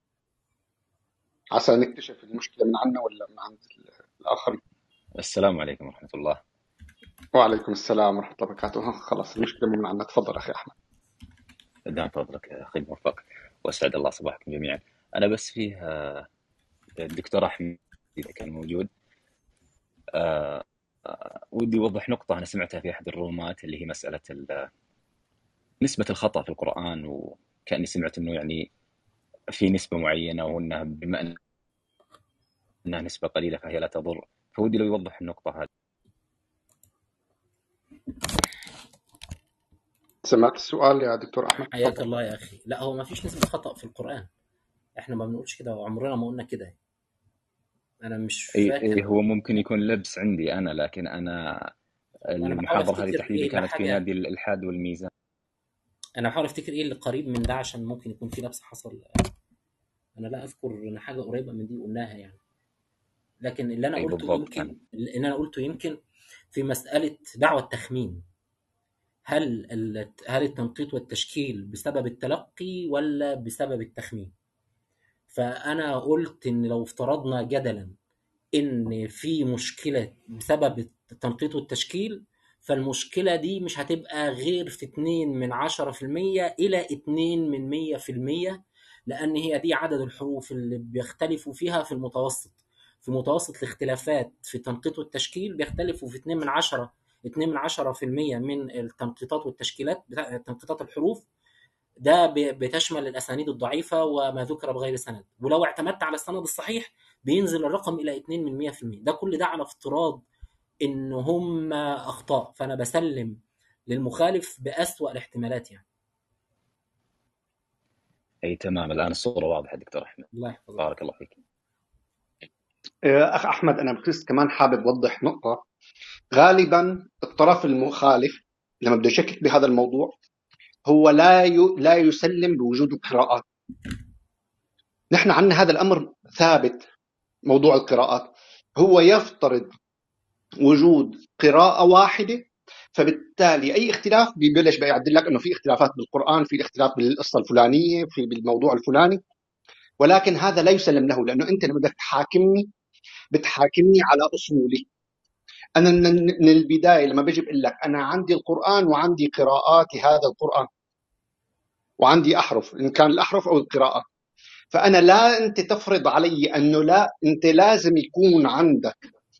عسى نكتشف المشكله من عنا ولا من عند الاخرين السلام عليكم ورحمة الله وعليكم السلام ورحمه الله وبركاته ها، خلاص المشكله مو من عنا تفضل اخي احمد دام فضلك يا أخي الموفق وأسعد الله صباحكم جميعا أنا بس فيه آه، الدكتور أحمد إذا كان موجود آه، ودي اوضح نقطه انا سمعتها في احد الرومات اللي هي مساله نسبه الخطا في القران وكاني سمعت انه يعني في نسبه معينه وانها بما انها نسبه قليله فهي لا تضر فودي لو يوضح النقطه هذه سمعت السؤال يا دكتور احمد حياك الله يا اخي لا هو ما فيش نسبه خطا في القران احنا ما بنقولش كده وعمرنا ما قلنا كده انا مش اي فاكر إيه هو ممكن يكون لبس عندي انا لكن انا انا بحاول المحاضره هذه افتكر تحديدا ايه كانت في حاجه نادي الالحاد والميزان انا بحاول افتكر ايه اللي قريب من ده عشان ممكن يكون في لبس حصل انا لا اذكر ان حاجه قريبه من دي قلناها يعني لكن اللي انا اي قلته بالضبط يمكن اللي انا قلته يمكن في مساله دعوه التخمين هل ال- هل التنقيط والتشكيل بسبب التلقي ولا بسبب التخمين فانا قلت ان لو افترضنا جدلا ان في مشكله بسبب التنقيط والتشكيل فالمشكله دي مش هتبقى غير في 2 من 10% الى 2 من 100% لان هي دي عدد الحروف اللي بيختلفوا فيها في المتوسط في متوسط الاختلافات في التنقيط والتشكيل بيختلفوا في 2 من 10 2 من 10% من التنقيطات والتشكيلات بتاع تنقيطات الحروف ده ب- بتشمل الاسانيد الضعيفه وما ذكر بغير سند ولو اعتمدت على السند الصحيح بينزل الرقم الى 2 من 100% ده كل ده على افتراض ان هم اخطاء فانا بسلم للمخالف باسوا الاحتمالات يعني اي تمام الان الصوره واضحه دكتور احمد الله يحفظك بارك الله فيك آه، اخ احمد انا بس كمان حابب اوضح نقطه غالبا الطرف المخالف لما بده يشكك بهذا الموضوع هو لا ي... لا يسلم بوجود القراءات نحن عندنا هذا الامر ثابت موضوع القراءات هو يفترض وجود قراءه واحده فبالتالي اي اختلاف ببلش بقى يعدل لك انه في اختلافات بالقران في اختلاف بالقصه الفلانيه في بالموضوع الفلاني ولكن هذا لا يسلم له لانه انت لما بدك تحاكمني بتحاكمني على اصولي انا من من البدايه لما بجي بقول لك انا عندي القران وعندي قراءات هذا القران وعندي احرف ان كان الاحرف او القراءات فانا لا انت تفرض علي انه لا انت لازم يكون عندك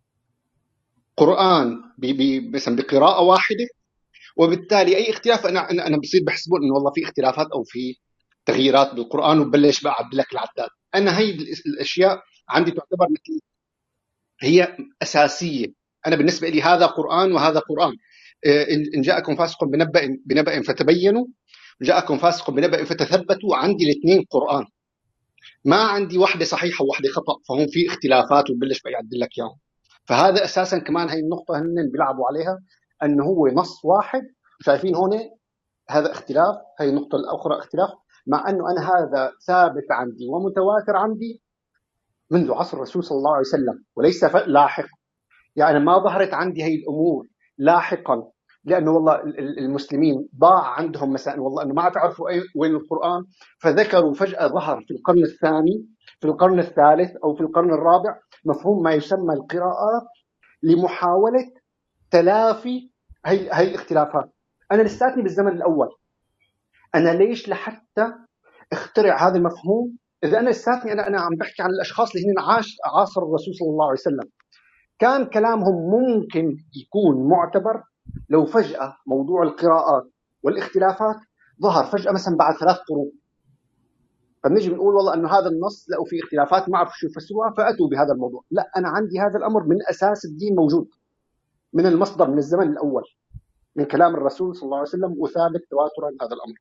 قران ب- ب- مثلا بقراءه واحده وبالتالي اي اختلاف انا انا أنا بصير بحسبه انه والله في اختلافات او في تغييرات بالقران وببلش بقى اعدل لك العداد انا هي الأس- الاشياء عندي تعتبر مثل هي اساسيه انا بالنسبه لي هذا قران وهذا قران إيه، ان إن جاءكم فاسق بنبأ بنبأ فتبينوا إن جاءكم فاسق بنبأ فتثبتوا عندي الاثنين قران ما عندي واحده صحيحه وواحده خطا فهم في اختلافات وبلش بقى يعدل لك اياهم فهذا اساسا كمان هي النقطه هن بيلعبوا عليها انه هو نص واحد شايفين هون هذا اختلاف هي النقطه الاخرى اختلاف مع انه انا هذا ثابت عندي ومتواتر عندي منذ عصر الرسول صلى الله عليه وسلم وليس ف- لاحقا يعني ما ظهرت عندي هي الامور لاحقا لانه والله ال- ال- المسلمين ضاع عندهم مثلا والله انه ما عرفوا يعرفوا أي وين القران فذكروا فجاه ظهر في القرن الثاني في القرن الثالث او في القرن الرابع مفهوم ما يسمى القراءات لمحاوله تلافي هي هي الاختلافات انا لساتني بالزمن الاول انا ليش لحتى اخترع هذا المفهوم اذا انا لساتني انا انا عم بحكي عن الاشخاص اللي هن عاش عاصر الرسول صلى الله عليه وسلم كان كلامهم ممكن يكون معتبر لو فجاه موضوع القراءات والاختلافات ظهر فجاه مثلا بعد ثلاث قرون فبنجي بنقول والله انه هذا النص لقوا فيه اختلافات ما عرفوا شو يفسروها فاتوا بهذا الموضوع لا انا عندي هذا الامر من اساس الدين موجود من المصدر من الزمن الاول من كلام الرسول صلى الله عليه وسلم وثابت تواترا هذا الامر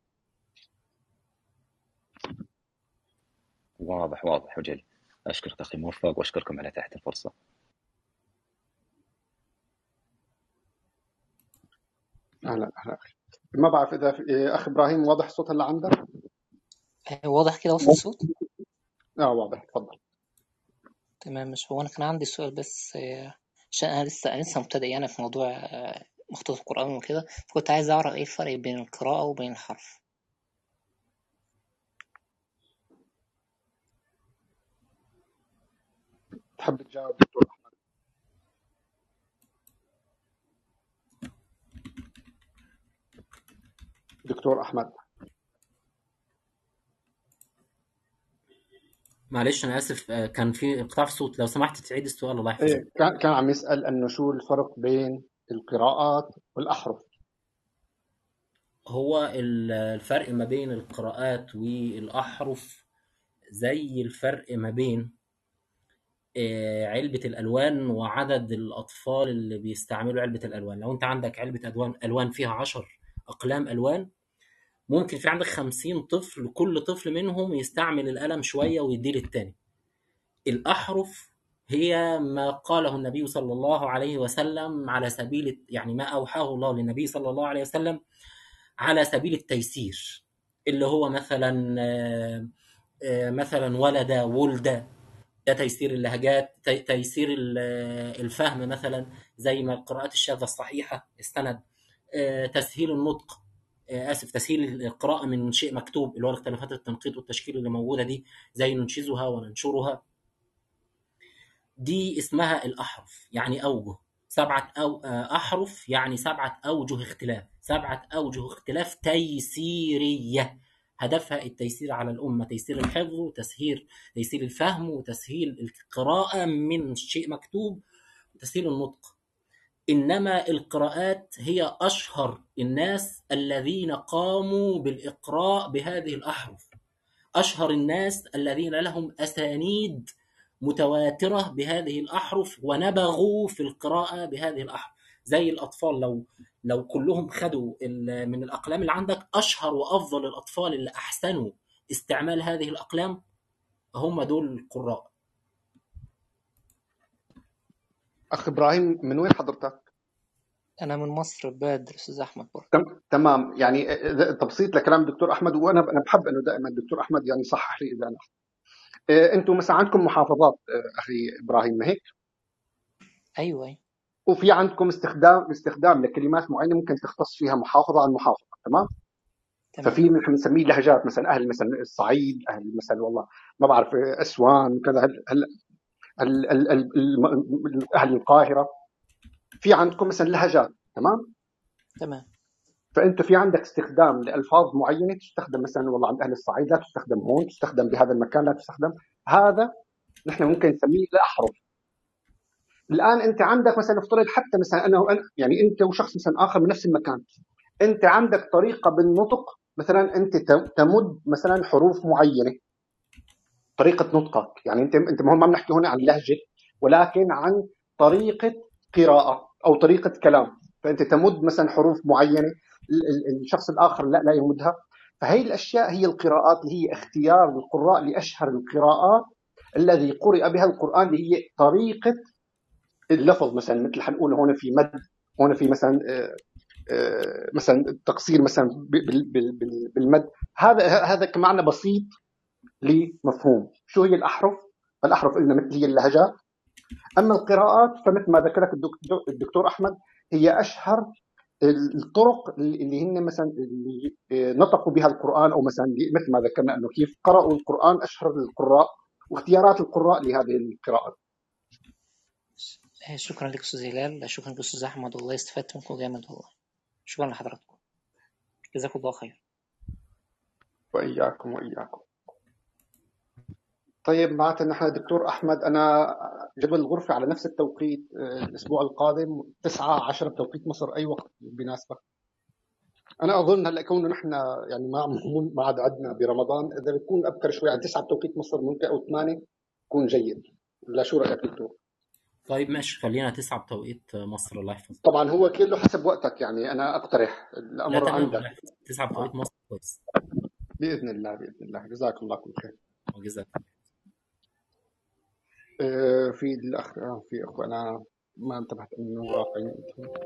واضح واضح وجلي اشكرك اخي موفق واشكركم على تحت الفرصه اهلا اهلا أخي. ما بعرف اذا في... إيه، اخ ابراهيم واضح الصوت هلا عندك؟ آه، واضح كده وصل الصوت اه واضح تفضل تمام مش هو انا كان عندي سؤال بس آه، عشان انا لسه أنا لسه مبتدئ يعني في موضوع آه، مخطوط القرآن وكده فكنت عايز اعرف ايه الفرق بين القراءة وبين الحرف تحب تجاوب دكتور احمد دكتور احمد معلش انا اسف آه، كان في انقطاع في الصوت لو سمحت تعيد السؤال الله يحفظك إيه كان كان عم يسأل انه شو الفرق بين القراءات والاحرف هو ال- الفرق ما بين القراءات والاحرف زي الفرق ما بين آه، علبة الألوان وعدد الأطفال اللي بيستعملوا علبة الألوان لو أنت عندك علبة ألوان ألوان فيها عشر أقلام ألوان ممكن في عندك خمسين طفل كل طفل منهم يستعمل القلم شوية ويديه للتاني الأحرف هي ما قاله النبي صلى الله عليه وسلم على سبيل يعني ما أوحاه الله للنبي صلى الله عليه وسلم على سبيل التيسير اللي هو مثلا آه، آه، مثلا ولد ولد ده تيسير اللهجات تي- تيسير ال- الفهم مثلا زي ما القراءات الشاذة الصحيحة استند آه، تسهيل النطق آه، اسف تسهيل القراءة من شيء مكتوب اللي هو اختلافات التنقيط والتشكيل اللي موجودة دي زي ننشزها وننشرها دي اسمها الأحرف يعني أوجه سبعة أو آه، أحرف يعني سبعة أوجه اختلاف سبعة أوجه اختلاف تيسيرية هدفها التيسير على الأمة تيسير الحفظ وتسهيل تيسير الفهم وتسهيل القراءة من شيء مكتوب وتسهيل النطق إنما القراءات هي أشهر الناس الذين قاموا بالإقراء بهذه الأحرف أشهر الناس الذين لهم أسانيد متواترة بهذه الأحرف ونبغوا في القراءة بهذه الأحرف زي الأطفال لو لو كلهم خدوا ال- من الأقلام اللي عندك أشهر وأفضل الأطفال اللي أحسنوا استعمال هذه الأقلام هم دول القراء اخ ابراهيم من وين حضرتك؟ أنا من مصر بدر أستاذ أحمد برضه تم- تمام يعني إذا- تبسيط لكلام الدكتور احمد وانا انا بحب انه دائما الدكتور احمد يعني يصحح لي اذا انا إيه، انتم مثلا عندكم محافظات إيه، اخي ابراهيم ما هيك؟ أيوه أيوه وفي عندكم استخدام استخدام لكلمات معينه ممكن تختص فيها محافظه عن محافظه تمام؟ تمام ففي نحن بنسميه لهجات مثلا اهل مثلا الصعيد اهل مثلا والله ما بعرف إيه، اسوان وكذا هل هل هل هل هل الم- اهل القاهره في عندكم مثلا لهجات تمام؟ تمام فانت في عندك استخدام لالفاظ معينه تستخدم مثلا والله عند اهل الصعيد لا تستخدم هون تستخدم بهذا المكان لا تستخدم هذا نحن ممكن نسميه الاحرف الان انت عندك مثلا افترض حتى مثلا انا وأنا يعني انت وشخص مثلا اخر من نفس المكان انت عندك طريقه بالنطق مثلا انت ت- تمد مثلا حروف معينه طريقه نطقك يعني انت انت ما هو ما بنحكي هنا عن لهجه ولكن عن طريقه قراءه او طريقه كلام فانت تمد مثلا حروف معينه ال- ال- الشخص الاخر لا لا يمدها فهي الاشياء هي القراءات اللي هي اختيار القراء لاشهر القراءات الذي قرئ بها القران اللي هي طريقه اللفظ مثلا مثل حنقول هون في مد هون في مثلا آه، آه، مثلا تقصير مثلا بال- بال- بال- بالمد هذا هذا كمعنى بسيط لمفهوم شو هي الاحرف الاحرف قلنا مثل هي اللهجات اما القراءات فمثل ما ذكرك الدكتور, الدكتور احمد هي اشهر الطرق اللي هن مثلا اللي نطقوا بها القران او مثلا مثل ما ذكرنا انه كيف قرأوا القران اشهر القراء واختيارات القراء لهذه القراءات آه، شكرا لك أستاذ هلال شكرا لك أستاذ أحمد والله استفدت منكم جامد والله شكرا لحضراتكم جزاكم الله خير واياكم واياكم طيب معناتها نحن دكتور احمد انا جدول الغرفه على نفس التوقيت آه، الاسبوع القادم 9 10 بتوقيت مصر اي وقت بيناسبك انا اظن هلا كونه نحن يعني ما عم- ما عاد عدنا برمضان اذا بتكون ابكر شوي عن 9 بتوقيت مصر ممكن او 8 يكون جيد ولا شو رايك دكتور؟ طيب ماشي خلينا تسعة بتوقيت مصر الله يحفظك طبعا هو كله حسب وقتك يعني انا اقترح لا الامر تمام عندك الله يحفظك تسعة بتوقيت مصر كويس باذن الله باذن الله جزاك الله كل خير وجزاك آه، في الاخ آه، في اخوه انا ما انتبهت انه واقعي